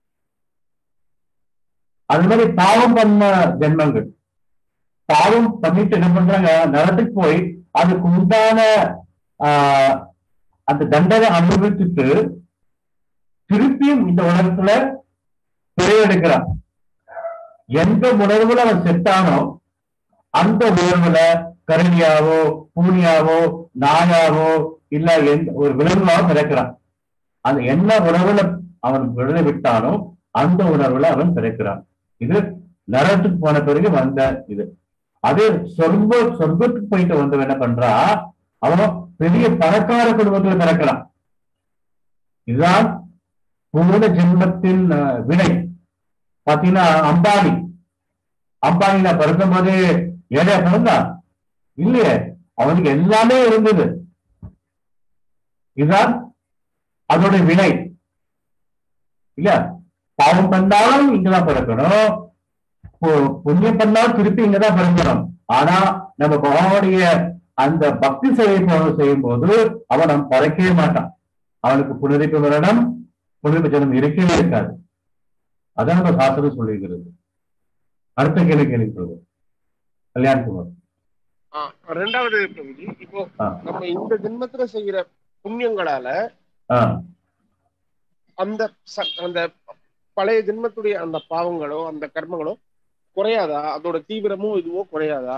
அது மாதிரி பாவம் பண்ண ஜென்மங்கள் பாவம் பண்ணிட்டு என்ன பண்றாங்க நரத்துக்கு போய் அதுக்கு உண்டான ஆஹ், அந்த தண்டனை அனுபவிச்சுட்டு திருப்பியும் இந்த உலகத்துல பிழையெடுக்கிறான் எந்த உணர்வுல அவன் செத்தானோ அந்த உணர்வுல கரணியாவோ பூனியாவோ நாயாவோ இல்ல எந்த ஒரு விலங்குவாவோ பிறக்கிறான் அந்த என்ன உணர்வுல அவன் விழுத விட்டானோ அந்த உணர்வுல அவன் பிறக்கிறான் இது நரகத்துக்கு போன பிறகு வந்த இது அது சொர்க்க சொர்க்கத்துக்கு போயிட்டு வந்தவன் என்ன பண்றா அவன் பெரிய பணக்கார குடும்பத்துல பிறக்கிறான் இதுதான் பூத ஜென்மத்தின் அஹ், வினை பாத்தீங்கன்னா அம்பானி அம்பானி நான் பிறக்கும் போதே ஏழையா பிறந்தான் இல்லையே அவனுக்கு எல்லாமே இருந்தது இதுதான் அதோட வினை இல்ல பாவம் பண்ணாலும் இங்கதான் பிறக்கணும் பு- புண்ணியம் பண்ணாலும் திருப்பி இங்கதான் பிறக்கணும் ஆனா நம்ம பகவானுடைய அந்த பக்தி சேவை போ- செய்யும் போது அவன் நம்ம பறக்கவே மாட்டான் அவனுக்கு புனரிப்பு மரணம் புனரிப்பு ஜனம் இருக்கவே இருக்காது அதான் நம்ம சாஸ்திரம் சொல்லியிருக்கிறது அடுத்த கேள்வி கேள்வி சொல்லுவோம் கல்யாண்குமார் ஆ, ரெண்டாவது பிரபுஜி இப்போ ஆ. நம்ம இந்த ஜென்மத்துல செய்யற புண்ணியங்களால ஆ அந்த ச- அந்த பழைய ஜென்மத்துடைய அந்த பாவங்களோ அந்த கர்மங்களோ குறையாதா அதோட தீவிரமோ இதுவோ குறையாதா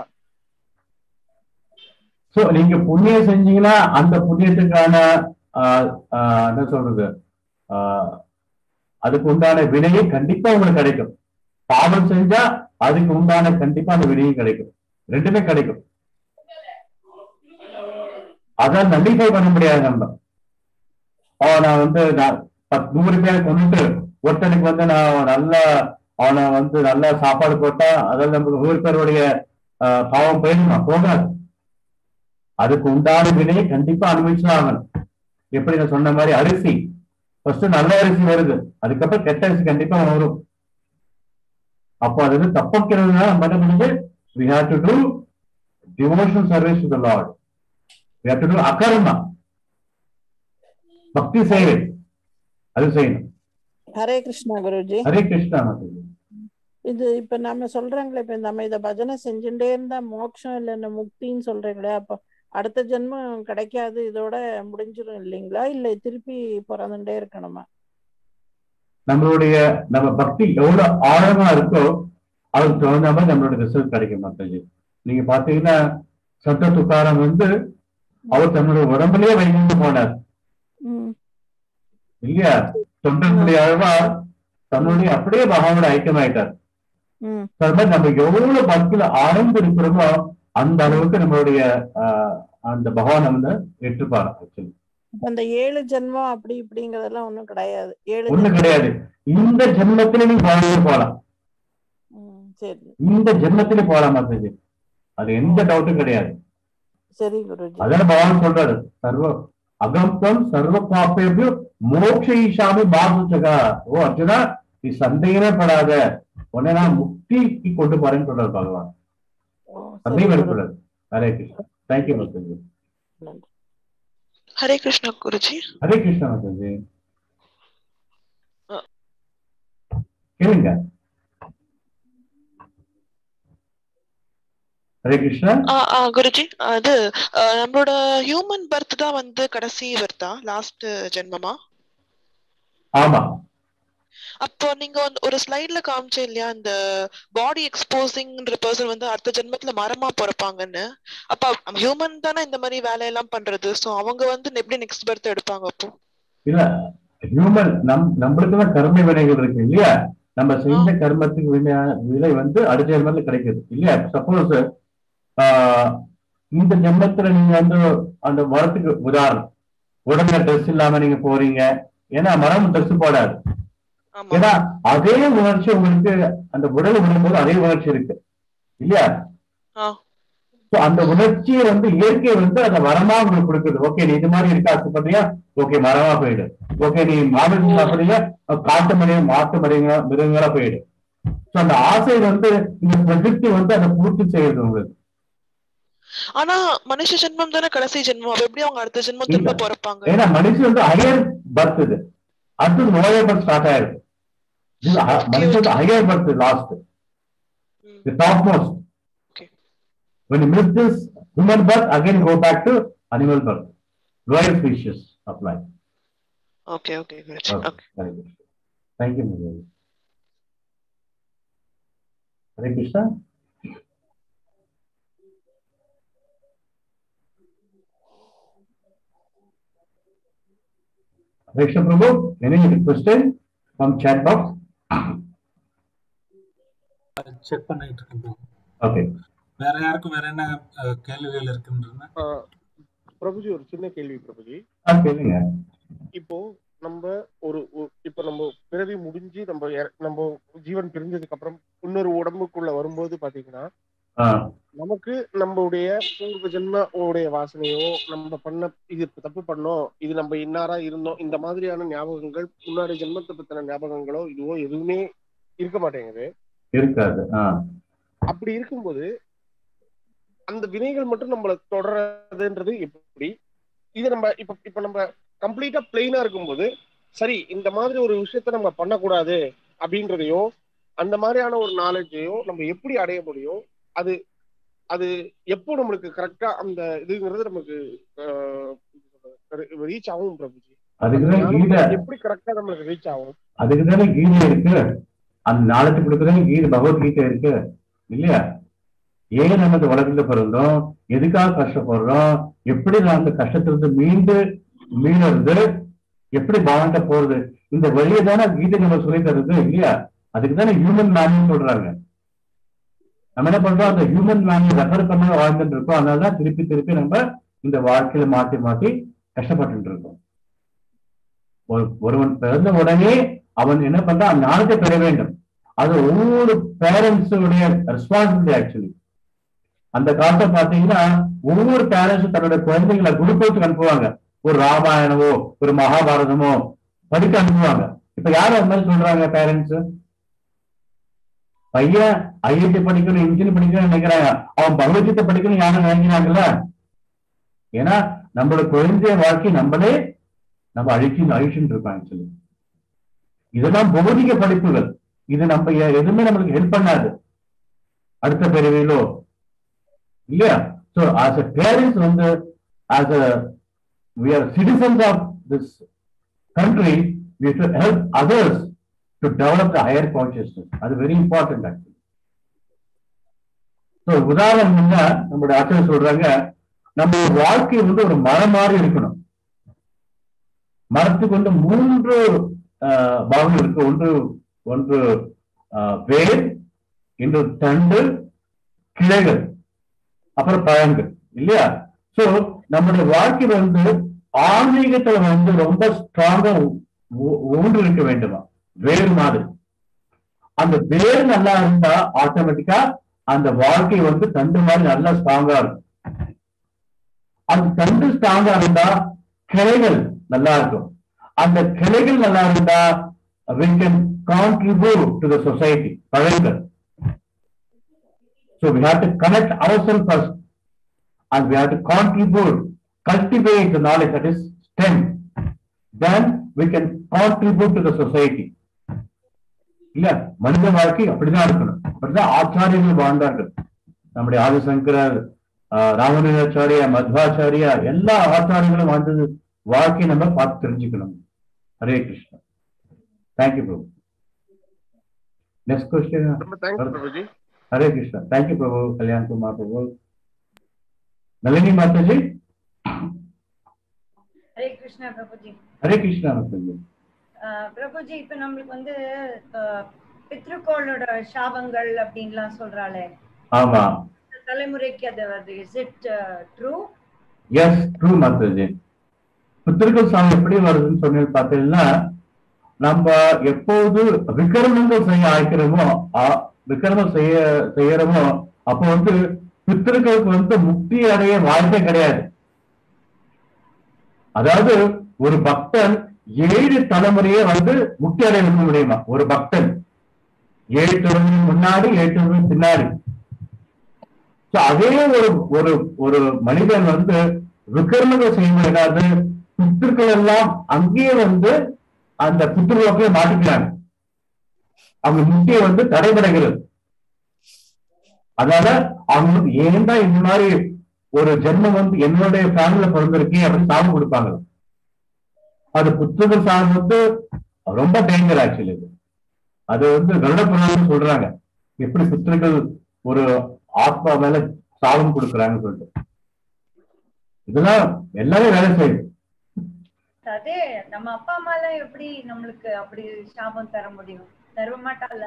சோ நீங்க புண்ணியம் செஞ்சீங்கன்னா அந்த புண்ணியத்துக்கான ஆஹ், ஆஹ், என்ன சொல்றது ஆஹ், அதுக்கு உண்டான வினையை கண்டிப்பா உங்களுக்கு கிடைக்கும் பாவம் செஞ்சா அதுக்கு உண்டான கண்டிப்பா அந்த வினையும் கிடைக்கும் ரெண்டுமே கிடைக்கும் அதான் நம்பிக்கை பண்ண முடியாது நம்ம ஓ நான் வந்து நான் பத்து நூறு பேர் கொண்டுட்டு ஒருத்தனுக்கு வந்து நான் நல்ல அவனை வந்து நல்ல சாப்பாடு போட்டா அதில் நம்ம நூறு பேருடைய ஆஹ், பாவம் போயிடுமா போகாது அதுக்கு உண்டான வினையை கண்டிப்பா அனுபவிச்சுதான் ஆகணும் எப்படி நான் சொன்ன மாதிரி அரிசி ஃபர்ஸ்ட் நல்ல அரிசி வருது அதுக்கப்புறம் கெட்ட அரிசி கண்டிப்பா வரும் அப்போ அது வந்து தப்பிக்கிறதுனா நம்ம என்ன பண்ணுது we have to do devotional service to the lord we have to do அகர்மா பக்தி சேவை அது செய்யணும் ஹரே கிருஷ்ணா குருஜி ஹரே கிருஷ்ணா மாதாஜி இது இப்ப நம்ம சொல்றாங்களே இப்ப நம்ம இத பஜனை செஞ்சுட்டே இருந்தா மோட்சம் இல்லைன்னா முக்தின்னு சொல்றீங்களே அப்ப அடுத்த ஜென்மம் கிடைக்காது இதோட முடிஞ்சிடும் இல்லைங்களா இல்ல திருப்பி பிறந்துட்டே இருக்கணுமா நம்மளுடைய நம்ம பக்தி எவ்வளவு ஆழமா இருக்கோ அதுக்கு தகுந்த மாதிரி நம்மளோட ரிசல்ட் கிடைக்கும் மாதாஜி நீங்க பாத்தீங்கன்னா சத்த துக்காரம் வந்து அவர் தன்னுடைய உடம்புலயே வைகுந்து போனார் ம் இல்லையா தொண்டர்களுடைய அழ்வார் தன்னுடைய அப்படியே பகவானோட ஐக்கியமாயிட்டார் ம் அது மாதிரி நம்ம எவ்வளவு பக்தியில ஆழ்ந்து இருக்கிறோமோ அந்த அளவுக்கு நம்மளுடைய ஆஹ், அந்த பகவானை வந்து ஏற்றுப்பார் ஆக்சுவலி அப்ப அந்த ஏழு ஜென்மம் அப்படி இப்படிங்கறதெல்லாம் ஒண்ணும் கிடையாது ஏழு ஒண்ணு ஜென்மம் கிடையாது இந்த ஜென்மத்திலே நீங்க பகவானுக்கு போகலாம் ம், சரி இந்த ஜென்மத்திலே போகலாம் மாதாஜி அது எந்த டவுட்டும் கிடையாது சரி குருஜி அதான் பகவான் சொல்றாரு சர்வ அகம்பம் சர்வ பாப்பேபியும் மோட்ச ஈஷாமி பாசுச்சகா ஓ அர்ஜுனா நீ சந்தேகமே படாத உன்னை நான் முக்திக்கு கொண்டு போறேன்னு சொல்றாரு பகவான் ஓ, சரி சந்தேகம் குரு இருக்கக்கூடாது ஹரே கிருஷ்ணா தேங்க்யூ மாதாஜி நன்றி ஹரே கிருஷ்ணா குருஜி ஹரே கிருஷ்ணா மாதாஜி ஆ. கேளுங்க ஹரே கிருஷ்ணா ஆ ஆ குருஜி அது அஹ், நம்மளோட ஹியூமன் பர்த் தான் வந்து கடைசி பர்த்தா லாஸ்ட் ஜென்மமா ஆமா அப்போ நீங்க வந்து ஒரு ஸ்லைட்ல காமிச்ச இல்லையா இந்த பாடி எக்ஸ்போசிங்ன்ற பர்சன் வந்து அடுத்த ஜென்மத்துல மரமா பிறப்பாங்கன்னு அப்ப ஹியூமன் தானே இந்த மாதிரி வேலையெல்லாம் பண்றது சோ அவங்க வந்து எப்படி நெக்ஸ்ட் பர்த் எடுப்பாங்க அப்போ இல்ல ஹியூமன் நம் நம்மளுக்கு தான் கர்ம வினைகள் இருக்கு இல்லையா நம்ம செஞ்ச கர்மத்துக்கு வினை விலை வந்து அடுத்த ஜென்மத்துல கிடைக்குது இல்லையா சப்போஸ் இந்த ஜென்மத்துல நீங்க வந்து அந்த மரத்துக்கு உதாரணம் உடம்புல ட்ரெஸ் இல்லாம நீங்க போறீங்க ஏன்னா மரம் ட்ரெஸ் போடாது ஆமா ஏன்னா அதே உணர்ச்சி உங்களுக்கு அந்த உடல் விடும்போது அதே உணர்ச்சி இருக்கு இல்லையா ஆ So, அந்த உணர்ச்சியை வந்து இயற்கை வந்து அதை வரமா உங்களுக்கு கொடுக்குது ஓகே நீ இது மாதிரி இருக்க ஆசைப்படுறியா ஓகே மரமா போயிடு ஓகே நீ மாமிசம் சாப்பிடுறியா அஹ் காட்டு மனித மாட்டு மனித மிருகங்களா போயிடு So, அந்த ஆசை வந்து இந்த பிரகிருதி வந்து அதை பூர்த்தி செய்யுது உங்களுக்கு ஆனா மனுஷ ஜென்மம் தானே கடைசி ஜென்மம் அப்ப எப்படி அவங்க அடுத்த ஜென்மம் திரும்ப இல்ல. பிறப்பாங்க ஏன்னா மனுஷன் வந்து ஹையர் பர்த் இது அடுத்தது லோயர் பர்த் ஸ்டார்ட் ஆயிருக்கு இது அ- மனுஷன் higher birth last hmm. the topmost. Okay. When you miss this human birth, again go back to animal birth. Lower species of life. Okay okay good Okay, okay very good. Thank you, Mujahid. Hare Krishna. Hare Krishna Prabhu, any question from chat box? Check பண்ணிட்டு இருக்கேன் bro. Okay. வேற யாருக்கும் வேற என்ன அஹ், கேள்விகள் இருக்குன்றன ஆஹ் பிரபுஜி ஒரு சின்ன கேள்வி பிரபுஜி ஆ, கேளுங்க இப்போ நம்ம ஒரு ஒ- இப்போ நம்ம பிறவி முடிஞ்சு நம்ம இற- நம்ம ஜீவன் பிரிஞ்சதுக்கு அப்புறம் இன்னொரு உடம்புக்குள்ள வரும்போது பாத்தீங்கன்னா ஆ, நமக்கு நம்மளுடைய பூர்வ ஜென்ம உடைய வாசனையோ நம்ம பண்ண இது தப்பு பண்ணோம் இது நம்ம இன்னாரா இருந்தோம் இந்த மாதிரியான ஞாபகங்கள் முன்னாடி ஜென்மத்தை பத்தின ஞாபகங்களோ இதுவோ எதுவுமே இருக்க மாட்டேங்குது இருக்காது ஆ அப்படி இருக்கும்போது அந்த வினைகள் மட்டும் நம்மள தொடர்றதுன்றது எப்படி இது நம்ம இப்ப இப்ப நம்ம கம்ப்ளீட்டா பிளெயினா இருக்கும்போது சரி இந்த மாதிரி ஒரு விஷயத்த நம்ம பண்ணக்கூடாது அப்படின்றதையோ அந்த மாதிரியான ஒரு நாலேஜையோ நம்ம எப்படி அடைய முடியும் அது அது எப்போ நம்மளுக்கு கரெக்டா அந்த இதுங்கிறது நமக்கு ரீச் ஆகும் பிரபுஜி அதுக்குதான் ஞானம் கீதை எப்படி கரெக்டா நம்மளுக்கு ரீச் ஆகும் அதுக்குதானே கீதை இருக்கு அந்த நாளைக்கு கொடுக்குறது கீதை பகவத்கீதை இருக்கு இல்லையா ஏன் நம்ம இந்த உலகத்துல பிறந்தோம் எதுக்காக கஷ்டப்படுறோம் எப்படி நான் அந்த கஷ்டத்திலிருந்து மீண்டு மீளறது எப்படி பாவண்ட போறது இந்த வழியை தானே கீதை நம்ம சொல்லி தருது இல்லையா அதுக்கு தானே ஹியூமன் மேனுவல் சொல்றாங்க நம்ம என்ன பண்றோம் அந்த ஹியூமன் மேனுவல் ரெஃபர் பண்ண வாழ்ந்துட்டு இருக்கோம் அதனாலதான் திருப்பி திருப்பி நம்ம இந்த வாழ்க்கையில மாத்தி மாத்தி கஷ்டப்பட்டு இருக்கோம் ஒரு ஒருவன் பிறந்த உடனே அவன் என்ன பண்றான் ஞானத்தை பெற வேண்டும் அது ஒவ்வொரு பேரண்ட்ஸுடைய ரெஸ்பான்சிபிலிட்டி ஆக்சுவலி அந்த காலத்தை பாத்தீங்கன்னா ஒவ்வொரு பேரண்ட்ஸும் தன்னோட குழந்தைங்களை குருகுலத்துக்கு அனுப்புவாங்க ஒரு ராமாயணமோ ஒரு மகாபாரதமோ படிக்க அனுப்புவாங்க இப்ப யாரும் அது மாதிரி சொல்றாங்க பேரண்ட்ஸ் பையன் ஐஐடி படிக்கணும் இன்ஜினியர் படிக்கணும்னு நினைக்கிறாங்க அவன் பகவத்கீதை படிக்கணும் யாரும் நினைக்கிறாங்கல்ல ஏன்னா நம்மளோட குழந்தைய வாழ்க்கை நம்மளே நம்ம அழிச்சு அழிச்சுட்டு இருக்கோம் ஆக்சுவலி இதெல்லாம் பௌதிக படிப்புகள் இது நம்ம எ- எதுவுமே நம்மளுக்கு ஹெல்ப் பண்ணாது அடுத்த பிறவியிலோ இல்லையா சோ ஆஸ் அ பேரண்ட்ஸ் வந்து as a we are citizens of this country we have to help others to develop the higher consciousness அது very important actually so உதாரணம் என்ன நம்மளுடைய ஆசிரியர் சொல்றாங்க நம்ம வாழ்க்கை வந்து ஒரு மரம் மாதிரி இருக்கணும் மரத்துக்கு வந்து மூன்று ஆஹ், பாகம் இருக்கு ஒன்று ஒன்று ஆஹ், வேர் இன்னொரு தண்டு கிளைகள் அப்புறம் பழங்கள் இல்லையா சோ நம்முடைய வாழ்க்கை வந்து ஆன்மீகத்துல வந்து ரொம்ப ஸ்ட்ராங்கா ஊன்று இருக்க வேண்டுமா வேறு மாதிரி அந்த வேர் நல்லா இருந்தா ஆட்டோமேட்டிக்கா அந்த வாழ்க்கை வந்து தண்டு மாதிரி நல்லா ஸ்ட்ராங்கா இருக்கும் அந்த தண்டு ஸ்ட்ராங்கா இருந்தா கிளைகள் நல்லா இருக்கும் அந்த கிளைகள் நல்லா இருந்தா we can contribute to the society பழங்கள் so we have to connect ourselves first and we have to contribute cultivate the knowledge that is STEM then we can contribute to the society இல்ல மனித வாழ்க்கை அப்படிதான் இருக்கணும் அப்படிதான் ஆச்சாரியர்கள் வாழ்ந்தார்கள் நம்முடைய ஆதிசங்கரர் ஆஹ், ராமலிங்காச்சாரியா மத்வாச்சாரியா எல்லா ஆச்சாரியங்களும் வாழ்ந்தது வாழ்க்கை நம்ம பார்த்து தெரிஞ்சுக்கணும் Hare Krishna thank you Prabhu next question ரொம்ப thanks Prabhuji Hare Krishna thank you Prabhu Kalyan Kumar Prabhu Nalini माता जी ஹரே கிருஷ்ணா பிரபுஜி हरे कृष्णा माता जी அஹ் பிரபுஜி இப்ப நம்மளுக்கு வந்து அஹ், பித்ருக்கோளோட சாபங்கள் அப்படின்லாம் சொல்றாளே ஆமா இந்த தலைமுறைக்கு அது வருது is it true yes true மாதா ஜி பித்திருக்கள் சாமி எப்படி வருதுன்னு சொன்னது பார்த்தீங்கன்னா நம்ம எப்போது விக்கிரமங்கள் செய்ய ஆய்க்கிறோமோ ஆ- விக்கிரமம் செய்ய செய்யறோமோ அப்போ வந்து பித்திருக்களுக்கு வந்து முக்தி அடைய வாய்ப்பே கிடையாது அதாவது ஒரு பக்தன் ஏழு தலைமுறையே வந்து முக்தி அடைய விரும்ப முடியுமா ஒரு பக்தன் ஏழு தலைமுறை முன்னாடி ஏழு தலைமுறை பின்னாடி So, அதே ஒரு ஒரு ஒரு மனிதன் வந்து விக்கிரமங்கள் செய்யும்போது என்னது பித்திருக்கள் எல்லாம் அங்கேயே வந்து அந்த புத்துருவாக்கே மாட்டிக்கிறாங்க அவங்க முக்கிய வந்து தடைபடுகிறது அதனால அவங்க வந்து ஏன் தான் இந்த மாதிரி ஒரு ஜென்மம் வந்து என்னுடைய ஃபேமிலில பிறந்திருக்கேன் அப்படின்னு சாபம் கொடுப்பாங்க அது புத்தக சாபம் வந்து ரொம்ப டேஞ்சர் ஆக்சுவலி இது அது வந்து கருட புராணம் சொல்றாங்க எப்படி புத்திரர்கள் ஒரு ஆத்மா மேல சாபம் கொடுக்குறாங்கன்னு சொல்லிட்டு இதெல்லாம் எல்லாமே வேலை செய்யுது அதே நம்ம அப்பா அம்மா எல்லாம் எப்படி நம்மளுக்கு அப்படி சாபம் தர முடியும் தர மாட்டால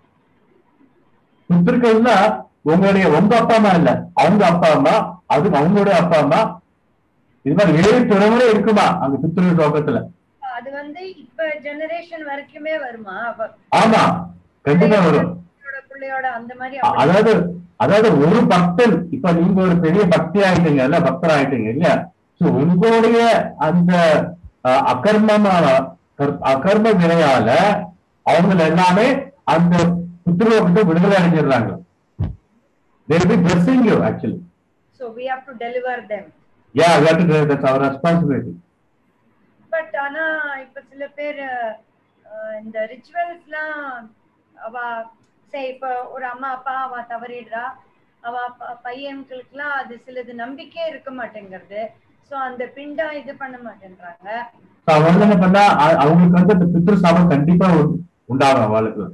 புத்திருக்கள்னா உங்களுடைய உங்க அப்பா அம்மா இல்ல அவங்க அப்பா அம்மா அது அவங்களுடைய அப்பா அம்மா இது மாதிரி ஏழு தலைமுறை இருக்குமா அங்க புத்திரர்கள் லோகத்துல அது வந்து இப்ப ஜெனரேஷன் வரைக்குமே வருமா அப்ப ஆமா கண்டிப்பா வரும் பிள்ளையோட பிள்ளையோட அந்த மாதிரி அ- அப்படி- அதாவது அதாவது ஒரு பக்தன் இப்ப நீங்க ஒரு பெரிய பக்தி ஆயிட்டீங்க இல்ல பக்தர் ஆயிட்டீங்க இல்லையா சோ உங்களுடைய அந்த அஹ், அகர்மமான கர்- அகர்ம வினையால அவங்க எல்லாமே அந்த புத்திரோகிட்ட விடுதலை அடைஞ்சிடுறாங்க they will be blessing you actually so we have to deliver them yeah we have to do that's our responsibility but ஆனா இப்ப சில பேர் அஹ், இந்த ரிச்சுவல்ஸ்லாம் அவ சரி இப்ப ஒரு அம்மா அப்பா அவ தவறிடுறா அவ ப- பையன்களுக்குலாம் அது சிலது நம்பிக்கையே இருக்க மாட்டேங்கிறது சோ அந்த பிண்டம் இது பண்ண மாட்டேன்றாங்க So, அவங்க என்ன பண்ணா அ- அவங்களுக்கு வந்து அந்த பித்ரு சாபம் கண்டிப்பா உண்டு- உண்டாகும் அவளுக்கு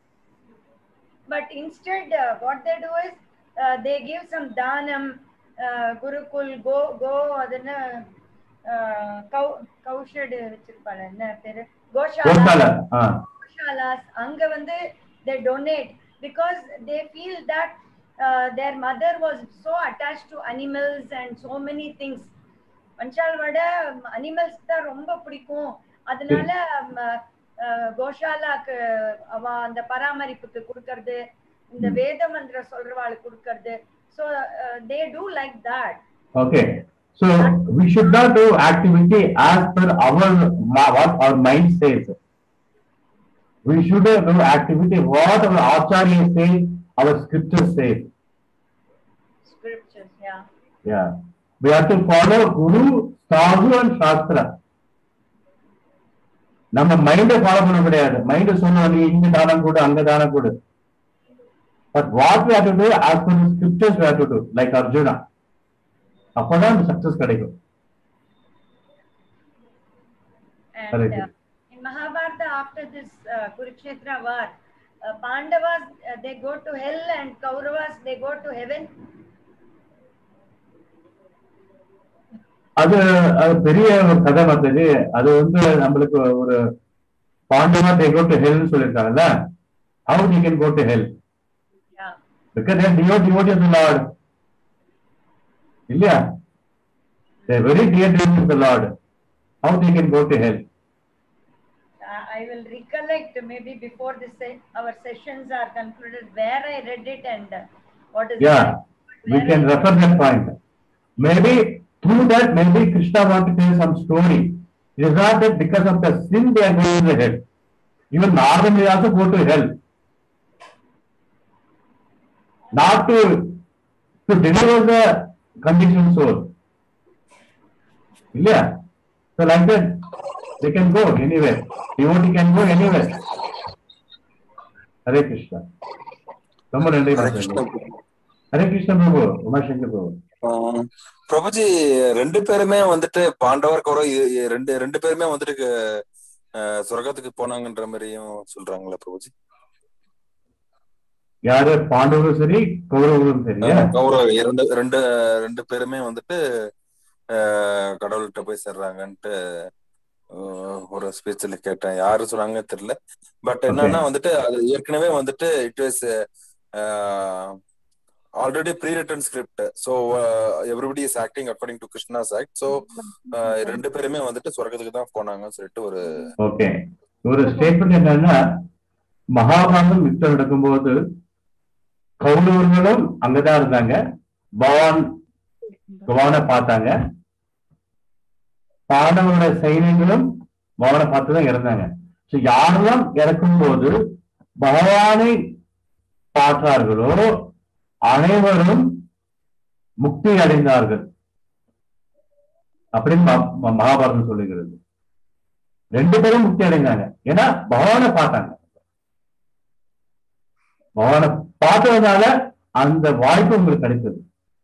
But instead, uh, what they do is uh, they give some dhanam, uh, gurukul, go, go, அதுன்னு uh, கௌ கௌஷடு வச்சிருப்பாங்க என்ன பேரு கோசால கோஷாலா ஆ கோஷாலாஸ் அங்க வந்து they donate because they feel that uh, their mother was so attached to animals and so many things பஞ்சால் வட animals தான் ரொம்ப பிடிக்கும் அதனால ம, அஹ், கோஷாலாக்கு அவ அந்த பராமரிப்புக்கு கொடுக்கறது இந்த வேத மந்திரம் சொல்றவாளுக்கு கொடுக்கறது so they do like that Okay. So we should not do activity as per our ma- what our mind says. We should do activity what our acharya says, our scriptures say. scriptures yeah Yeah. We have to follow Guru, Sadhu and Shastra. நம்ம மைண்டை follow பண்ண முடியாது mind சொன்னா நீ இங்க தானம் கொடு அங்க தானம் கொடு but what we have to do as per scriptures we have to do like Arjuna அப்பதான் அந்த சக்சஸ் கிடைக்கும் and Correct. uh, in mahabharata after this uh, kurukshetra war uh, pandavas uh, they go to hell and kauravas they go to heaven அது அது பெரிய ஒரு கதை மத்தது அது வந்து நம்மளுக்கு ஒரு பாண்டவா தே கோ டு ஹெல்னு சொல்லியிருக்காங்கல்ல how they can go to hell yeah because they're டியோ டிவோட்டி ஆஃப் தி லார்ட் இல்லையா they very dear devotee of the lord how they can go to hell I I will recollect maybe before this se- our sessions are concluded where I read it and uh, what is Yeah, it. we Where can I- refer that point. Maybe through that, maybe Krishna want to tell some story. It is not that because of the sin they are going to hell. Even Narvan will also go to hell. Not to to deliver the conditioned soul. Yeah. So like that, they can go anywhere. Devotee can go anywhere. Hare Krishna. ரொம்ப நன்றி Hare master. Krishna Hare Krishna Prabhu Umashankar Prabhu ஆஹ் பிரபுஜி ரெண்டு பேருமே வந்துட்டு பாண்டவர் கௌரவ இ- இ- ரெண்டு ரெண்டு பேருமே வந்துட்டு ஆஹ் சொர்க்கத்துக்கு போனாங்கன்ற மாதிரியும் சொல்றாங்களா பிரபுஜி யாரு பாண்டவரும் சரி கௌரவரும் சரி ஆஹ் கௌரவ இரண்டு ரெண்டு ரெண்டு பேருமே வந்துட்டு ஆஹ் கடவுள்கிட்ட போய் சேர்றாங்கன்ட்டு ஆஹ் ஒரு ஸ்பீச்ல கேட்டேன் யாரு சொன்னாங்கன்னு தெரியல பட் என்னன்னா வந்துட்டு அது ஏற்கனவே வந்துட்டு it was already pre written script so everybody is acting according to Krishna's act so ரெண்டு பேருமே வந்துட்டு சொர்க்கத்துக்கு தான் போனாங்கன்னு சொல்லிட்டு ஒரு ஓகே ஒரு ஸ்டேட்மெண்ட் என்னன்னா மகாபாரதம் யுத்தம் நடக்கும்போது கௌரவர்களும் அங்கதான் இருந்தாங்க பவான் பவானை பார்த்தாங்க பாண்டவரோட சைனியங்களும் பவானை பார்த்து தான் இறந்தாங்க ஸோ யாரெல்லாம் இறக்கும்போது பகவானை பார்த்தார்களோ அனைவரும் முக்தி அடைந்தார்கள் அப்படின்னு ம- ம- மகாபாரதம் சொல்லுகிறது ரெண்டு பேரும் முக்தி அடைந்தாங்க ஏன்னா பகவானை பார்த்தாங்க பகவானை பார்த்ததுனால அந்த வாய்ப்பு உங்களுக்கு கிடைத்தது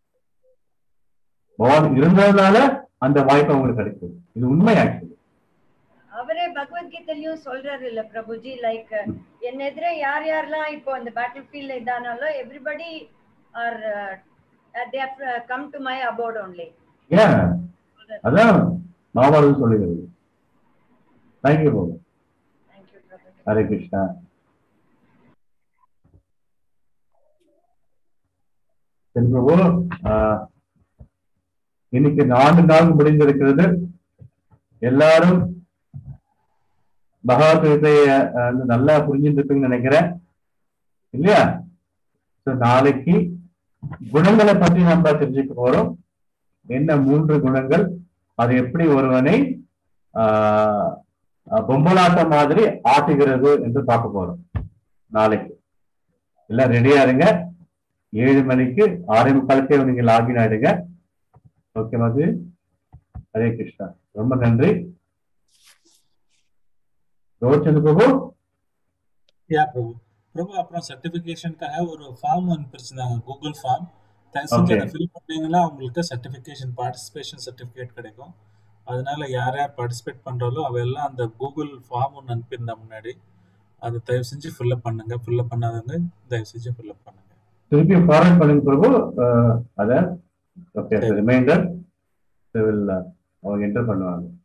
பகவான் இருந்ததுனால அந்த வாய்ப்பு உங்களுக்கு கிடைத்தது இது உண்மை ஆக்சுவலி அவரே பகவத்கீதையிலயும் சொல்றாரு இல்ல பிரபுஜி லைக் என் எதிரே யார் யாரெல்லாம் இப்போ அந்த பேட்டில் ஃபீல்ட்ல இதானாலும் everybody are they come to my abode only ஏன் அதான் மகாபாரதம் சொல்லுகிறது தேங்க்யூ பாபு தேங்க்யூ பிரபுஜி ஹரே கிருஷ்ணா சரி பிரபு ஆஹ், இன்னைக்கு நான்கு நாள் முடிந்திருக்கிறது எல்லாரும் பகவத்கீதைய ஆஹ், வந்து நல்லா புரிஞ்சுருப்பீங்கன்னு நினைக்கிறேன் இல்லையா So, நாளைக்கு குணங்களை பற்றி நம்ம தெரிஞ்சுக்க போறோம் என்ன மூன்று குணங்கள் அது எப்படி ஒருவனை ஆஹ், ஆஹ், பொம்மலாட்டம் மாதிரி ஆட்டுகிறது என்று பார்க்க போறோம் நாளைக்கு எல்லாம் ரெடியா இருங்க ஏழு மணிக்கு ஆறே முக்காலுக்கே நீங்க லாகின் ஆயிடுங்க ஓகே மது ஹரே கிருஷ்ணா ரொம்ப நன்றி ரோச்சந்த் பிரபு யா பிரபு பிரபு அப்புறம் சர்டிஃபிகேஷனுக்காக ஒரு ஃபார்ம் ஒன்று பிரிச்சிருந்தாங்க கூகுள் ஃபார்ம் தயவு செஞ்சு Okay. அதை ஃபில் பண்ணீங்கன்னா உங்களுக்கு சர்டிஃபிகேஷன் பார்ட்டிசிபேஷன் சர்டிஃபிகேட் கிடைக்கும் அதனால யார் யார் பார்ட்டிசிபேட் பண்றாலோ அவ எல்லாம் அந்த கூகுள் ஃபார்ம் ஒன்று அனுப்பியிருந்தா முன்னாடி அதை தயவு செஞ்சு ஃபில்அப் பண்ணுங்க ஃபில்அப் பண்ணாதவங்க தயவு செஞ்சு ஃபில்அப் பண்ணுங்க திருப்பி ஃபார்வர்ட் பண்ணுங்க பிரபு அஹ், அத ஓகே ரிமைண்டர் அவங்க என்டர் பண்ணுவாங்க